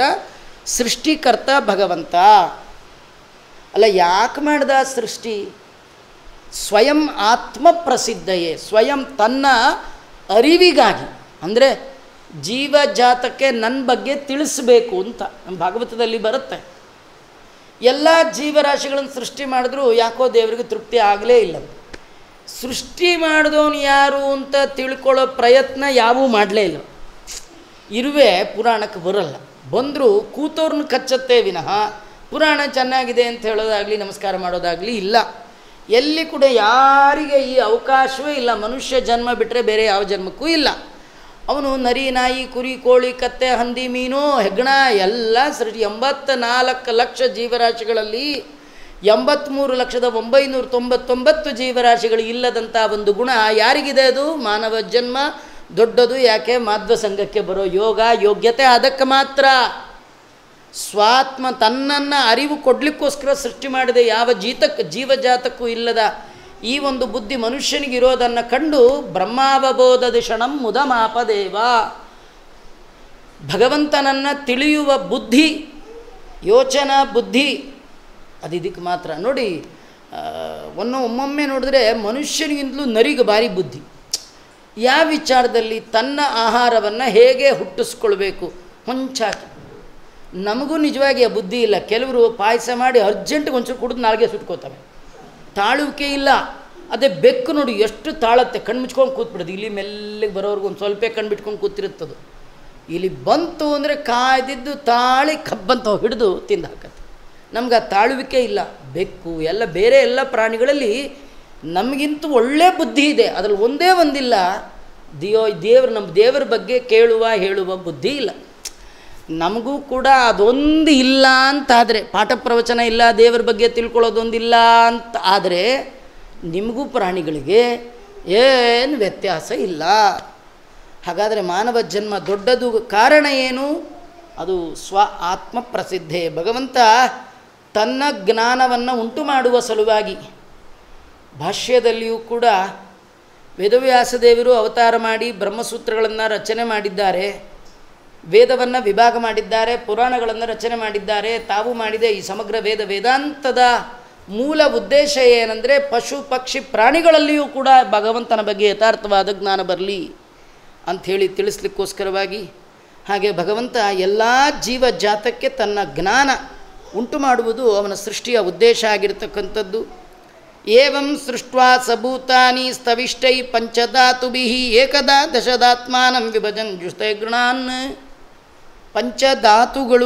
ಸೃಷ್ಟಿಕರ್ತ ಭಗವಂತ ಅಲ್ಲ ಯಾಕೆ ಮಾಡ್ದ ಸೃಷ್ಟಿ ಸ್ವಯಂ ಆತ್ಮ ಪ್ರಸಿದ್ಧಯೇ ಸ್ವಯಂ ತನ್ನ ಅರಿವಿಗಾಗಿ ಅಂದರೆ ಜೀವಜಾತಕ್ಕೆ ನನ್ನ ಬಗ್ಗೆ ತಿಳಿಸ್ಬೇಕು ಅಂತ ನಮ್ಮ ಭಾಗವತದಲ್ಲಿ ಬರುತ್ತೆ ಎಲ್ಲ ಜೀವರಾಶಿಗಳನ್ನು ಸೃಷ್ಟಿ ಮಾಡಿದ್ರೂ ಯಾಕೋ ದೇವರಿಗೆ ತೃಪ್ತಿ ಆಗಲೇ ಇಲ್ಲ ಸೃಷ್ಟಿ ಮಾಡಿದವನು ಯಾರು ಅಂತ ತಿಳ್ಕೊಳ್ಳೋ ಪ್ರಯತ್ನ ಯಾವೂ ಮಾಡಲೇ ಇಲ್ಲ ಇರುವೆ ಪುರಾಣಕ್ಕೆ ಬರಲ್ಲ ಬಂದರೂ ಕೂತವ್ರನ್ನ ಕಚ್ಚತ್ತೆ ವಿನಃ ಪುರಾಣ ಚೆನ್ನಾಗಿದೆ ಅಂತ ಹೇಳೋದಾಗಲಿ ನಮಸ್ಕಾರ ಮಾಡೋದಾಗಲಿ ಇಲ್ಲ ಎಲ್ಲಿ ಕೂಡ ಯಾರಿಗೆ ಈ ಅವಕಾಶವೇ ಇಲ್ಲ ಮನುಷ್ಯ ಜನ್ಮ ಬಿಟ್ಟರೆ ಬೇರೆ ಯಾವ ಜನ್ಮಕ್ಕೂ ಇಲ್ಲ ಅವನು ನರಿ ನಾಯಿ ಕುರಿ ಕೋಳಿ ಕತ್ತೆ ಹಂದಿ ಮೀನು ಹೆಗ್ಗಣ ಎಲ್ಲ ಸೃಷ್ಟಿ ಎಂಬತ್ತ ನಾಲ್ಕು ಲಕ್ಷ ಜೀವರಾಶಿಗಳಲ್ಲಿ ಎಂಬತ್ತ್ಮೂರು ಲಕ್ಷದ ಒಂಬೈನೂರ ತೊಂಬತ್ತೊಂಬತ್ತು ಜೀವರಾಶಿಗಳು ಇಲ್ಲದಂಥ ಒಂದು ಗುಣ ಯಾರಿಗಿದೆ ಅದು ಮಾನವ ಜನ್ಮ ದೊಡ್ಡದು ಯಾಕೆ ಮಾಧ್ವ ಸಂಘಕ್ಕೆ ಬರೋ ಯೋಗ ಯೋಗ್ಯತೆ ಅದಕ್ಕೆ ಮಾತ್ರ ಸ್ವಾತ್ಮ ತನ್ನನ್ನು ಅರಿವು ಕೊಡಲಿಕ್ಕೋಸ್ಕರ ಸೃಷ್ಟಿ ಮಾಡಿದೆ ಯಾವ ಜೀತಕ್ಕೆ ಜೀವಜಾತಕ್ಕೂ ಇಲ್ಲದ ಈ ಒಂದು ಬುದ್ಧಿ ಮನುಷ್ಯನಿಗಿರೋದನ್ನು ಕಂಡು ಬ್ರಹ್ಮಾವಬೋಧ ದಿಷಣಂ ಮುದಮಾಪದೇವ ಭಗವಂತನನ್ನು ತಿಳಿಯುವ ಬುದ್ಧಿ ಯೋಚನಾ ಬುದ್ಧಿ ಅದು ಇದಕ್ಕೆ ಮಾತ್ರ ನೋಡಿ ಒನ್ನು ಒಮ್ಮೊಮ್ಮೆ ನೋಡಿದ್ರೆ ಮನುಷ್ಯನಿಗಿಂತಲೂ ನರಿಗೆ ಭಾರಿ ಬುದ್ಧಿ ಯಾವ ವಿಚಾರದಲ್ಲಿ ತನ್ನ ಆಹಾರವನ್ನು ಹೇಗೆ ಹುಟ್ಟಿಸ್ಕೊಳ್ಬೇಕು ಹೊಂಚಾಕಿ ನಮಗೂ ನಿಜವಾಗಿ ಆ ಬುದ್ಧಿ ಇಲ್ಲ ಕೆಲವರು ಪಾಯಸ ಮಾಡಿ ಅರ್ಜೆಂಟಿಗೆ ಒಂಚೂರು ಕುಡಿದು ನಾಲ್ಗೆ ಸುಟ್ಕೋತವೆ ತಾಳುವಿಕೆ ಇಲ್ಲ ಅದೇ ಬೆಕ್ಕು ನೋಡಿ ಎಷ್ಟು ತಾಳತ್ತೆ ಕಣ್ಣು ಮುಚ್ಕೊಂಡು ಕೂತ್ಬಿಡೋದು ಇಲ್ಲಿ ಮೆಲ್ಲಿಗೆ ಬರೋರ್ಗು ಒಂದು ಸ್ವಲ್ಪ ಕಣ್ಣು ಬಿಟ್ಕೊಂಡು ಕೂತಿರುತ್ತದು ಇಲ್ಲಿ ಬಂತು ಅಂದರೆ ಕಾಯ್ದಿದ್ದು ತಾಳಿ ಕಬ್ಬಂತ ಹಿಡಿದು ತಿಂದು ಹಾಕತ್ತೆ ನಮ್ಗೆ ಆ ತಾಳುವಿಕೆ ಇಲ್ಲ ಬೆಕ್ಕು ಎಲ್ಲ ಬೇರೆ ಎಲ್ಲ ಪ್ರಾಣಿಗಳಲ್ಲಿ ನಮಗಿಂತೂ ಒಳ್ಳೆ ಬುದ್ಧಿ ಇದೆ ಅದರಲ್ಲಿ ಒಂದೇ ಒಂದಿಲ್ಲ ದಿಯೋ ದೇವ್ರ ನಮ್ಮ ದೇವರ ಬಗ್ಗೆ ಕೇಳುವ ಹೇಳುವ ಬುದ್ಧಿ ಇಲ್ಲ ನಮಗೂ ಕೂಡ ಅದೊಂದು ಇಲ್ಲ ಅಂತಾದರೆ ಪಾಠ ಪ್ರವಚನ ಇಲ್ಲ ದೇವರ ಬಗ್ಗೆ ತಿಳ್ಕೊಳ್ಳೋದೊಂದಿಲ್ಲ ಅಂತ ಆದರೆ ನಿಮಗೂ ಪ್ರಾಣಿಗಳಿಗೆ ಏನು ವ್ಯತ್ಯಾಸ ಇಲ್ಲ ಹಾಗಾದರೆ ಮಾನವ ಜನ್ಮ ದೊಡ್ಡದು ಕಾರಣ ಏನು ಅದು ಸ್ವ ಆತ್ಮ ಪ್ರಸಿದ್ಧೆ ಭಗವಂತ ತನ್ನ ಜ್ಞಾನವನ್ನು ಉಂಟು ಮಾಡುವ ಸಲುವಾಗಿ ಭಾಷ್ಯದಲ್ಲಿಯೂ ಕೂಡ ವೇದವ್ಯಾಸದೇವರು ಅವತಾರ ಮಾಡಿ ಬ್ರಹ್ಮಸೂತ್ರಗಳನ್ನು ರಚನೆ ಮಾಡಿದ್ದಾರೆ ವೇದವನ್ನು ವಿಭಾಗ ಮಾಡಿದ್ದಾರೆ ಪುರಾಣಗಳನ್ನು ರಚನೆ ಮಾಡಿದ್ದಾರೆ ತಾವು ಮಾಡಿದ ಈ ಸಮಗ್ರ ವೇದ ವೇದಾಂತದ ಮೂಲ ಉದ್ದೇಶ ಏನಂದರೆ ಪಶು ಪಕ್ಷಿ ಪ್ರಾಣಿಗಳಲ್ಲಿಯೂ ಕೂಡ ಭಗವಂತನ ಬಗ್ಗೆ ಯಥಾರ್ಥವಾದ ಜ್ಞಾನ ಬರಲಿ ಅಂಥೇಳಿ ತಿಳಿಸ್ಲಿಕ್ಕೋಸ್ಕರವಾಗಿ ಹಾಗೆ ಭಗವಂತ ಎಲ್ಲ ಜೀವ ಜಾತಕ್ಕೆ ತನ್ನ ಜ್ಞಾನ ಉಂಟು ಮಾಡುವುದು ಅವನ ಸೃಷ್ಟಿಯ ಉದ್ದೇಶ ಆಗಿರತಕ್ಕಂಥದ್ದು ಏವಂ ಸೃಷ್ಟ್ವಾ ಸಭೂತಾನಿ ಸ್ತವಿಷ್ಟೈ ಪಂಚಧಾತುಭಿ ಏಕದಾ ದಶದಾತ್ಮಾನಂ ವಿಭಜನ್ ಜುಷ್ಟೈ ಗೃಣಾನ್ ಪಂಚಧಾತುಗಳು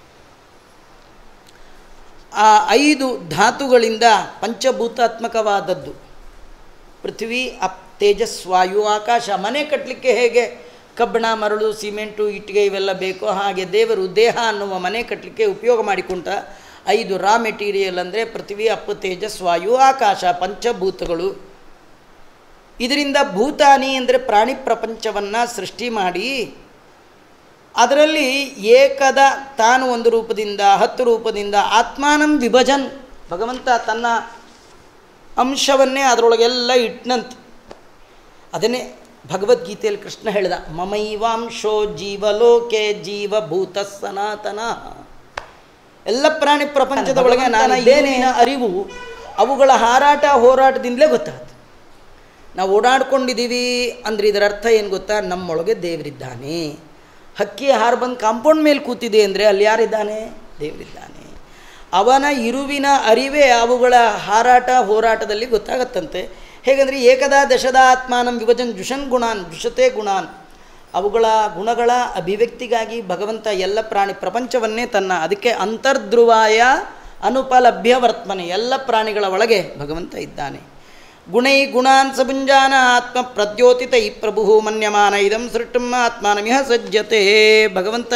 ಆ ಐದು ಧಾತುಗಳಿಂದ ಪಂಚಭೂತಾತ್ಮಕವಾದದ್ದು ಪೃಥ್ವಿ ಅಪ್ ತೇಜಸ್ ವಾಯು ಆಕಾಶ ಮನೆ ಕಟ್ಟಲಿಕ್ಕೆ ಹೇಗೆ ಕಬ್ಬಣ ಮರಳು ಸಿಮೆಂಟು ಇಟ್ಟಿಗೆ ಇವೆಲ್ಲ ಬೇಕೋ ಹಾಗೆ ದೇವರು ದೇಹ ಅನ್ನುವ ಮನೆ ಕಟ್ಟಲಿಕ್ಕೆ ಉಪಯೋಗ ಮಾಡಿಕೊಂಡ ಐದು ರಾ ಮೆಟೀರಿಯಲ್ ಅಂದರೆ ಪೃಥ್ವಿ ಅಪ್ಪು ತೇಜಸ್ ವಾಯು ಆಕಾಶ ಪಂಚಭೂತಗಳು ಇದರಿಂದ ಭೂತಾನಿ ಅಂದರೆ ಪ್ರಾಣಿ ಪ್ರಪಂಚವನ್ನು ಸೃಷ್ಟಿ ಮಾಡಿ ಅದರಲ್ಲಿ ಏಕದ ತಾನು ಒಂದು ರೂಪದಿಂದ ಹತ್ತು ರೂಪದಿಂದ ಆತ್ಮಾನಂ ವಿಭಜನ್ ಭಗವಂತ ತನ್ನ ಅಂಶವನ್ನೇ ಅದರೊಳಗೆಲ್ಲ ಇಟ್ನಂತೆ ಅದನ್ನೇ ಭಗವದ್ಗೀತೆಯಲ್ಲಿ ಕೃಷ್ಣ ಹೇಳಿದ ಮಮೈವಾಂಶೋ ಜೀವಲೋಕೆ ಜೀವಭೂತ ಸನಾತನ ಎಲ್ಲ ಪ್ರಾಣಿ ಪ್ರಪಂಚದ ಒಳಗೆ ನಾನು ಏನೇನ ಅರಿವು ಅವುಗಳ ಹಾರಾಟ ಹೋರಾಟದಿಂದಲೇ ಗೊತ್ತಾಗುತ್ತೆ ನಾವು ಓಡಾಡ್ಕೊಂಡಿದ್ದೀವಿ ಅಂದರೆ ಇದರ ಅರ್ಥ ಏನು ಗೊತ್ತಾ ನಮ್ಮೊಳಗೆ ದೇವರಿದ್ದಾನೆ ಹಕ್ಕಿ ಹಾರು ಬಂದು ಕಾಂಪೌಂಡ್ ಮೇಲೆ ಕೂತಿದೆ ಅಂದರೆ ಅಲ್ಲಿ ಯಾರಿದ್ದಾನೆ ದೇವರಿದ್ದಾನೆ ಅವನ ಇರುವಿನ ಅರಿವೇ ಅವುಗಳ ಹಾರಾಟ ಹೋರಾಟದಲ್ಲಿ ಗೊತ್ತಾಗತ್ತಂತೆ ಹೇಗೆಂದರೆ ಏಕದಾ ದಶದ ಆತ್ಮಾನಂ ವಿಭಜನ್ ಜುಷನ್ ಗುಣಾನ್ ಜುಷತೆ ಗುಣಾನ್ ಅವುಗಳ ಗುಣಗಳ ಅಭಿವ್ಯಕ್ತಿಗಾಗಿ ಭಗವಂತ ಎಲ್ಲ ಪ್ರಾಣಿ ಪ್ರಪಂಚವನ್ನೇ ತನ್ನ ಅದಕ್ಕೆ ಅಂತರ್ಧ್ರುವಾಯ ಅನುಪಲಭ್ಯ ವರ್ತಮನೆ ಎಲ್ಲ ಪ್ರಾಣಿಗಳ ಒಳಗೆ ಭಗವಂತ ಇದ್ದಾನೆ ಗುಣೈ ಗುಣಾನ್ ಸಭುಂಜಾನ ಆತ್ಮ ಪ್ರದ್ಯೋತಿತೈ ಪ್ರಭು ಮನ್ಯಮಾನ ಇದಂ ಸೃಷ್ಟಂ ಆತ್ಮಾನಮಿಹ ಸಜ್ಜತೆ ಭಗವಂತ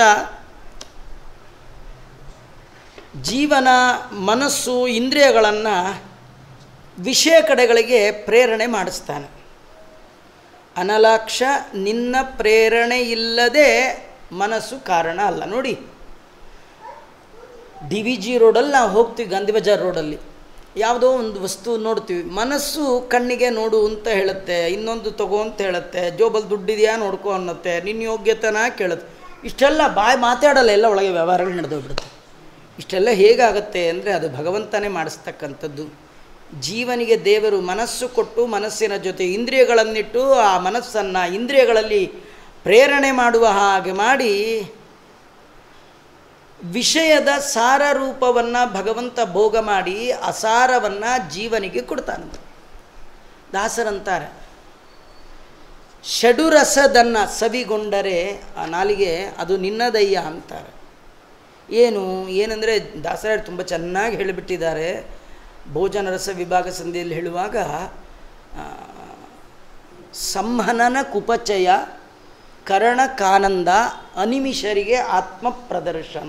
ಜೀವನ ಮನಸ್ಸು ಇಂದ್ರಿಯಗಳನ್ನು ವಿಷಯ ಕಡೆಗಳಿಗೆ ಪ್ರೇರಣೆ ಮಾಡಿಸ್ತಾನೆ ಅನಲಾಕ್ಷ ನಿನ್ನ ಪ್ರೇರಣೆ ಇಲ್ಲದೆ ಮನಸ್ಸು ಕಾರಣ ಅಲ್ಲ ನೋಡಿ ಡಿ ವಿ ಜಿ ರೋಡಲ್ಲಿ ನಾವು ಹೋಗ್ತೀವಿ ಗಾಂಧಿ ಬಜಾರ್ ರೋಡಲ್ಲಿ ಯಾವುದೋ ಒಂದು ವಸ್ತು ನೋಡ್ತೀವಿ ಮನಸ್ಸು ಕಣ್ಣಿಗೆ ನೋಡು ಅಂತ ಹೇಳುತ್ತೆ ಇನ್ನೊಂದು ತಗೋ ಅಂತ ಹೇಳುತ್ತೆ ಜೋಬಲ್ಲಿ ದುಡ್ಡಿದೆಯಾ ನೋಡ್ಕೊ ಅನ್ನತ್ತೆ ನಿನ್ನ ಯೋಗ್ಯತೆನ ಕೇಳುತ್ತೆ ಇಷ್ಟೆಲ್ಲ ಬಾಯಿ ಮಾತಾಡಲ್ಲ ಎಲ್ಲ ಒಳಗೆ ವ್ಯವಹಾರಗಳು ನಡೆದೋಗ್ಬಿಡುತ್ತೆ ಇಷ್ಟೆಲ್ಲ ಹೇಗಾಗುತ್ತೆ ಅಂದರೆ ಅದು ಭಗವಂತನೇ ಮಾಡಿಸ್ತಕ್ಕಂಥದ್ದು ಜೀವನಿಗೆ ದೇವರು ಮನಸ್ಸು ಕೊಟ್ಟು ಮನಸ್ಸಿನ ಜೊತೆ ಇಂದ್ರಿಯಗಳನ್ನಿಟ್ಟು ಆ ಮನಸ್ಸನ್ನು ಇಂದ್ರಿಯಗಳಲ್ಲಿ ಪ್ರೇರಣೆ ಮಾಡುವ ಹಾಗೆ ಮಾಡಿ ವಿಷಯದ ಸಾರ ರೂಪವನ್ನು ಭಗವಂತ ಭೋಗ ಮಾಡಿ ಅಸಾರವನ್ನು ಜೀವನಿಗೆ ಕೊಡ್ತಾನಂತೆ ದಾಸರಂತಾರೆ ಷಡುರಸದನ್ನು ಸವಿಗೊಂಡರೆ ಆ ನಾಲಿಗೆ ಅದು ನಿನ್ನದಯ್ಯ ಅಂತಾರೆ ಏನು ಏನಂದರೆ ದಾಸರಾಯರು ತುಂಬ ಚೆನ್ನಾಗಿ ಹೇಳಿಬಿಟ್ಟಿದ್ದಾರೆ ಭೋಜನ ರಸ ವಿಭಾಗ ಸಂಧಿಯಲ್ಲಿ ಹೇಳುವಾಗ ಆ, ಸಂಹನನ ಕುಪಚಯ ಕರಣಕಾನಂದ ಅನಿಮಿಷರಿಗೆ ಆತ್ಮ ಪ್ರದರ್ಶನ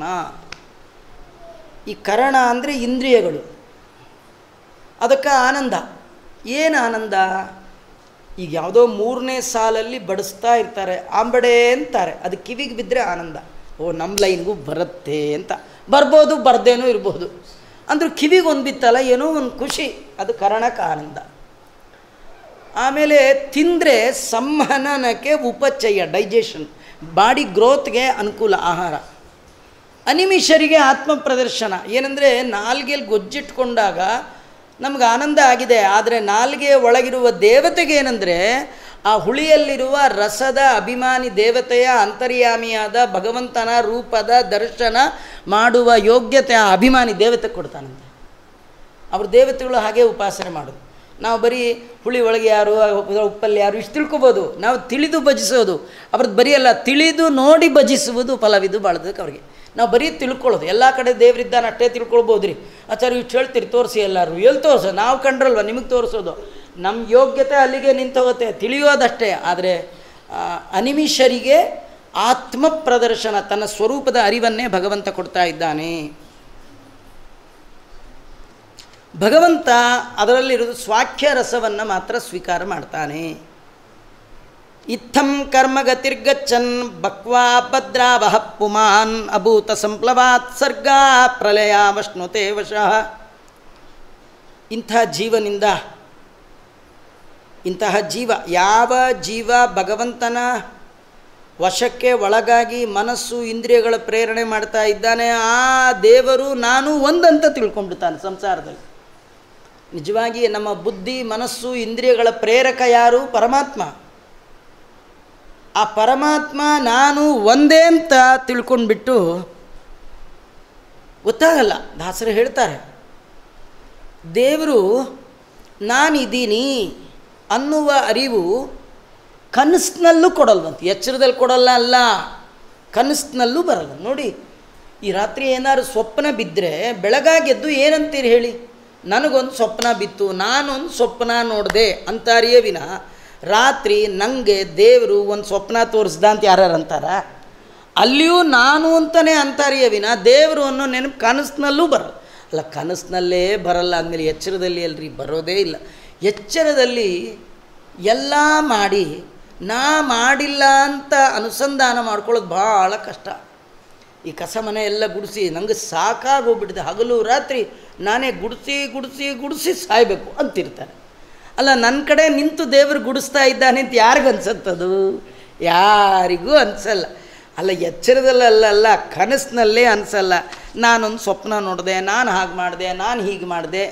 ಈ ಕರಣ ಅಂದರೆ ಇಂದ್ರಿಯಗಳು ಅದಕ್ಕೆ ಆನಂದ ಏನು ಆನಂದ ಈಗ ಯಾವುದೋ ಮೂರನೇ ಸಾಲಲ್ಲಿ ಬಡಿಸ್ತಾ ಇರ್ತಾರೆ ಆಂಬಡೆ ಅಂತಾರೆ ಅದು ಕಿವಿಗೆ ಬಿದ್ದರೆ ಆನಂದ ಓ ನಮ್ಮ ಲೈನ್ಗೂ ಬರುತ್ತೆ ಅಂತ ಬರ್ಬೋದು ಬರ್ದೇನೂ ಇರ್ಬೋದು ಅಂದ್ರೂ ಕಿವಿಗೆ ಒಂದು ಬಿತ್ತಲ್ಲ ಏನೋ ಒಂದು ಖುಷಿ ಅದು ಕರಣಕ್ಕೆ ಆನಂದ ಆಮೇಲೆ ತಿಂದರೆ ಸಂಹನನಕ್ಕೆ ಉಪಚಯ ಡೈಜೆಷನ್ ಬಾಡಿ ಗ್ರೋತ್ಗೆ ಅನುಕೂಲ ಆಹಾರ ಅನಿಮಿಷರಿಗೆ ಆತ್ಮ ಪ್ರದರ್ಶನ ಏನಂದರೆ ನಾಲ್ಗೆಯಲ್ಲಿ ಗೊಜ್ಜಿಟ್ಕೊಂಡಾಗ ನಮ್ಗೆ ಆನಂದ ಆಗಿದೆ ಆದರೆ ನಾಲ್ಗೆಯ ಒಳಗಿರುವ ದೇವತೆಗೆ ಏನಂದರೆ ಆ ಹುಳಿಯಲ್ಲಿರುವ ರಸದ ಅಭಿಮಾನಿ ದೇವತೆಯ ಅಂತರ್ಯಾಮಿಯಾದ ಭಗವಂತನ ರೂಪದ ದರ್ಶನ ಮಾಡುವ ಯೋಗ್ಯತೆ ಆ ಅಭಿಮಾನಿ ದೇವತೆ ಕೊಡ್ತಾನಂತೆ ಅವ್ರ ದೇವತೆಗಳು ಹಾಗೆ ಉಪಾಸನೆ ಮಾಡೋದು ನಾವು ಬರೀ ಹುಳಿ ಒಳಗೆ ಯಾರು ಉಪ್ಪಲ್ಲಿ ಯಾರು ಇಷ್ಟು ತಿಳ್ಕೊಬೋದು ನಾವು ತಿಳಿದು ಭಜಿಸೋದು ಅವ್ರದ್ದು ಬರೀ ಅಲ್ಲ ತಿಳಿದು ನೋಡಿ ಭಜಿಸುವುದು ಫಲವಿದು ಬಾಳದಕ್ಕೆ ಅವ್ರಿಗೆ ನಾವು ಬರೀ ತಿಳ್ಕೊಳ್ಳೋದು ಎಲ್ಲ ಕಡೆ ದೇವರಿದ್ದಾನೆ ಅಷ್ಟೇ ತಿಳ್ಕೊಳ್ಬೋದು ರೀ ಆಚಾರ್ಯ ಇಷ್ಟು ಹೇಳ್ತೀರಿ ತೋರಿಸಿ ಎಲ್ಲರೂ ಎಲ್ಲಿ ತೋರಿಸೋ ನಾವು ಕಂಡ್ರಲ್ವ ನಿಮಗೆ ತೋರಿಸೋದು ನಮ್ಮ ಯೋಗ್ಯತೆ ಅಲ್ಲಿಗೆ ನಿಂತು ಹೋಗುತ್ತೆ ತಿಳಿಯೋದಷ್ಟೇ ಆದರೆ ಆ, ಅನಿಮಿಷರಿಗೆ ಆತ್ಮ ಪ್ರದರ್ಶನ ತನ್ನ ಸ್ವರೂಪದ ಅರಿವನ್ನೇ ಭಗವಂತ ಕೊಡ್ತಾ ಇದ್ದಾನೆ ಭಗವಂತ ಅದರಲ್ಲಿರೋದು ಸ್ವಾಖ್ಯ ರಸವನ್ನು ಮಾತ್ರ ಸ್ವೀಕಾರ ಮಾಡ್ತಾನೆ ಇತ್ತಂ ಕರ್ಮಗತಿರ್ಗಚ್ಚನ್ ಬಕ್ವಾ ಭದ್ರಾವಹ ಪುಮಾನ್ ಅಭೂತ ಸಂಪ್ಲವಾತ್ ಸರ್ಗಾ ಪ್ರಲಯ ವಷ್ಣುತೆ ವಶಃ ಇಂಥ ಜೀವನಿಂದ ಇಂತಹ ಜೀವ ಯಾವ ಜೀವ ಭಗವಂತನ ವಶಕ್ಕೆ ಒಳಗಾಗಿ ಮನಸ್ಸು ಇಂದ್ರಿಯಗಳ ಪ್ರೇರಣೆ ಮಾಡ್ತಾ ಇದ್ದಾನೆ ಆ ದೇವರು ನಾನು ಒಂದಂತ ತಿಳ್ಕೊಂಡ್ಬಿಡ್ತಾನೆ ಸಂಸಾರದಲ್ಲಿ ನಿಜವಾಗಿ ನಮ್ಮ ಬುದ್ಧಿ ಮನಸ್ಸು ಇಂದ್ರಿಯಗಳ ಪ್ರೇರಕ ಯಾರು ಪರಮಾತ್ಮ ಆ ಪರಮಾತ್ಮ ನಾನು ಒಂದೇ ಅಂತ ತಿಳ್ಕೊಂಡ್ಬಿಟ್ಟು ಗೊತ್ತಾಗಲ್ಲ ದಾಸರು ಹೇಳ್ತಾರೆ ದೇವರು ನಾನಿದ್ದೀನಿ ಅನ್ನುವ ಅರಿವು ಕನಸಿನಲ್ಲೂ ಕೊಡಲ್ವಂತೆ ಎಚ್ಚರದಲ್ಲಿ ಕೊಡಲ್ಲ ಅಲ್ಲ ಕನಸಿನಲ್ಲೂ ಬರಲ್ಲ ನೋಡಿ ಈ ರಾತ್ರಿ ಏನಾದ್ರು ಸ್ವಪ್ನ ಬಿದ್ದರೆ ಬೆಳಗಾಗೆದ್ದು ಏನಂತೀರಿ ಹೇಳಿ ನನಗೊಂದು ಸ್ವಪ್ನ ಬಿತ್ತು ನಾನೊಂದು ಸ್ವಪ್ನ ನೋಡಿದೆ ಅಂತಾರಿಯೇ ವಿನ ರಾತ್ರಿ ನನಗೆ ದೇವರು ಒಂದು ಸ್ವಪ್ನ ತೋರಿಸ್ದ ಅಂತ ಯಾರು ಅಂತಾರ ಅಲ್ಲಿಯೂ ನಾನು ಅಂತಲೇ ಅಂತಾರಿಯೇ ವಿನ ದೇವರು ಅನ್ನೋ ನೆನಪು ಕನಸಿನಲ್ಲೂ ಬರಲ್ಲ ಅಲ್ಲ ಕನಸಿನಲ್ಲೇ ಬರಲ್ಲ ಅಂದಮೇಲೆ ಎಚ್ಚರದಲ್ಲಿ ಅಲ್ರಿ ಬರೋದೇ ಇಲ್ಲ ಎಚ್ಚರದಲ್ಲಿ ಎಲ್ಲ ಮಾಡಿ ನಾ ಮಾಡಿಲ್ಲ ಅಂತ ಅನುಸಂಧಾನ ಮಾಡ್ಕೊಳ್ಳೋದು ಭಾಳ ಕಷ್ಟ ಈ ಕಸ ಮನೆ ಎಲ್ಲ ಗುಡಿಸಿ ನನಗೆ ಸಾಕಾಗೋಗ್ಬಿಟ್ಟಿದೆ ಹಗಲು ರಾತ್ರಿ ನಾನೇ ಗುಡಿಸಿ ಗುಡಿಸಿ ಗುಡಿಸಿ ಸಾಯಬೇಕು ಅಂತಿರ್ತಾರೆ ಅಲ್ಲ ನನ್ನ ಕಡೆ ನಿಂತು ದೇವರು ಗುಡಿಸ್ತಾ ಇದ್ದಾನೆ ಅಂತ ಯಾರಿಗೂ ಅನ್ಸತ್ತದು ಯಾರಿಗೂ ಅನಿಸಲ್ಲ ಅಲ್ಲ ಎಚ್ಚರದಲ್ಲಲ್ಲ ಅಲ್ಲ ಕನಸಿನಲ್ಲೇ ಅನಿಸಲ್ಲ ನಾನೊಂದು ಸ್ವಪ್ನ ನೋಡಿದೆ ನಾನು ಹಾಗೆ ಮಾಡಿದೆ ನಾನು ಹೀಗೆ ಮಾಡಿದೆ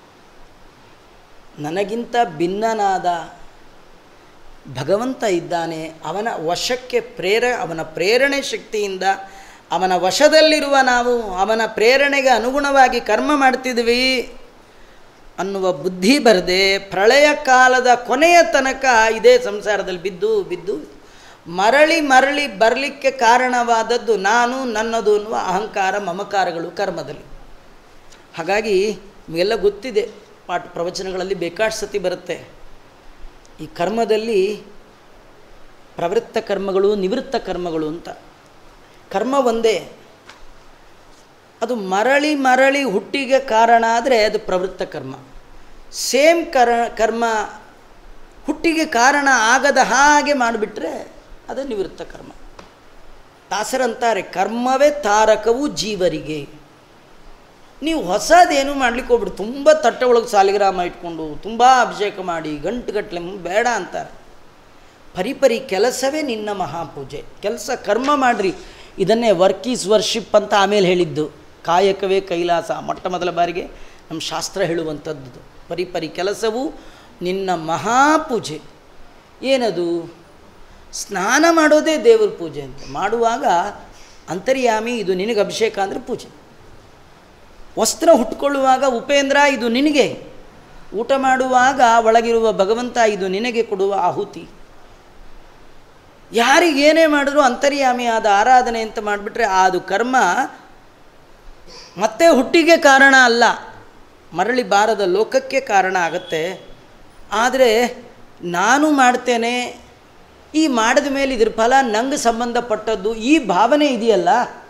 ನನಗಿಂತ ಭಿನ್ನನಾದ ಭಗವಂತ ಇದ್ದಾನೆ ಅವನ ವಶಕ್ಕೆ ಪ್ರೇರ ಅವನ ಪ್ರೇರಣೆ ಶಕ್ತಿಯಿಂದ ಅವನ ವಶದಲ್ಲಿರುವ ನಾವು ಅವನ ಪ್ರೇರಣೆಗೆ ಅನುಗುಣವಾಗಿ ಕರ್ಮ ಮಾಡ್ತಿದ್ವಿ ಅನ್ನುವ ಬುದ್ಧಿ ಬರದೆ ಪ್ರಳಯ ಕಾಲದ ಕೊನೆಯ ತನಕ ಇದೇ ಸಂಸಾರದಲ್ಲಿ ಬಿದ್ದು ಬಿದ್ದು ಮರಳಿ ಮರಳಿ ಬರಲಿಕ್ಕೆ ಕಾರಣವಾದದ್ದು ನಾನು ನನ್ನದು ಅನ್ನುವ ಅಹಂಕಾರ ಮಮಕಾರಗಳು ಕರ್ಮದಲ್ಲಿ ಹಾಗಾಗಿ ನಿಮಗೆಲ್ಲ ಗೊತ್ತಿದೆ ಪಾಠ ಪ್ರವಚನಗಳಲ್ಲಿ ಬೇಕಾಷ್ಟು ಸತಿ ಬರುತ್ತೆ ಈ ಕರ್ಮದಲ್ಲಿ ಪ್ರವೃತ್ತ ಕರ್ಮಗಳು ನಿವೃತ್ತ ಕರ್ಮಗಳು ಅಂತ ಕರ್ಮ ಒಂದೇ ಅದು ಮರಳಿ ಮರಳಿ ಹುಟ್ಟಿಗೆ ಕಾರಣ ಆದರೆ ಅದು ಪ್ರವೃತ್ತ ಕರ್ಮ ಸೇಮ್ ಕರ ಕರ್ಮ ಹುಟ್ಟಿಗೆ ಕಾರಣ ಆಗದ ಹಾಗೆ ಮಾಡಿಬಿಟ್ರೆ ಅದು ನಿವೃತ್ತ ಕರ್ಮ ದಾಸರಂತಾರೆ ಕರ್ಮವೇ ತಾರಕವು ಜೀವರಿಗೆ ನೀವು ಹೊಸದೇನು ಮಾಡ್ಲಿಕ್ಕೆ ಹೋಗ್ಬಿಡಿ ತುಂಬ ತಟ್ಟೆ ಒಳಗೆ ಸಾಲಿಗ್ರಾಮ ಇಟ್ಕೊಂಡು ತುಂಬ ಅಭಿಷೇಕ ಮಾಡಿ ಗಂಟುಗಟ್ಟಲೆ ಬೇಡ ಅಂತಾರೆ ಪರಿಪರಿ ಕೆಲಸವೇ ನಿನ್ನ ಮಹಾಪೂಜೆ ಕೆಲಸ ಕರ್ಮ ಮಾಡಿರಿ ಇದನ್ನೇ ವರ್ಕ್ ಈಸ್ ವರ್ಷಿಪ್ ಅಂತ ಆಮೇಲೆ ಹೇಳಿದ್ದು ಕಾಯಕವೇ ಕೈಲಾಸ ಮೊಟ್ಟ ಮೊದಲ ಬಾರಿಗೆ ನಮ್ಮ ಶಾಸ್ತ್ರ ಹೇಳುವಂಥದ್ದು ಪರಿಪರಿ ಕೆಲಸವು ನಿನ್ನ ಮಹಾಪೂಜೆ ಏನದು ಸ್ನಾನ ಮಾಡೋದೇ ದೇವ್ರ ಪೂಜೆ ಅಂತ ಮಾಡುವಾಗ ಅಂತರ್ಯಾಮಿ ಇದು ನಿನಗೆ ಅಭಿಷೇಕ ಅಂದರೆ ಪೂಜೆ ವಸ್ತ್ರ ಹುಟ್ಕೊಳ್ಳುವಾಗ ಉಪೇಂದ್ರ ಇದು ನಿನಗೆ ಊಟ ಮಾಡುವಾಗ ಒಳಗಿರುವ ಭಗವಂತ ಇದು ನಿನಗೆ ಕೊಡುವ ಆಹುತಿ ಯಾರಿಗೇನೇ ಮಾಡಿದ್ರು ಅಂತರ್ಯಾಮಿ ಆದ ಆರಾಧನೆ ಅಂತ ಮಾಡಿಬಿಟ್ರೆ ಅದು ಕರ್ಮ ಮತ್ತೆ ಹುಟ್ಟಿಗೆ ಕಾರಣ ಅಲ್ಲ ಮರಳಿ ಬಾರದ ಲೋಕಕ್ಕೆ ಕಾರಣ ಆಗತ್ತೆ ಆದರೆ ನಾನು ಮಾಡ್ತೇನೆ ಈ ಮಾಡಿದ ಮೇಲೆ ಇದ್ರ ಫಲ ನಂಗೆ ಸಂಬಂಧಪಟ್ಟದ್ದು ಈ ಭಾವನೆ ಇದೆಯಲ್ಲ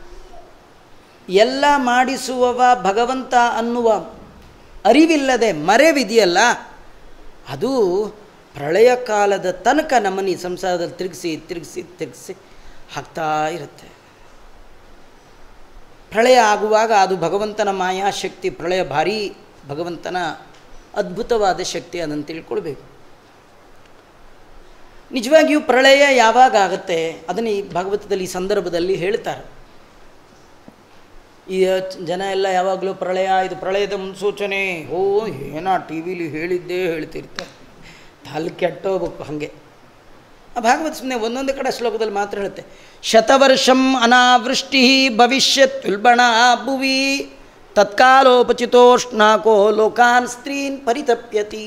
ಎಲ್ಲ ಮಾಡಿಸುವವ ಭಗವಂತ ಅನ್ನುವ ಅರಿವಿಲ್ಲದೆ ಮರೆವಿದೆಯಲ್ಲ ಅದು ಪ್ರಳಯ ಕಾಲದ ತನಕ ನಮ್ಮನ್ನು ಈ ಸಂಸಾರದಲ್ಲಿ ತಿರುಗಿಸಿ ತಿರುಗಿಸಿ ತಿರುಗಿಸಿ ಹಾಕ್ತಾ ಇರುತ್ತೆ ಪ್ರಳಯ ಆಗುವಾಗ ಅದು ಭಗವಂತನ ಮಾಯಾಶಕ್ತಿ ಪ್ರಳಯ ಭಾರೀ ಭಗವಂತನ ಅದ್ಭುತವಾದ ಶಕ್ತಿ ಅದನ್ನು ತಿಳ್ಕೊಳ್ಬೇಕು ನಿಜವಾಗಿಯೂ ಪ್ರಳಯ ಯಾವಾಗ ಆಗುತ್ತೆ ಅದನ್ನು ಈ ಭಾಗವತದಲ್ಲಿ ಈ ಸಂದರ್ಭದಲ್ಲಿ ಹೇಳ್ತಾರೆ ಈ ಜನ ಎಲ್ಲ ಯಾವಾಗಲೂ ಪ್ರಳಯ ಇದು ಪ್ರಳಯದ ಮುನ್ಸೂಚನೆ ಓ ಏನೋ ಟಿ ವಿಲಿ ಹೇಳಿದ್ದೇ ಹೇಳ್ತಿರ್ತಾರೆ ತಲೆ ಕೆಟ್ಟೋಗ್ಬೇಕು ಹಾಗೆ ಆ ಭಾಗವತ ಸುಮ್ಮನೆ ಒಂದೊಂದು ಕಡೆ ಶ್ಲೋಕದಲ್ಲಿ ಮಾತ್ರ ಹೇಳುತ್ತೆ ಶತವರ್ಷಂ ಅನಾವೃಷ್ಟಿ ಭವಿಷ್ಯತ್ ಉಲ್ಬಣ ಭುವಿ ತತ್ಕಾಲೋಪಚಿತೋಷ್ಣಾಕೋ ಲೋಕಾನ್ ಸ್ತ್ರೀನ್ ಪರಿತಪ್ಯತಿ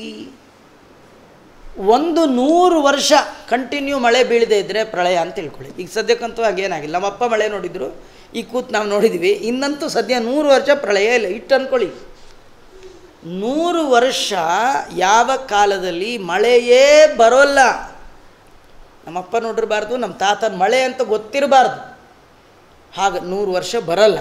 ಒಂದು ನೂರು ವರ್ಷ ಕಂಟಿನ್ಯೂ ಮಳೆ ಬೀಳದೇ ಇದ್ದರೆ ಪ್ರಳಯ ಅಂತ ತಿಳ್ಕೊಳ್ಳಿ ಈಗ ಸದ್ಯಕ್ಕಂತೂ ಹಾಗೇನಾಗಿಲ್ಲ ನಮ್ಮಪ್ಪ ಮಳೆ ನೋಡಿದ್ರು ಈ ಕೂತ್ ನಾವು ನೋಡಿದ್ವಿ ಇನ್ನಂತೂ ಸದ್ಯ ನೂರು ವರ್ಷ ಪ್ರಳಯ ಇಲ್ಲ ಇಟ್ಟು ಅಂದ್ಕೊಳ್ಳಿ ನೂರು ವರ್ಷ ಯಾವ ಕಾಲದಲ್ಲಿ ಮಳೆಯೇ ಬರೋಲ್ಲ ನಮ್ಮಪ್ಪ ನೋಡಿರಬಾರ್ದು ನಮ್ಮ ತಾತನ ಮಳೆ ಅಂತ ಗೊತ್ತಿರಬಾರ್ದು ಹಾಗೆ ನೂರು ವರ್ಷ ಬರಲ್ಲ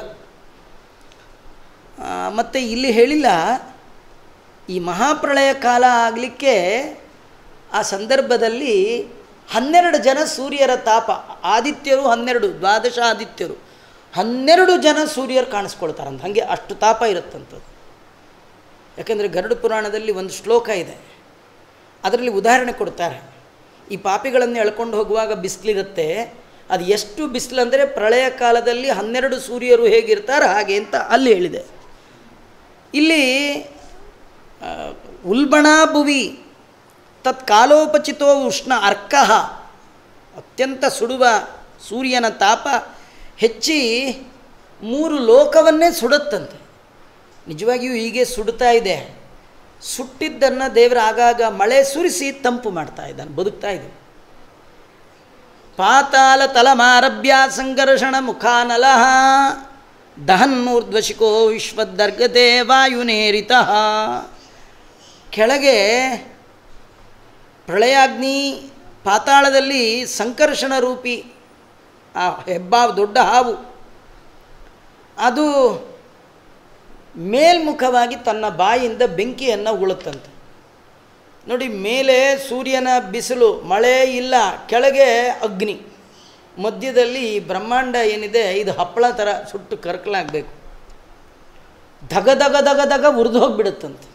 ಮತ್ತು ಇಲ್ಲಿ ಹೇಳಿಲ್ಲ ಈ ಮಹಾಪ್ರಳಯ ಕಾಲ ಆಗಲಿಕ್ಕೆ ಆ ಸಂದರ್ಭದಲ್ಲಿ ಹನ್ನೆರಡು ಜನ ಸೂರ್ಯರ ತಾಪ ಆದಿತ್ಯರು ಹನ್ನೆರಡು ದ್ವಾದಶ ಆದಿತ್ಯರು ಹನ್ನೆರಡು ಜನ ಸೂರ್ಯರು ಕಾಣಿಸ್ಕೊಳ್ತಾರಂತ ಹಾಗೆ ಅಷ್ಟು ತಾಪ ಇರುತ್ತಂಥದ್ದು ಯಾಕೆಂದರೆ ಗರುಡ ಪುರಾಣದಲ್ಲಿ ಒಂದು ಶ್ಲೋಕ ಇದೆ ಅದರಲ್ಲಿ ಉದಾಹರಣೆ ಕೊಡ್ತಾರೆ ಈ ಪಾಪಿಗಳನ್ನು ಎಳ್ಕೊಂಡು ಹೋಗುವಾಗ ಬಿಸಿಲಿರುತ್ತೆ ಅದು ಎಷ್ಟು ಬಿಸಿಲಂದರೆ ಪ್ರಳಯ ಕಾಲದಲ್ಲಿ ಹನ್ನೆರಡು ಸೂರ್ಯರು ಹೇಗಿರ್ತಾರೆ ಹಾಗೆ ಅಂತ ಅಲ್ಲಿ ಹೇಳಿದೆ ಇಲ್ಲಿ ಆ, ಉಲ್ಬಣಾ ಭುವಿ ತತ್ ಕಾಲೋಪಚಿತೋ ಉಷ್ಣ ಅರ್ಕಃ ಅತ್ಯಂತ ಸುಡುವ ಸೂರ್ಯನ ತಾಪ ಹೆಚ್ಚಿ ಮೂರು ಲೋಕವನ್ನೇ ಸುಡುತ್ತಂತೆ ನಿಜವಾಗಿಯೂ ಹೀಗೆ ಸುಡ್ತಾ ಇದೆ ಸುಟ್ಟಿದ್ದನ್ನು ದೇವರ ಆಗಾಗ ಮಳೆ ಸುರಿಸಿ ತಂಪು ಮಾಡ್ತಾ ಇದ್ದಾನೆ ಬದುಕ್ತಾ ಇದೆ ಪಾತಾಲ ತಲಮಾರಭ್ಯ ಸಂಘರ್ಷಣ ಮುಖಾನಲ ದಹನ್ಮೂರ್ಧ್ವಶಿಕೋ ವಿಶ್ವದರ್ಗತೆ ವಾಯುನೇರಿತ ಕೆಳಗೆ ಪ್ರಳಯಾಗ್ನಿ ಪಾತಾಳದಲ್ಲಿ ಸಂಕರ್ಷಣ ರೂಪಿ ಆ ಹೆಬ್ಬಾವು ದೊಡ್ಡ ಹಾವು ಅದು ಮೇಲ್ಮುಖವಾಗಿ ತನ್ನ ಬಾಯಿಂದ ಬೆಂಕಿಯನ್ನು ಉಳುತ್ತಂತೆ ನೋಡಿ ಮೇಲೆ ಸೂರ್ಯನ ಬಿಸಿಲು ಮಳೆ ಇಲ್ಲ ಕೆಳಗೆ ಅಗ್ನಿ ಮಧ್ಯದಲ್ಲಿ ಈ ಬ್ರಹ್ಮಾಂಡ ಏನಿದೆ ಇದು ಹಪ್ಪಳ ಥರ ಸುಟ್ಟು ಕರ್ಕಲಾಗಬೇಕು ಧಗ ಧಗ ಧಗ ಧಗ ಉರಿದು ಹೋಗಿಬಿಡುತ್ತಂತೆ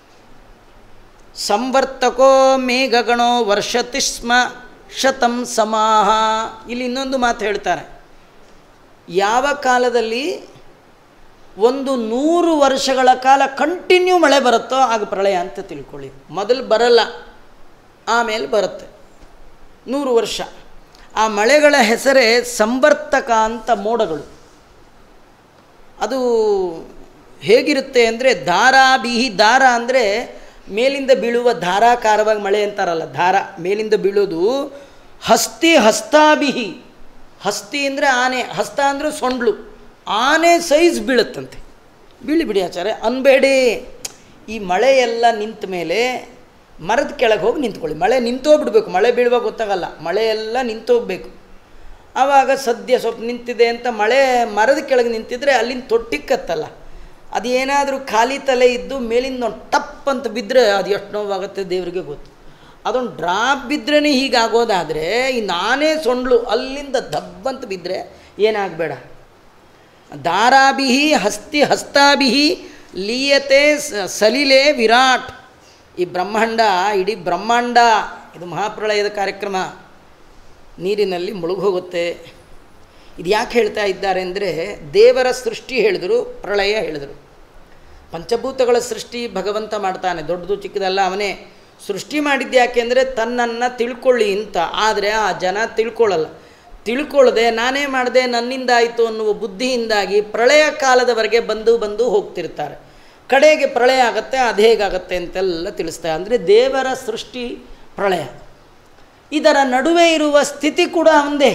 ಸಂವರ್ತಕೋ ಮೇಘಗಣೋ ವರ್ಷತಿ ಸ್ಮ ಶತಂ ಸಮಾಹ ಇಲ್ಲಿ ಇನ್ನೊಂದು ಮಾತು ಹೇಳ್ತಾರೆ ಯಾವ ಕಾಲದಲ್ಲಿ ಒಂದು ನೂರು ವರ್ಷಗಳ ಕಾಲ ಕಂಟಿನ್ಯೂ ಮಳೆ ಬರುತ್ತೋ ಆಗ ಪ್ರಳಯ ಅಂತ ತಿಳ್ಕೊಳ್ಳಿ ಮೊದಲು ಬರಲ್ಲ ಆಮೇಲೆ ಬರುತ್ತೆ ನೂರು ವರ್ಷ ಆ ಮಳೆಗಳ ಹೆಸರೇ ಸಂವರ್ತಕ ಅಂತ ಮೋಡಗಳು ಅದು ಹೇಗಿರುತ್ತೆ ಅಂದರೆ ಧಾರಾ ಬಿಹಿ ದಾರ ಅಂದರೆ ಮೇಲಿಂದ ಬೀಳುವ ಧಾರಾಕಾರವಾಗಿ ಮಳೆ ಅಂತಾರಲ್ಲ ಧಾರ ಮೇಲಿಂದ ಬೀಳೋದು ಹಸ್ತಿ ಹಸ್ತಾಬಿಹಿ ಹಸ್ತಿ ಅಂದರೆ ಆನೆ ಹಸ್ತ ಅಂದರೆ ಸೊಂಡ್ಲು ಆನೆ ಸೈಜ್ ಬೀಳುತ್ತಂತೆ ಬೀಳಿ ಬಿಡಿ ಆಚಾರ್ಯ ಅನ್ಬೇಡಿ ಈ ಮಳೆ ಎಲ್ಲ ನಿಂತ ಮೇಲೆ ಮರದ ಕೆಳಗೆ ಹೋಗಿ ನಿಂತ್ಕೊಳ್ಳಿ ಮಳೆ ನಿಂತೋಗ್ಬಿಡ್ಬೇಕು ಮಳೆ ಬೀಳುವಾಗ ಗೊತ್ತಾಗಲ್ಲ ಮಳೆ ಎಲ್ಲ ನಿಂತೋಗ್ಬೇಕು ಆವಾಗ ಸದ್ಯ ಸ್ವಲ್ಪ ನಿಂತಿದೆ ಅಂತ ಮಳೆ ಮರದ ಕೆಳಗೆ ನಿಂತಿದ್ರೆ ಅಲ್ಲಿಂದ ತೊಟ್ಟಿಕ್ಕತ್ತಲ್ಲ ಅದು ಏನಾದರೂ ಖಾಲಿ ತಲೆ ಇದ್ದು ಮೇಲಿಂದ ಒಂದು ಟಪ್ ಅಂತ ಬಿದ್ದರೆ ಅದು ಎಷ್ಟು ನೋವಾಗುತ್ತೆ ದೇವರಿಗೆ ಗೊತ್ತು ಅದೊಂದು ಡ್ರಾಪ್ ಬಿದ್ರೇ ಹೀಗಾಗೋದಾದರೆ ಈ ನಾನೇ ಸೊಂಡ್ಲು ಅಲ್ಲಿಂದ ದಬ್ಬಂತ ಬಿದ್ದರೆ ಏನಾಗಬೇಡ ದಾರಾಭಿಹಿ ಹಸ್ತಿ ಹಸ್ತಾಭಿಹಿ ಲೀಯತೆ ಸ- ಸಲಿಲೆ ವಿರಾಟ್ ಈ ಬ್ರಹ್ಮಾಂಡ ಇಡೀ ಬ್ರಹ್ಮಾಂಡ ಇದು ಮಹಾಪ್ರಳಯದ ಕಾರ್ಯಕ್ರಮ ನೀರಿನಲ್ಲಿ ಮುಳುಗೋಗುತ್ತೆ ಇದು ಯಾಕೆ ಹೇಳ್ತಾ ಇದ್ದಾರೆ ಅಂದರೆ ದೇವರ ಸೃಷ್ಟಿ ಹೇಳಿದರು ಪ್ರಳಯ ಹೇಳಿದರು ಪಂಚಭೂತಗಳ ಸೃಷ್ಟಿ ಭಗವಂತ ಮಾಡ್ತಾನೆ ದೊಡ್ಡದು ಚಿಕ್ಕದಲ್ಲ ಅವನೇ ಸೃಷ್ಟಿ ಮಾಡಿದ್ದು ಯಾಕೆಂದರೆ ತನ್ನನ್ನು ತಿಳ್ಕೊಳ್ಳಿ ಅಂತ ಆದರೆ ಆ ಜನ ತಿಳ್ಕೊಳ್ಳಲ್ಲ ತಿಳ್ಕೊಳ್ಳದೆ ನಾನೇ ಮಾಡಿದೆ ನನ್ನಿಂದ ಆಯಿತು ಅನ್ನುವ ಬುದ್ಧಿಯಿಂದಾಗಿ ಪ್ರಳಯ ಕಾಲದವರೆಗೆ ಬಂದು ಬಂದು ಹೋಗ್ತಿರ್ತಾರೆ ಕಡೆಗೆ ಪ್ರಳಯ ಆಗುತ್ತೆ ಅದು ಹೇಗಾಗತ್ತೆ ಅಂತೆಲ್ಲ ತಿಳಿಸ್ತಾರೆ ಅಂದರೆ ದೇವರ ಸೃಷ್ಟಿ ಪ್ರಳಯ ಇದರ ನಡುವೆ ಇರುವ ಸ್ಥಿತಿ ಕೂಡ ಒಂದೇ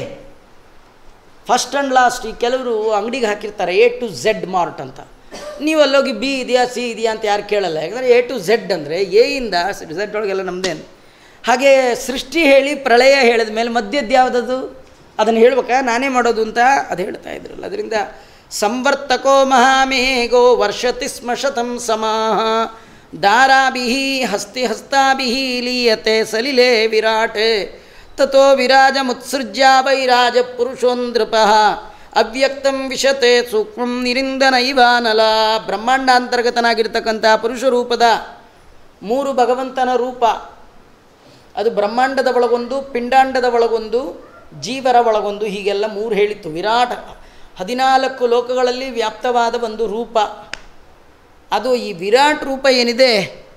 ಫಸ್ಟ್ ಆ್ಯಂಡ್ ಲಾಸ್ಟ್ ಈ ಕೆಲವರು ಅಂಗಡಿಗೆ ಹಾಕಿರ್ತಾರೆ ಎ ಟು ಝೆಡ್ ಮಾರ್ಟ್ ಅಂತ ನೀವು ಅಲ್ಲೋಗಿ ಬಿ ಇದೆಯಾ ಸಿ ಇದೆಯಾ ಅಂತ ಯಾರು ಕೇಳಲ್ಲ ಯಾಕಂದರೆ ಎ ಟು ಝೆಡ್ ಅಂದರೆ ಎ ಇಂದ ಝೆಡ್ ಒಳಗೆಲ್ಲ ನಮ್ಮದೇನು ಹಾಗೆ ಸೃಷ್ಟಿ ಹೇಳಿ ಪ್ರಳಯ ಹೇಳಿದ ಮೇಲೆ ಮಧ್ಯದ್ದು ಯಾವುದದು ಅದನ್ನು ಹೇಳ್ಬೇಕಾ ನಾನೇ ಮಾಡೋದು ಅಂತ ಅದು ಹೇಳ್ತಾ ಇದ್ರಲ್ಲ ಅದರಿಂದ ಸಂವರ್ತಕೋ ಮಹಾಮೇಘೋ ವರ್ಷತಿ ಸ್ಮ ಶತಂ ಸಮಾಹ ದಾರಾಭಿ ಹಸ್ತಿ ಹಸ್ತಾಭಿ ಲೀಯತೆ ಸಲಿಲೆ ವಿರಾಟ್ ತಥೋ ವಿರಾಜ ಮುತ್ಸೃಜ್ಯ ವೈರಾಜ ಪುರುಷೋಂದೃಪ ಅವ್ಯಕ್ತಂ ವಿಶತೆ ಸೂಕ್ಷ್ಮಂ ನಿರಿಂದನ ಇವಾನಲ ಬ್ರಹ್ಮಾಂಡಾಂತರ್ಗತನಾಗಿರ್ತಕ್ಕಂಥ ಪುರುಷ ರೂಪದ ಮೂರು ಭಗವಂತನ ರೂಪ ಅದು ಬ್ರಹ್ಮಾಂಡದ ಒಳಗೊಂದು ಪಿಂಡಾಂಡದ ಒಳಗೊಂದು ಜೀವರ ಒಳಗೊಂದು ಹೀಗೆಲ್ಲ ಮೂರು ಹೇಳಿತ್ತು ವಿರಾಟ್ ಹದಿನಾಲ್ಕು ಲೋಕಗಳಲ್ಲಿ ವ್ಯಾಪ್ತವಾದ ಒಂದು ರೂಪ ಅದು ಈ ವಿರಾಟ್ ರೂಪ ಏನಿದೆ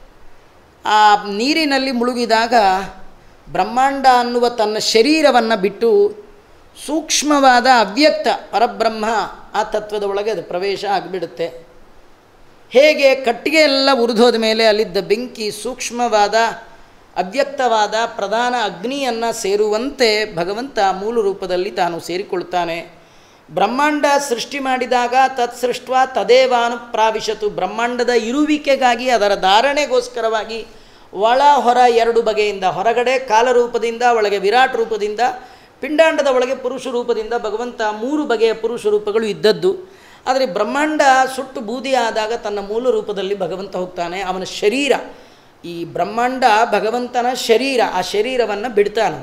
ಆ ನೀರಿನಲ್ಲಿ ಮುಳುಗಿದಾಗ ಬ್ರಹ್ಮಾಂಡ ಅನ್ನುವ ತನ್ನ ಶರೀರವನ್ನು ಬಿಟ್ಟು ಸೂಕ್ಷ್ಮವಾದ ಅವ್ಯಕ್ತ ಪರಬ್ರಹ್ಮ ಆ ತತ್ವದ ಒಳಗೆ ಅದು ಪ್ರವೇಶ ಆಗಿಬಿಡುತ್ತೆ ಹೇಗೆ ಕಟ್ಟಿಗೆ ಎಲ್ಲ ಉರಿದೋದ ಮೇಲೆ ಅಲ್ಲಿದ್ದ ಬೆಂಕಿ ಸೂಕ್ಷ್ಮವಾದ ಅವ್ಯಕ್ತವಾದ ಪ್ರಧಾನ ಅಗ್ನಿಯನ್ನು ಸೇರುವಂತೆ ಭಗವಂತ ಮೂಲ ರೂಪದಲ್ಲಿ ತಾನು ಸೇರಿಕೊಳ್ತಾನೆ ಬ್ರಹ್ಮಾಂಡ ಸೃಷ್ಟಿ ಮಾಡಿದಾಗ ತತ್ಸೃಷ್ಟ ತದೇವಾನು ಪ್ರಾವಿಶತು ಬ್ರಹ್ಮಾಂಡದ ಇರುವಿಕೆಗಾಗಿ ಅದರ ಧಾರಣೆಗೋಸ್ಕರವಾಗಿ ಒಳ ಹೊರ ಎರಡು ಬಗೆಯಿಂದ ಹೊರಗಡೆ ಕಾಲರೂಪದಿಂದ ಒಳಗೆ ವಿರಾಟ್ ರೂಪದಿಂದ ಪಿಂಡಾಂಡದ ಒಳಗೆ ಪುರುಷ ರೂಪದಿಂದ ಭಗವಂತ ಮೂರು ಬಗೆಯ ಪುರುಷ ರೂಪಗಳು ಇದ್ದದ್ದು ಆದರೆ ಬ್ರಹ್ಮಾಂಡ ಸುಟ್ಟು ಬೂದಿ ಆದಾಗ ತನ್ನ ಮೂಲ ರೂಪದಲ್ಲಿ ಭಗವಂತ ಹೋಗ್ತಾನೆ ಅವನ ಶರೀರ ಈ ಬ್ರಹ್ಮಾಂಡ ಭಗವಂತನ ಶರೀರ ಆ ಶರೀರವನ್ನು ಬಿಡ್ತಾನೆ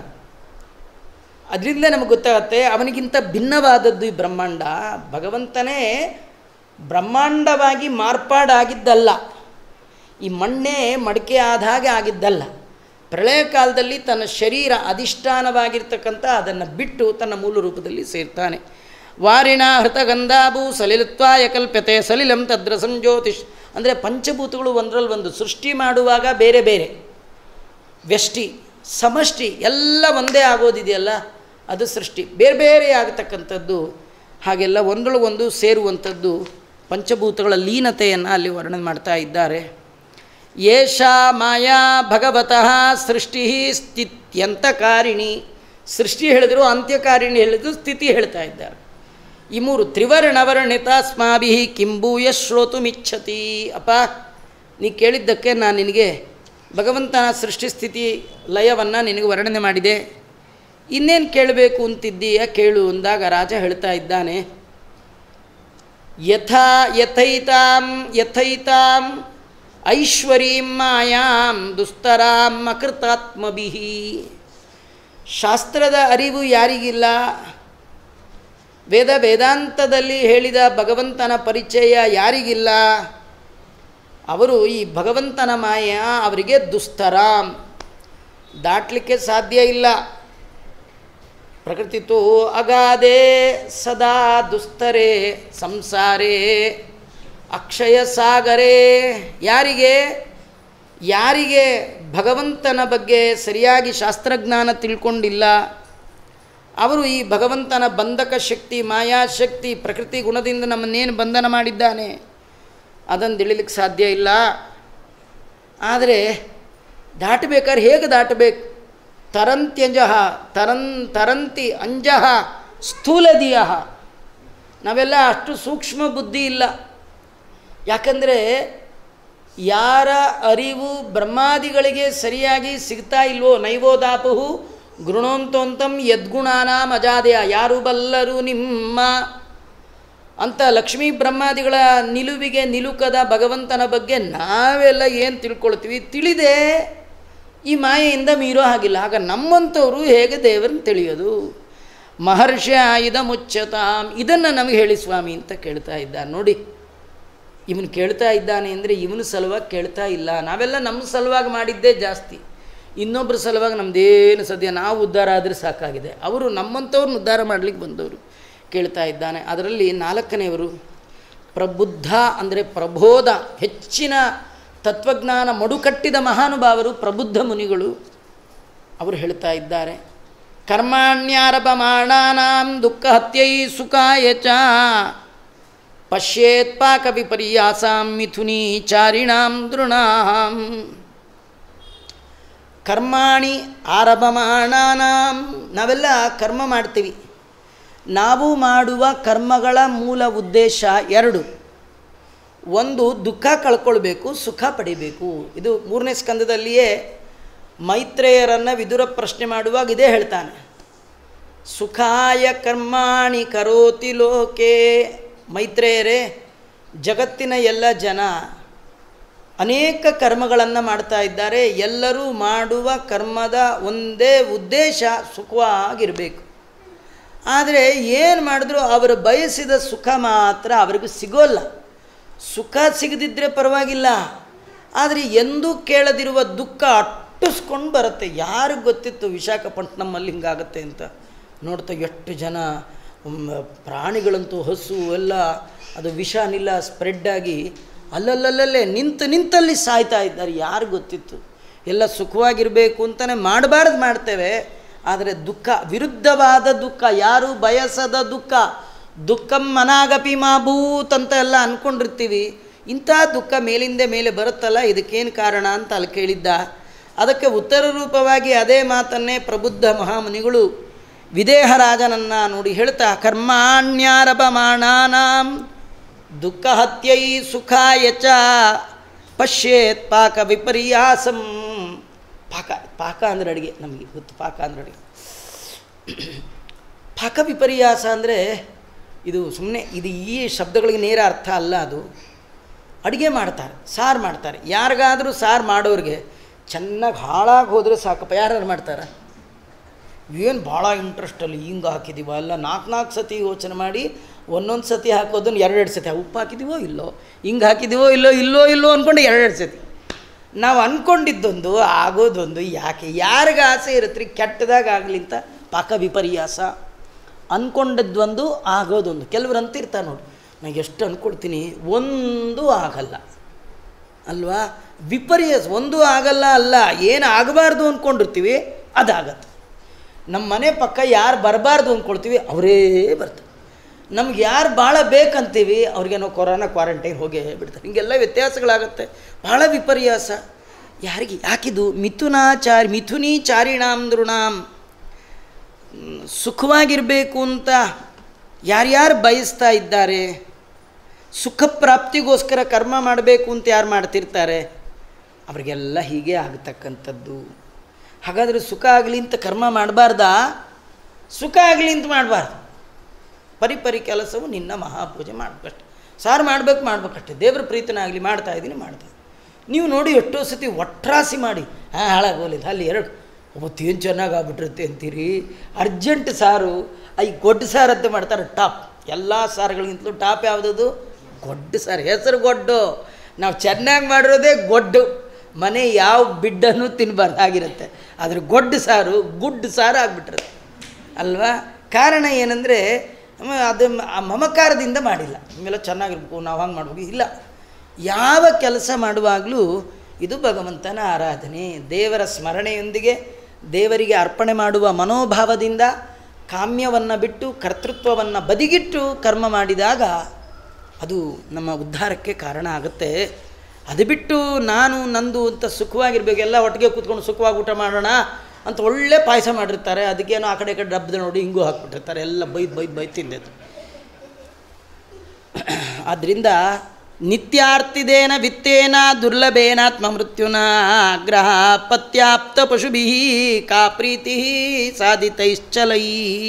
ಅದರಿಂದ ನಮಗೆ ಗೊತ್ತಾಗತ್ತೆ ಅವನಿಗಿಂತ ಭಿನ್ನವಾದದ್ದು ಈ ಬ್ರಹ್ಮಾಂಡ ಭಗವಂತನೇ ಬ್ರಹ್ಮಾಂಡವಾಗಿ ಮಾರ್ಪಾಡಾಗಿದ್ದಲ್ಲ ಈ ಮಣ್ಣೇ ಮಡಿಕೆ ಆದ ಹಾಗೆ ಆಗಿದ್ದಲ್ಲ ಪ್ರಳಯ ಕಾಲದಲ್ಲಿ ತನ್ನ ಶರೀರ ಅಧಿಷ್ಠಾನವಾಗಿರ್ತಕ್ಕಂಥ ಅದನ್ನು ಬಿಟ್ಟು ತನ್ನ ಮೂಲ ರೂಪದಲ್ಲಿ ಸೇರ್ತಾನೆ ವಾರಿಣ ಹೃತಗಂಧಾಭೂ ಸಲಿಲತ್ವಾಯ ಕಲ್ಪ್ಯತೆ ಸಲಿಲಂ ತದ್ರ ಸಂಜ್ಯೋತಿಷ್ ಅಂದರೆ ಪಂಚಭೂತಗಳು ಒಂದರಲ್ಲಿ ಒಂದು ಸೃಷ್ಟಿ ಮಾಡುವಾಗ ಬೇರೆ ಬೇರೆ ವ್ಯಷ್ಟಿ ಸಮಷ್ಟಿ ಎಲ್ಲ ಒಂದೇ ಆಗೋದಿದೆಯಲ್ಲ ಅದು ಸೃಷ್ಟಿ ಬೇರೆ ಬೇರೆ ಆಗತಕ್ಕಂಥದ್ದು ಹಾಗೆಲ್ಲ ಒಂದರೊಳಗೊಂದು ಸೇರುವಂಥದ್ದು ಪಂಚಭೂತಗಳ ಲೀನತೆಯನ್ನು ಅಲ್ಲಿ ವರ್ಣನೆ ಮಾಡ್ತಾ ಇದ್ದಾರೆ ಏಷಾ ಮಾಯಾ ಭಗವತಃ ಸೃಷ್ಟಿ ಸ್ಥಿತ್ಯಂತಕಾರಿಣಿ ಸೃಷ್ಟಿ ಹೇಳಿದ್ರು ಅಂತ್ಯಕಾರಿಣಿ ಹೇಳಿದ್ರು ಸ್ಥಿತಿ ಹೇಳ್ತಾ ಇದ್ದಾರೆ ಈ ಮೂರು ತ್ರಿವರ್ಣವರ್ಣಿತಾಸ್ಮಾಭಿ ಕಿಂಬೂಯ ಶ್ರೋತುಮಿಚ್ಛತಿ ಅಪ್ಪ ನೀ ಕೇಳಿದ್ದಕ್ಕೆ ನಾನು ನಿನಗೆ ಭಗವಂತನ ಸೃಷ್ಟಿ ಸ್ಥಿತಿ ಲಯವನ್ನು ನಿನಗೆ ವರ್ಣನೆ ಮಾಡಿದೆ ಇನ್ನೇನು ಕೇಳಬೇಕು ಅಂತಿದ್ದೀಯ ಕೇಳು ಅಂದಾಗ ರಾಜ ಹೇಳ್ತಾ ಇದ್ದಾನೆ ಯಥಾ ಯಥೈತಾಂ ಯಥೈತಾಂ ಐಶ್ವರೀಂ ಮಾಯಾಂ ದುಸ್ತರಾಂ ಅಕೃತಾತ್ಮಭಿ ಶಾಸ್ತ್ರದ ಅರಿವು ಯಾರಿಗಿಲ್ಲ ವೇದ ವೇದಾಂತದಲ್ಲಿ ಹೇಳಿದ ಭಗವಂತನ ಪರಿಚಯ ಯಾರಿಗಿಲ್ಲ ಅವರು ಈ ಭಗವಂತನ ಮಾಯ ಅವರಿಗೆ ದುಸ್ತರಾಂ ದಾಟಲಿಕ್ಕೆ ಸಾಧ್ಯ ಇಲ್ಲ ಪ್ರಕೃತಿತು ಅಗಾಧೆ ಸದಾ ದುಸ್ತರೇ ಸಂಸಾರೇ ಅಕ್ಷಯ ಸಾಗರೇ ಯಾರಿಗೆ ಯಾರಿಗೆ ಭಗವಂತನ ಬಗ್ಗೆ ಸರಿಯಾಗಿ ಶಾಸ್ತ್ರಜ್ಞಾನ ತಿಳ್ಕೊಂಡಿಲ್ಲ ಅವರು ಈ ಭಗವಂತನ ಬಂಧಕ ಶಕ್ತಿ ಮಾಯಾಶಕ್ತಿ ಪ್ರಕೃತಿ ಗುಣದಿಂದ ನಮ್ಮನ್ನೇನು ಬಂಧನ ಮಾಡಿದ್ದಾನೆ ಅದನ್ನು ತಿಳಿಲಿಕ್ಕೆ ಸಾಧ್ಯ ಇಲ್ಲ ಆದರೆ ದಾಟಬೇಕಾದ್ರೆ ಹೇಗೆ ದಾಟಬೇಕು ತರಂತ್ಯಂಜಃ ತರನ್ ತರಂತಿ ಅಂಜಃ ಸ್ಥೂಲದಿಯ ನಾವೆಲ್ಲ ಅಷ್ಟು ಸೂಕ್ಷ್ಮ ಬುದ್ಧಿ ಇಲ್ಲ ಯಾಕಂದರೆ ಯಾರ ಅರಿವು ಬ್ರಹ್ಮಾದಿಗಳಿಗೆ ಸರಿಯಾಗಿ ಸಿಗ್ತಾ ಇಲ್ವೋ ನೈವೋದಾಪುಹು ಗೃಣೋಂತೋಂತಂ ಯದ್ಗುಣಾನಾಂ ಅಜಾದಯ ಯಾರು ಬಲ್ಲರು ನಿಮ್ಮ ಅಂತ ಲಕ್ಷ್ಮೀ ಬ್ರಹ್ಮಾದಿಗಳ ನಿಲುವಿಗೆ ನಿಲುಕದ ಭಗವಂತನ ಬಗ್ಗೆ ನಾವೆಲ್ಲ ಏನು ತಿಳ್ಕೊಳ್ತೀವಿ ತಿಳಿದೆ ಈ ಮಾಯೆಯಿಂದ ಮೀರೋ ಹಾಗಿಲ್ಲ ಆಗ ನಮ್ಮಂಥವರು ಹೇಗೆ ದೇವರನ್ನು ತಿಳಿಯೋದು ಮಹರ್ಷಿ ಆಯುಧ ಮುಚ್ಚತಾಂ ಇದನ್ನು ನಮಗೆ ಹೇಳಿ ಸ್ವಾಮಿ ಅಂತ ಕೇಳ್ತಾ ಇದ್ದ ನೋಡಿ ಇವನು ಕೇಳ್ತಾ ಇದ್ದಾನೆ ಅಂದರೆ ಇವನು ಸಲುವಾಗಿ ಕೇಳ್ತಾ ಇಲ್ಲ ನಾವೆಲ್ಲ ನಮ್ಮ ಸಲುವಾಗಿ ಮಾಡಿದ್ದೇ ಜಾಸ್ತಿ ಇನ್ನೊಬ್ಬರ ಸಲುವಾಗಿ ನಮ್ಮದೇನು ಸದ್ಯ ನಾವು ಉದ್ಧಾರ ಆದರೆ ಸಾಕಾಗಿದೆ ಅವರು ನಮ್ಮಂಥವ್ರನ್ನ ಉದ್ಧಾರ ಮಾಡಲಿಕ್ಕೆ ಬಂದವರು ಕೇಳ್ತಾ ಇದ್ದಾನೆ ಅದರಲ್ಲಿ ನಾಲ್ಕನೆಯವರು ಪ್ರಬುದ್ಧ ಅಂದರೆ ಪ್ರಬೋಧ ಹೆಚ್ಚಿನ ತತ್ವಜ್ಞಾನ ಮಡುಕಟ್ಟಿದ ಮಹಾನುಭಾವರು ಪ್ರಬುದ್ಧ ಮುನಿಗಳು ಅವರು ಹೇಳ್ತಾ ಇದ್ದಾರೆ ಕರ್ಮಾಣ್ಯಾರಭಮಾಣಾನಾಂ ದುಃಖ ಹತ್ಯೈ ಸುಖಾಯ ಚ ಪಶ್ಯೇತ್ ಪಾಕ ವಿಪರ್ಯಾಸಾಂ ಮಿಥುನಿ ಚಾರಿಣಾಂ ದೃಣಾಂ ಕರ್ಮಾಣಿ ಆರಭಮಾಣಾನಾಂ ನಾವೆಲ್ಲ ಕರ್ಮ ಮಾಡ್ತೀವಿ ನಾವು ಮಾಡುವ ಕರ್ಮಗಳ ಮೂಲ ಉದ್ದೇಶ ಎರಡು ಒಂದು ದುಃಖ ಕಳ್ಕೊಳ್ಬೇಕು ಸುಖ ಪಡಿಬೇಕು ಇದು ಮೂರನೇ ಸ್ಕಂದದಲ್ಲಿಯೇ ಮೈತ್ರೇಯರನ್ನು ವಿದುರ ಪ್ರಶ್ನೆ ಮಾಡುವಾಗ ಇದೇ ಹೇಳ್ತಾನೆ ಸುಖಾಯ ಕರ್ಮಾಣಿ ಕರೋತಿ ಲೋಕೆ ಮೈತ್ರೇಯರೇ ಜಗತ್ತಿನ ಎಲ್ಲ ಜನ ಅನೇಕ ಕರ್ಮಗಳನ್ನು ಮಾಡ್ತಾ ಇದ್ದಾರೆ ಎಲ್ಲರೂ ಮಾಡುವ ಕರ್ಮದ ಒಂದೇ ಉದ್ದೇಶ ಸುಖವಾಗಿರಬೇಕು ಆದರೆ ಏನು ಮಾಡಿದ್ರು ಅವರು ಬಯಸಿದ ಸುಖ ಮಾತ್ರ ಅವರಿಗೂ ಸಿಗೋಲ್ಲ ಸುಖ ಸಿಗದಿದ್ದರೆ ಪರವಾಗಿಲ್ಲ ಆದರೆ ಎಂದೂ ಕೇಳದಿರುವ ದುಃಖ ಅಟ್ಟಿಸ್ಕೊಂಡು ಬರುತ್ತೆ ಯಾರಿಗೆ ಗೊತ್ತಿತ್ತು ವಿಶಾಖಪಟ್ಟಣಮಲ್ಲಿ ಹಿಂಗಾಗತ್ತೆ ಅಂತ ನೋಡ್ತಾ ಎಷ್ಟು ಜನ ಮ್, ಪ್ರಾಣಿಗಳಂತೂ ಹಸು ಎಲ್ಲ ಅದು ವಿಷ ನಿಲ್ಲ ಸ್ಪ್ರೆಡ್ ಆಗಿ ಅಲ್ಲಲ್ಲಲ್ಲೇ ನಿಂತು ನಿಂತಲ್ಲಿ ಸಾಯ್ತಾ ಇದ್ದಾರೆ ಯಾರು ಗೊತ್ತಿತ್ತು ಎಲ್ಲ ಸುಖವಾಗಿರಬೇಕು ಅಂತಲೇ ಮಾಡಬಾರ್ದು ಮಾಡ್ತೇವೆ ಆದರೆ ದುಃಖ ವಿರುದ್ಧವಾದ ದುಃಖ ಯಾರು ಬಯಸದ ದುಃಖ ದುಃಖಂ ಮನಾಗಪಿ ಮಾಭೂತ್ ಅಂತ ಎಲ್ಲ ಅಂದ್ಕೊಂಡಿರ್ತೀವಿ ಇಂಥ ದುಃಖ ಮೇಲಿಂದ ಮೇಲೆ ಬರುತ್ತಲ್ಲ ಇದಕ್ಕೇನು ಕಾರಣ ಅಂತ ಅಲ್ಲಿ ಕೇಳಿದ್ದ ಅದಕ್ಕೆ ಉತ್ತರ ರೂಪವಾಗಿ ಅದೇ ಮಾತನ್ನೇ ಪ್ರಬುದ್ಧ ಮಹಾಮುನಿಗಳು ವಿದೇಹರಾಜನನ್ನು ನೋಡಿ ಹೇಳ್ತಾ ಕರ್ಮಾಣ್ಯಾರಭಮಾಣಾನಾಂ ದುಃಖ ಹತ್ಯೈ ಸುಖಾಯ ಚ ಪಶ್ಯೇತ್ ಪಾಕ ವಿಪರ್ಯಾಸಂ ಪಾಕ ಪಾಕ ಅಂದ್ರೆ ಅಡುಗೆ ನಮಗೆ ಗೊತ್ತು ಪಾಕ ಅಂದ್ರೆ ಅಡುಗೆ ಪಾಕ ವಿಪರ್ಯಾಸ ಅಂದರೆ ಇದು ಸುಮ್ಮನೆ ಇದು ಈ ಶಬ್ದಗಳಿಗೆ ನೇರ ಅರ್ಥ ಅಲ್ಲ ಅದು ಅಡುಗೆ ಮಾಡ್ತಾರೆ ಸಾರು ಮಾಡ್ತಾರೆ ಯಾರಿಗಾದರೂ ಸಾರು ಮಾಡೋರಿಗೆ ಚೆನ್ನಾಗಿ ಹಾಳಾಗಿ ಹೋದರೆ ಸಾಕಪ್ಪ ಯಾರು ಮಾಡ್ತಾರೆ ಏನು ಭಾಳ ಇಂಟ್ರೆಸ್ಟಲ್ಲಿ ಹಿಂಗೆ ಹಾಕಿದ್ದೀವ ಎಲ್ಲ ನಾಲ್ಕು ನಾಲ್ಕು ಸತಿ ಯೋಚನೆ ಮಾಡಿ ಒಂದೊಂದು ಸತಿ ಹಾಕೋದನ್ನು ಎರಡೆರಡು ಸತಿ ಉಪ್ಪು ಹಾಕಿದ್ದೀವೋ ಇಲ್ಲೋ ಹಿಂಗೆ ಹಾಕಿದ್ದೀವೋ ಇಲ್ಲೋ ಇಲ್ಲೋ ಇಲ್ಲೋ ಅಂದ್ಕೊಂಡು ಎರಡೆರಡು ಸತಿ ನಾವು ಅಂದ್ಕೊಂಡಿದ್ದೊಂದು ಆಗೋದೊಂದು ಯಾಕೆ ಯಾರಿಗೆ ಆಸೆ ಇರುತ್ತೆ ರೀ ಕೆಟ್ಟದಾಗ ಆಗಲಿ ಅಂತ ಪಾಕ ವಿಪರ್ಯಾಸ ಅಂದ್ಕೊಂಡದ್ದೊಂದು ಆಗೋದೊಂದು ಕೆಲವ್ರು ಅಂತಿರ್ತಾರೆ ನೋಡಿ ನಾನು ಎಷ್ಟು ಅಂದ್ಕೊಳ್ತೀನಿ ಒಂದು ಆಗಲ್ಲ ಅಲ್ವಾ ವಿಪರ್ಯಾಸ ಒಂದು ಆಗಲ್ಲ ಅಲ್ಲ ಏನು ಆಗಬಾರ್ದು ಅಂದ್ಕೊಂಡಿರ್ತೀವಿ ಅದಾಗತ್ತೆ ನಮ್ಮ ಮನೆ ಪಕ್ಕ ಯಾರು ಬರಬಾರ್ದು ಅಂದ್ಕೊಳ್ತೀವಿ ಅವರೇ ಬರ್ತಾರೆ ನಮ್ಗೆ ಯಾರು ಭಾಳ ಬೇಕಂತೀವಿ ಅವ್ರಿಗೇನೋ ಕೊರೋನಾ ಕ್ವಾರಂಟೈನ್ ಹೋಗೇ ಬಿಡ್ತಾರೆ ಹಿಂಗೆಲ್ಲ ವ್ಯತ್ಯಾಸಗಳಾಗುತ್ತೆ ಭಾಳ ವಿಪರ್ಯಾಸ ಯಾರಿಗೆ ಯಾಕಿದು ಮಿಥುನಾಚಾರಿ ಮಿಥುನಿ ಚಾರಿಣಾಂ ನೃಣಾಂ ಹ್ಮ್, ಸುಖವಾಗಿರಬೇಕು ಅಂತ ಯಾರ್ಯಾರು ಬಯಸ್ತಾ ಇದ್ದಾರೆ ಸುಖ ಪ್ರಾಪ್ತಿಗೋಸ್ಕರ ಕರ್ಮ ಮಾಡಬೇಕು ಅಂತ ಯಾರು ಮಾಡ್ತಿರ್ತಾರೆ ಅವರಿಗೆಲ್ಲ ಹೀಗೆ ಆಗತಕ್ಕಂಥದ್ದು ಹಾಗಾದರೆ ಸುಖ ಆಗಲಿ ಅಂತ ಕರ್ಮ ಮಾಡಬಾರ್ದಾ ಸುಖ ಆಗಲಿ ಅಂತ ಮಾಡಬಾರ್ದು ಪರಿಪರಿ ಕೆಲಸವು ನಿನ್ನ ಮಹಾಪೂಜೆ ಮಾಡಬೇಕಷ್ಟೆ ಸಾರು ಮಾಡ್ಬೇಕು ಮಾಡ್ಬೇಕಷ್ಟೆ ದೇವ್ರ ಪ್ರೀತನ ಆಗಲಿ ಮಾಡ್ತಾ ಇದ್ದೀನಿ ಮಾಡ್ತಾ ನೀವು ನೋಡಿ ಎಷ್ಟೋ ಸತಿ ಒಟ್ರಾಸಿ ಮಾಡಿ ಹಾಂ ಹಾಳಾಗೋಲಿಲ್ಲ ಅಲ್ಲಿ ಎರಡು ಅವತ್ತೇನು ಚೆನ್ನಾಗಿ ಆಗ್ಬಿಟ್ಟಿರುತ್ತೆ ಅಂತೀರಿ ಅರ್ಜೆಂಟ್ ಸಾರು ಈ ಗೊಡ್ಡ ಸಾರು ಅಂತ ಮಾಡ್ತಾರೆ ಟಾಪ್ ಎಲ್ಲ ಸಾರುಗಳಿಗಿಂತಲೂ ಟಾಪ್ ಯಾವುದದು ಗೊಡ್ಡ ಸಾರು ಹೆಸರು ಗೊಡ್ಡು ನಾವು ಚೆನ್ನಾಗಿ ಮಾಡಿರೋದೇ ಗೊಡ್ಡು ಮನೆ ಯಾವ ಬಿಡ್ಡನ್ನು ತಿನ್ನಬಾರ್ದು ಆಗಿರುತ್ತೆ ಆದರೆ ಗೊಡ್ಡು ಸಾರು ಗುಡ್ ಸಾರು ಆಗಿಬಿಟ್ಟಿರುತ್ತೆ ಅಲ್ವಾ ಕಾರಣ ಏನಂದರೆ ಅದು ಮ- ಆ ಮಮಕಾರದಿಂದ ಮಾಡಿಲ್ಲ ನಿಮ್ಮೆಲ್ಲ ಚೆನ್ನಾಗಿರ್ಬೇಕು ನಾವು ಹಂಗೆ ಮಾಡ್ಬೇಕು ಇಲ್ಲ ಯಾವ ಕೆಲಸ ಮಾಡುವಾಗಲೂ ಇದು ಭಗವಂತನ ಆರಾಧನೆ ದೇವರ ಸ್ಮರಣೆಯೊಂದಿಗೆ ದೇವರಿಗೆ ಅರ್ಪಣೆ ಮಾಡುವ ಮನೋಭಾವದಿಂದ ಕಾಮ್ಯವನ್ನು ಬಿಟ್ಟು ಕರ್ತೃತ್ವವನ್ನು ಬದಿಗಿಟ್ಟು ಕರ್ಮ ಮಾಡಿದಾಗ ಅದು ನಮ್ಮ ಉದ್ಧಾರಕ್ಕೆ ಕಾರಣ ಆಗುತ್ತೆ ಅದು ಬಿಟ್ಟು ನಾನು ನಂದು ಅಂತ ಸುಖವಾಗಿರ್ಬೇಕು ಎಲ್ಲ ಒಟ್ಟಿಗೆ ಕೂತ್ಕೊಂಡು ಸುಖವಾಗಿ ಊಟ ಮಾಡೋಣ ಅಂತ ಒಳ್ಳೆ ಪಾಯಸ ಮಾಡಿರ್ತಾರೆ ಅದಕ್ಕೇನೋ ಆ ಕಡೆ ಈ ಕಡೆ ಡಬ್ಬದ ನೋಡಿ ಹಿಂಗೂ ಹಾಕ್ಬಿಟ್ಟಿರ್ತಾರೆ ಎಲ್ಲ ಬೈದು ಬೈದು ಬೈದು ತಿಂದದ್ದು ಆದ್ದರಿಂದ ನಿತ್ಯಾರ್ತಿದೇನ ವಿತ್ತೇನ ದುರ್ಲಭೇನಾತ್ಮ ಮೃತ್ಯುನ ಗ್ರಹ ಪತ್ಯಾಪ್ತ ಪಶುಭಿ ಕಾ ಪ್ರೀತಿ ಸಾಧಿತೈಶ್ಚಲೈ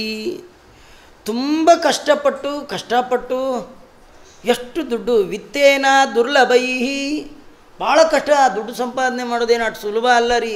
ತುಂಬ ಕಷ್ಟಪಟ್ಟು ಕಷ್ಟಪಟ್ಟು ಎಷ್ಟು ದುಡ್ಡು ವಿತ್ತೇನ ದುರ್ಲಭೈ ಭಾಳ ಕಷ್ಟ ದುಡ್ಡು ಸಂಪಾದನೆ ಮಾಡೋದೇನು ಅಷ್ಟು ಸುಲಭ ಅಲ್ಲ ರೀ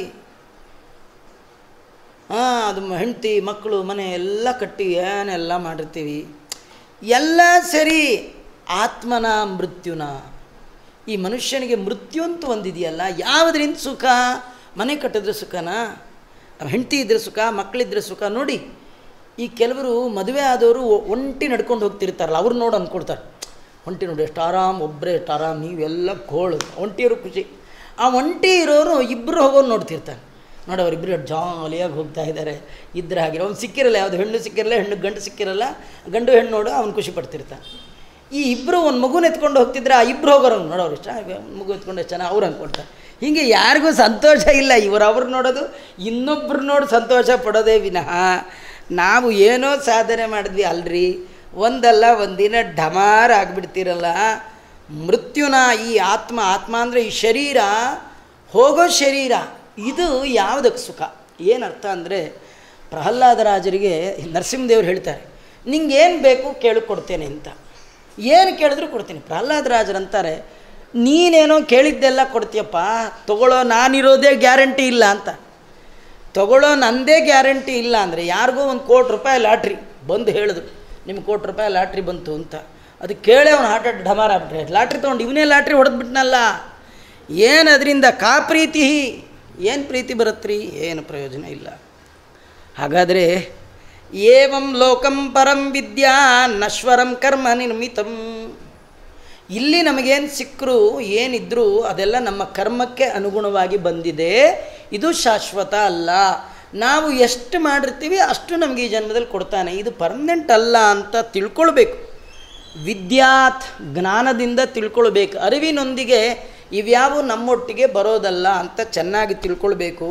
ಹಾಂ ಅದು ಹೆಂಡತಿ ಮಕ್ಕಳು ಮನೆ ಎಲ್ಲ ಕಟ್ಟಿ ಏನೆಲ್ಲ ಮಾಡಿರ್ತೀವಿ ಎಲ್ಲ ಸರಿ ಆತ್ಮನ ಮೃತ್ಯುನ ಈ ಮನುಷ್ಯನಿಗೆ ಮೃತ್ಯು ಅಂತ ಒಂದಿದೆಯಲ್ಲ ಯಾವುದರಿಂದ ಸುಖ ಮನೆ ಕಟ್ಟಿದ್ರೆ ಸುಖನಾ ಹೆಂಡತಿ ಇದ್ರೆ ಸುಖ ಮಕ್ಕಳಿದ್ರೆ ಸುಖ ನೋಡಿ ಈ ಕೆಲವರು ಮದುವೆ ಆದವರು ಒ- ಒಂಟಿ ನಡ್ಕೊಂಡು ಹೋಗ್ತಿರ್ತಾರಲ್ಲ ಅವ್ರು ನೋಡಿ ಅಂದ್ಕೊಳ್ತಾರೆ ಒಂಟಿ ನೋಡಿ ಎಷ್ಟು ಆರಾಮ್ ಒಬ್ಬರೇ ಎಷ್ಟು ಆರಾಮ್ ನೀವೆಲ್ಲ ಕೋಳು ಒಂಟಿಯರು ಖುಷಿ ಆ ಒಂಟಿ ಇರೋರು ಇಬ್ಬರು ಹೋಗೋರು ನೋಡ್ತಿರ್ತಾನೆ ನೋಡಿ ಅವರಿಬ್ಬರು ಜಾಲಿಯಾಗಿ ಹೋಗ್ತಾ ಇದ್ದಾರೆ ಇದ್ರೆ ಹಾಗೆ ಅವ್ನು ಸಿಕ್ಕಿರಲ್ಲ ಯಾವುದು ಹೆಣ್ಣು ಸಿಕ್ಕಿರಲ್ಲ ಹೆಣ್ಣು ಗಂಡು ಸಿಕ್ಕಿರಲ್ಲ ಗಂಡು ಹೆಣ್ಣು ನೋಡು ಅವ್ನು ಖುಷಿ ಪಡ್ತಿರ್ತಾನೆ ಈ ಇಬ್ಬರು ಒಂದು ಮಗುನ ಎತ್ಕೊಂಡು ಹೋಗ್ತಿದ್ರೆ ಆ ಇಬ್ಬರು ಹೋಗೋರು ನೋಡೋರು ಇಷ್ಟ ಒಂದು ಮಗು ಎತ್ಕೊಂಡು ಎಷ್ಟು ಚೆನ್ನಾಗಿ ಅವ್ರು ಅಂದ್ಕೊಳ್ತಾರೆ ಹೀಗೆ ಯಾರಿಗೂ ಸಂತೋಷ ಇಲ್ಲ ಇವರು ಅವ್ರು ನೋಡೋದು ಇನ್ನೊಬ್ರು ನೋಡಿ ಸಂತೋಷ ಪಡೋದೇ ವಿನಃ ನಾವು ಏನೋ ಸಾಧನೆ ಮಾಡಿದ್ವಿ ಅಲ್ರಿ ಒಂದಲ್ಲ ಒಂದಿನ ಢಮಾರ್ ಆಗಿಬಿಡ್ತಿರಲ್ಲ ಮೃತ್ಯುನ ಈ ಆತ್ಮ ಆತ್ಮ ಅಂದರೆ ಈ ಶರೀರ ಹೋಗೋ ಶರೀರ ಇದು ಯಾವುದಕ್ಕೆ ಸುಖ ಏನರ್ಥ ಅಂದರೆ ಪ್ರಹ್ಲಾದರಾಜರಿಗೆ ನರಸಿಂಹದೇವ್ರು ಹೇಳ್ತಾರೆ ನಿಂಗೇನು ಬೇಕು ಕೇಳು ಕೊಡ್ತೇನೆ ಅಂತ ಏನು ಕೇಳಿದ್ರು ಕೊಡ್ತೀನಿ ಪ್ರಹ್ಲಾದರಾಜರಂತಾರೆ ನೀನೇನೋ ಕೇಳಿದ್ದೆಲ್ಲ ಕೊಡ್ತೀಯಪ್ಪ ತಗೊಳ್ಳೋ ನಾನಿರೋದೇ ಗ್ಯಾರಂಟಿ ಇಲ್ಲ ಅಂತ ತಗೊಳ್ಳೋ ನಂದೇ ಗ್ಯಾರಂಟಿ ಇಲ್ಲ ಅಂದರೆ ಯಾರಿಗೋ ಒಂದು ಕೋಟಿ ರೂಪಾಯಿ ಲಾಟ್ರಿ ಬಂದು ಹೇಳಿದ್ರು ನಿಮ್ಗೆ ಕೋಟಿ ರೂಪಾಯಿ ಲಾಟ್ರಿ ಬಂತು ಅಂತ ಅದು ಕೇಳೇ ಅವನು ಹಾರ್ಟ್ ಅಟ್ ಢಮಾರ ಆಗ್ಬಿಟ್ರೆ ಲಾಟ್ರಿ ತೊಗೊಂಡು ಇವನೇ ಲಾಟ್ರಿ ಹೊಡೆದ್ಬಿಟ್ನಲ್ಲ ಏನು ಅದರಿಂದ ಕಾ ಪ್ರೀತಿ ಏನು ಪ್ರೀತಿ ಬರುತ್ತ್ರಿ ಏನು ಪ್ರಯೋಜನ ಇಲ್ಲ ಹಾಗಾದರೆ ಏವಂ ಲೋಕಂ ಪರಂ ವಿದ್ಯಾ ನಶ್ವರಂ ಕರ್ಮ ನಿರ್ಮಿತಂ ಇಲ್ಲಿ ನಮಗೇನು ಸಿಕ್ಕರು ಏನಿದ್ರು ಅದೆಲ್ಲ ನಮ್ಮ ಕರ್ಮಕ್ಕೆ ಅನುಗುಣವಾಗಿ ಬಂದಿದೆ ಇದು ಶಾಶ್ವತ ಅಲ್ಲ ನಾವು ಎಷ್ಟು ಮಾಡಿರ್ತೀವಿ ಅಷ್ಟು ನಮಗೆ ಈ ಜನ್ಮದಲ್ಲಿ ಕೊಡ್ತಾನೆ ಇದು ಪರ್ಮನೆಂಟ್ ಅಲ್ಲ ಅಂತ ತಿಳ್ಕೊಳ್ಬೇಕು ವಿದ್ಯಾತ್ ಜ್ಞಾನದಿಂದ ತಿಳ್ಕೊಳ್ಬೇಕು ಅರಿವಿನೊಂದಿಗೆ ಇವ್ಯಾವು ನಮ್ಮೊಟ್ಟಿಗೆ ಬರೋದಲ್ಲ ಅಂತ ಚೆನ್ನಾಗಿ ತಿಳ್ಕೊಳ್ಬೇಕು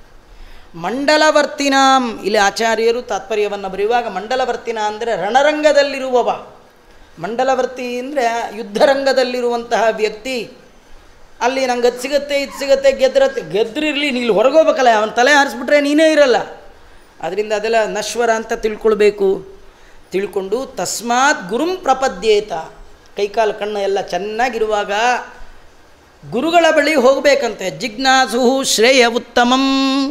ಮಂಡಲವರ್ತಿನಾಂ ಇಲ್ಲಿ ಆಚಾರ್ಯರು ತಾತ್ಪರ್ಯವನ್ನು ಬರೆಯುವಾಗ ಮಂಡಲವರ್ತಿನ ಅಂದರೆ ರಣರಂಗದಲ್ಲಿರುವವ ಮಂಡಲವರ್ತಿ ಅಂದರೆ ಯುದ್ಧರಂಗದಲ್ಲಿರುವಂತಹ ವ್ಯಕ್ತಿ ಅಲ್ಲಿ ನಂಗೆ ಅದು ಸಿಗುತ್ತೆ ಇದು ಸಿಗುತ್ತೆ ಗೆದ್ರತ್ತೆ ಗೆದ್ರಿರಲಿ ನೀನು ಹೊರಗೋಗ್ಬೇಕಲ್ಲ ಅವನ ತಲೆ ಹಾರಿಸ್ಬಿಟ್ರೆ ನೀನೇ ಇರಲ್ಲ ಅದರಿಂದ ಅದೆಲ್ಲ ನಶ್ವರ ಅಂತ ತಿಳ್ಕೊಳ್ಬೇಕು ತಿಳ್ಕೊಂಡು ತಸ್ಮಾತ್ ಗುರುಂ ಪ್ರಪದ್ಯೇತ ಕೈಕಾಲು ಕಣ್ಣು ಎಲ್ಲ ಚೆನ್ನಾಗಿರುವಾಗ ಗುರುಗಳ ಬಳಿ ಹೋಗಬೇಕಂತೆ ಜಿಜ್ಞಾಸು ಶ್ರೇಯ ಉತ್ತಮಂ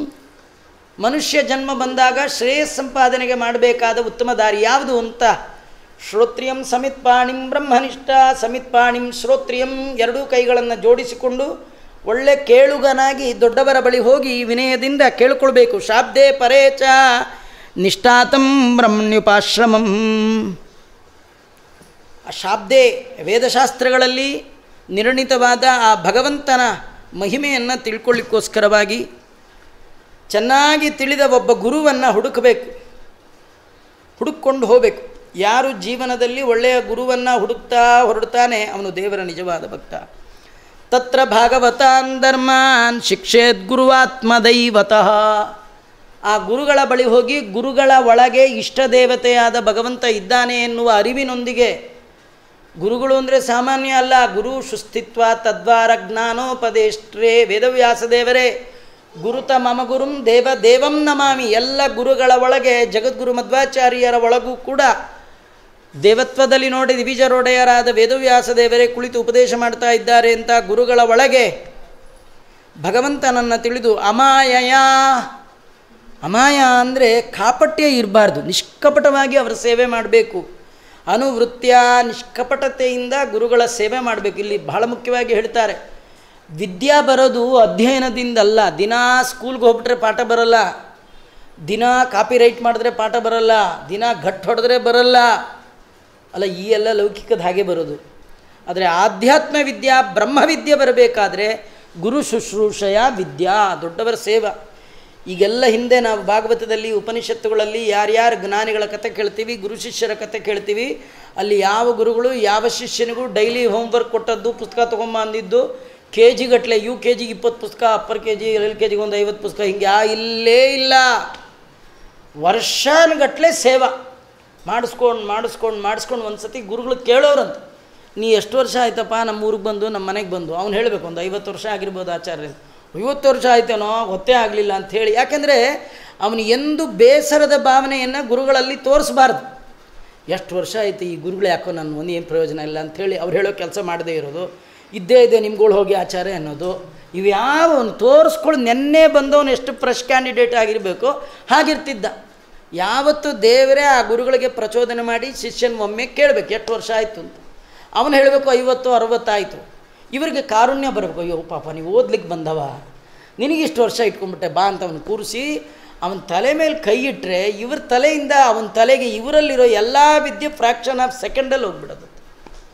ಮನುಷ್ಯ ಜನ್ಮ ಬಂದಾಗ ಶ್ರೇಯಸ್ ಸಂಪಾದನೆಗೆ ಮಾಡಬೇಕಾದ ಉತ್ತಮ ದಾರಿ ಯಾವುದು ಅಂತ ಶ್ರೋತ್ರಿಯಂ ಸಮಿತ್ಪಾಣಿಂ ಬ್ರಹ್ಮನಿಷ್ಠ ಸಮಿತ್ಪಾಣಿಂ ಶ್ರೋತ್ರಿಯಂ ಎರಡೂ ಕೈಗಳನ್ನು ಜೋಡಿಸಿಕೊಂಡು ಒಳ್ಳೆ ಕೇಳುಗನಾಗಿ ದೊಡ್ಡವರ ಬಳಿ ಹೋಗಿ ವಿನಯದಿಂದ ಕೇಳ್ಕೊಳ್ಬೇಕು ಶಾಬ್ದೆ ಪರೇಚ ನಿಷ್ಠಾತಂ ಬ್ರಹ್ಮಣ್ಯುಪಾಶ್ರಮಂ ಆ ಶಾಬ್ದೆ ವೇದಶಾಸ್ತ್ರಗಳಲ್ಲಿ ನಿರ್ಣಿತವಾದ ಆ ಭಗವಂತನ ಮಹಿಮೆಯನ್ನು ತಿಳ್ಕೊಳ್ಳಿಕ್ಕೋಸ್ಕರವಾಗಿ ಚೆನ್ನಾಗಿ ತಿಳಿದ ಒಬ್ಬ ಗುರುವನ್ನು ಹುಡುಕಬೇಕು ಹುಡುಕೊಂಡು ಹೋಗಬೇಕು ಯಾರು ಜೀವನದಲ್ಲಿ ಒಳ್ಳೆಯ ಗುರುವನ್ನು ಹುಡುಕ್ತಾ ಹೊರಡ್ತಾನೆ ಅವನು ದೇವರ ನಿಜವಾದ ಭಕ್ತ ತತ್ರ ಭಾಗವತಾನ್ ಧರ್ಮಾನ್ ಶಿಕ್ಷೇದ್ ಗುರುವಾತ್ಮದೈವತಃ ಆ ಗುರುಗಳ ಬಳಿ ಹೋಗಿ ಗುರುಗಳ ಒಳಗೆ ಇಷ್ಟ ದೇವತೆಯಾದ ಭಗವಂತ ಇದ್ದಾನೆ ಎನ್ನುವ ಅರಿವಿನೊಂದಿಗೆ ಗುರುಗಳು ಅಂದರೆ ಸಾಮಾನ್ಯ ಅಲ್ಲ ಗುರು ಸುಸ್ಥಿತ್ವ ತದ್ವಾರ ಜ್ಞಾನೋಪದೇಷ್ಟ್ರೇ ವೇದವ್ಯಾಸ ದೇವರೇ ಗುರುತ ಮಮ ಗುರುಂ ದೇವ ದೇವಂ ನಮಾಮಿ ಎಲ್ಲ ಗುರುಗಳ ಒಳಗೆ ಜಗದ್ಗುರು ಮಧ್ವಾಚಾರ್ಯರ ಒಳಗೂ ಕೂಡ ದೇವತ್ವದಲ್ಲಿ ನೋಡಿ ದಿವಿಜರೊಡೆಯರಾದ ವೇದವ್ಯಾಸ ದೇವರೇ ಕುಳಿತು ಉಪದೇಶ ಮಾಡ್ತಾ ಇದ್ದಾರೆ ಅಂತ ಗುರುಗಳ ಒಳಗೆ ಭಗವಂತನನ್ನು ತಿಳಿದು ಅಮಾಯಯ ಅಮಾಯ ಅಂದರೆ ಕಾಪಟ್ಯ ಇರಬಾರ್ದು ನಿಷ್ಕಪಟವಾಗಿ ಅವರ ಸೇವೆ ಮಾಡಬೇಕು ಅನುವೃತ್ಯ ನಿಷ್ಕಪಟತೆಯಿಂದ ಗುರುಗಳ ಸೇವೆ ಮಾಡಬೇಕು ಇಲ್ಲಿ ಬಹಳ ಮುಖ್ಯವಾಗಿ ಹೇಳ್ತಾರೆ ವಿದ್ಯಾ ಬರೋದು ಅಧ್ಯಯನದಿಂದಲ್ಲ ದಿನಾ ಸ್ಕೂಲ್ಗೆ ಹೋಗ್ಬಿಟ್ರೆ ಪಾಠ ಬರಲ್ಲ ದಿನ ಕಾಪಿ ರೈಟ್ ಮಾಡಿದ್ರೆ ಪಾಠ ಬರಲ್ಲ ದಿನ ಘಟ್ ಹೊಡೆದ್ರೆ ಬರಲ್ಲ ಅಲ್ಲ ಈ ಎಲ್ಲ ಲೌಕಿಕದ ಹಾಗೆ ಬರೋದು ಆದರೆ ಆಧ್ಯಾತ್ಮ ವಿದ್ಯಾ ಬ್ರಹ್ಮವಿದ್ಯೆ ಬರಬೇಕಾದ್ರೆ ಗುರು ಶುಶ್ರೂಷಯ ವಿದ್ಯಾ ದೊಡ್ಡವರ ಸೇವಾ ಈಗೆಲ್ಲ ಹಿಂದೆ ನಾವು ಭಾಗವತದಲ್ಲಿ ಉಪನಿಷತ್ತುಗಳಲ್ಲಿ ಯಾರ್ಯಾರು ಜ್ಞಾನಿಗಳ ಕತೆ ಕೇಳ್ತೀವಿ ಗುರು ಶಿಷ್ಯರ ಕತೆ ಕೇಳ್ತೀವಿ ಅಲ್ಲಿ ಯಾವ ಗುರುಗಳು ಯಾವ ಶಿಷ್ಯನಿಗೂ ಡೈಲಿ ಹೋಮ್ವರ್ಕ್ ಕೊಟ್ಟದ್ದು ಪುಸ್ತಕ ತೊಗೊಂಬ ಅಂದಿದ್ದು ಕೆ ಜಿ ಗಟ್ಟಲೆ ಯು ಕೆ ಜಿಗೆ ಇಪ್ಪತ್ತು ಪುಸ್ತಕ upper K G L K ಜಿಗೆ ಒಂದು ಐವತ್ತು ಪುಸ್ತಕ ಹಿಂಗೆ ಯಾ ಇಲ್ಲೇ ಇಲ್ಲ ವರ್ಷಾನುಗಟ್ಲೆ ಸೇವಾ ಮಾಡಿಸ್ಕೊಂಡು ಮಾಡಿಸ್ಕೊಂಡು ಮಾಡಿಸ್ಕೊಂಡು ಒಂದು ಸತಿ ಗುರುಗಳು ಕೇಳೋರಂತ ನೀ ಎಷ್ಟು ವರ್ಷ ಆಯ್ತಪ್ಪ ನಮ್ಮ ಊರಿಗೆ ಬಂದು ನಮ್ಮ ಮನೆಗೆ ಬಂದು ಅವ್ನು ಹೇಳಬೇಕು ಒಂದು ಐವತ್ತು ವರ್ಷ ಆಗಿರ್ಬೋದು ಆಚಾರ್ಯ ಐವತ್ತು ವರ್ಷ ಆಯ್ತೇನೋ ಗೊತ್ತೇ ಆಗಲಿಲ್ಲ ಅಂಥೇಳಿ ಯಾಕೆಂದರೆ ಅವನು ಎಂದು ಬೇಸರದ ಭಾವನೆಯನ್ನು ಗುರುಗಳಲ್ಲಿ ತೋರಿಸ್ಬಾರ್ದು ಎಷ್ಟು ವರ್ಷ ಆಯ್ತು ಈ ಗುರುಗಳು ಯಾಕೋ ನನ್ನ ಒಂದು ಏನು ಪ್ರಯೋಜನ ಇಲ್ಲ ಅಂಥೇಳಿ ಅವ್ರು ಹೇಳೋ ಕೆಲಸ ಮಾಡದೇ ಇರೋದು ಇದ್ದೇ ಇದೆ ನಿಮ್ಗಳು ಹೋಗಿ ಆಚಾರ್ಯ ಅನ್ನೋದು ಇವು ಯಾವ ಒಂದು ತೋರಿಸ್ಕೊಳ್ಳಿ ನೆನ್ನೆ ಬಂದವನು ಎಷ್ಟು ಫ್ರೆಶ್ ಕ್ಯಾಂಡಿಡೇಟ್ ಆಗಿರಬೇಕು ಹಾಗಿರ್ತಿದ್ದ ಯಾವತ್ತು ದೇವರೇ ಆ ಗುರುಗಳಿಗೆ ಪ್ರಚೋದನೆ ಮಾಡಿ ಶಿಷ್ಯನ ಒಮ್ಮೆ ಕೇಳಬೇಕು ಎಷ್ಟು ವರ್ಷ ಆಯಿತು ಅಂತ ಅವನು ಹೇಳಬೇಕು ಐವತ್ತು ಅರವತ್ತಾಯಿತು ಇವರಿಗೆ ಕಾರುಣ್ಯ ಬರಬೇಕು ಅಯ್ಯೋ ಪಾಪ ನೀವು ಓದ್ಲಿಕ್ಕೆ ಬಂದವ ನಿನಗಿಷ್ಟು ವರ್ಷ ಇಟ್ಕೊಂಡ್ಬಿಟ್ಟೆ ಬಾ ಅಂತ ಅವನು ಕೂರಿಸಿ ಅವನ ತಲೆ ಮೇಲೆ ಕೈ ಇಟ್ಟರೆ ಇವ್ರ ತಲೆಯಿಂದ ಅವನ ತಲೆಗೆ ಇವರಲ್ಲಿರೋ ಎಲ್ಲ ವಿದ್ಯೆ ಫ್ರ್ಯಾಕ್ಷನ್ ಆಫ್ ಸೆಕೆಂಡಲ್ಲಿ ಹೋಗ್ಬಿಡೋದು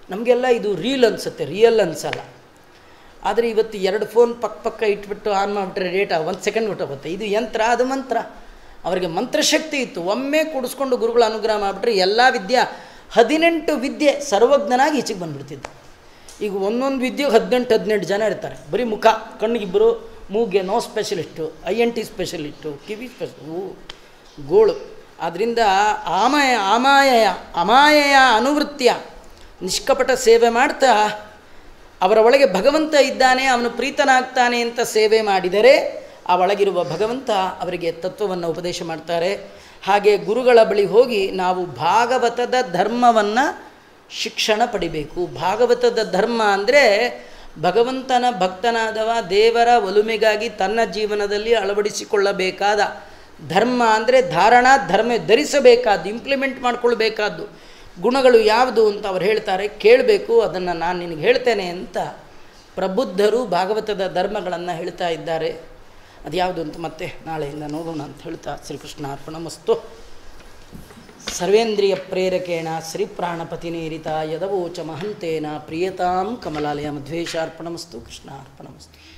ನಮಗೆಲ್ಲ ಇದು ರೀಲ್ ಅನಿಸುತ್ತೆ ರಿಯಲ್ ಅನಿಸಲ್ಲ ಆದರೆ ಇವತ್ತು ಎರಡು ಫೋನ್ ಪಕ್ಕ ಪಕ್ಕ ಇಟ್ಬಿಟ್ಟು ಆನ್ ಮಾಡಿಬಿಟ್ರೆ ಡೇಟಾ ಒಂದು ಸೆಕೆಂಡ್ ಹೊಟ್ಟೋಗುತ್ತೆ ಇದು ಯಂತ್ರ ಅದು ಮಂತ್ರ ಅವರಿಗೆ ಮಂತ್ರಶಕ್ತಿ ಇತ್ತು ಒಮ್ಮೆ ಕೂಡಿಸ್ಕೊಂಡು ಗುರುಗಳ ಅನುಗ್ರಹ ಮಾಡಿಬಿಟ್ರೆ ಎಲ್ಲ ವಿದ್ಯಾ ಹದಿನೆಂಟು ವಿದ್ಯೆ ಸರ್ವಜ್ಞನಾಗಿ ಈಚೆಗೆ ಬಂದುಬಿಡ್ತಿದ್ದ ಈಗ ಒಂದೊಂದು ವಿದ್ಯೆಗೆ ಹದಿನೆಂಟು ಹದಿನೆಂಟು ಜನ ಇರ್ತಾರೆ ಬರೀ ಮುಖ ಕಣ್ಣಿಗಿಬ್ಬರು ಮೂಗೆ nose specialist E N T specialist ಕಿವಿ ಸ್ಪೆಷಲ್ ಗೋಳು ಆದ್ದರಿಂದ ಆಮಯ ಆಮಾಯಯ ಅಮಾಯಯ ಅನುವೃತ್ತಿಯ ನಿಷ್ಕಪಟ ಸೇವೆ ಮಾಡ್ತಾ ಅವರ ಒಳಗೆ ಭಗವಂತ ಇದ್ದಾನೆ ಅವನು ಪ್ರೀತನಾಗ್ತಾನೆ ಅಂತ ಸೇವೆ ಮಾಡಿದರೆ ಆ ಒಳಗಿರುವ ಭಗವಂತ ಅವರಿಗೆ ತತ್ವವನ್ನು ಉಪದೇಶ ಮಾಡ್ತಾರೆ ಹಾಗೆ ಗುರುಗಳ ಬಳಿ ಹೋಗಿ ನಾವು ಭಾಗವತದ ಧರ್ಮವನ್ನು ಶಿಕ್ಷಣ ಪಡಿಬೇಕು ಭಾಗವತದ ಧರ್ಮ ಅಂದರೆ ಭಗವಂತನ ಭಕ್ತನಾದವ ದೇವರ ಒಲುಮೆಗಾಗಿ ತನ್ನ ಜೀವನದಲ್ಲಿ ಅಳವಡಿಸಿಕೊಳ್ಳಬೇಕಾದ ಧರ್ಮ ಅಂದರೆ ಧಾರಣಾ ಧರ್ಮ ಧರಿಸಬೇಕಾದ್ದು ಇಂಪ್ಲಿಮೆಂಟ್ ಮಾಡ್ಕೊಳ್ಬೇಕಾದ್ದು ಗುಣಗಳು ಯಾವುದು ಅಂತ ಅವ್ರು ಹೇಳ್ತಾರೆ ಕೇಳಬೇಕು ಅದನ್ನು ನಾನು ನಿನಗೆ ಹೇಳ್ತೇನೆ ಅಂತ ಪ್ರಬುದ್ಧರು ಭಾಗವತದ ಧರ್ಮಗಳನ್ನು ಹೇಳ್ತಾ ಇದ್ದಾರೆ ಅದು ಯಾವುದು ಅಂತ ಮತ್ತೆ ನಾಳೆಯಿಂದ ನೋಡೋಣ ಅಂತ ಹೇಳ್ತಾ ಶ್ರೀಕೃಷ್ಣ ಅರ್ಪಣಮಸ್ತು ಸರ್ವೇಂದ್ರಿಯ ಪ್ರೇರಕೇಣ ಶ್ರೀ ಪ್ರಾಣಪತಿನೇರಿತ ಯದವೋಚ ಮಹಂತೇನ ಪ್ರಿಯತಾಂ ಕಮಲಾಲಯ ಮಧ್ವೇಶಾರ್ಪಣಮಸ್ತು ಕೃಷ್ಣ ಅರ್ಪಣಮಸ್ತು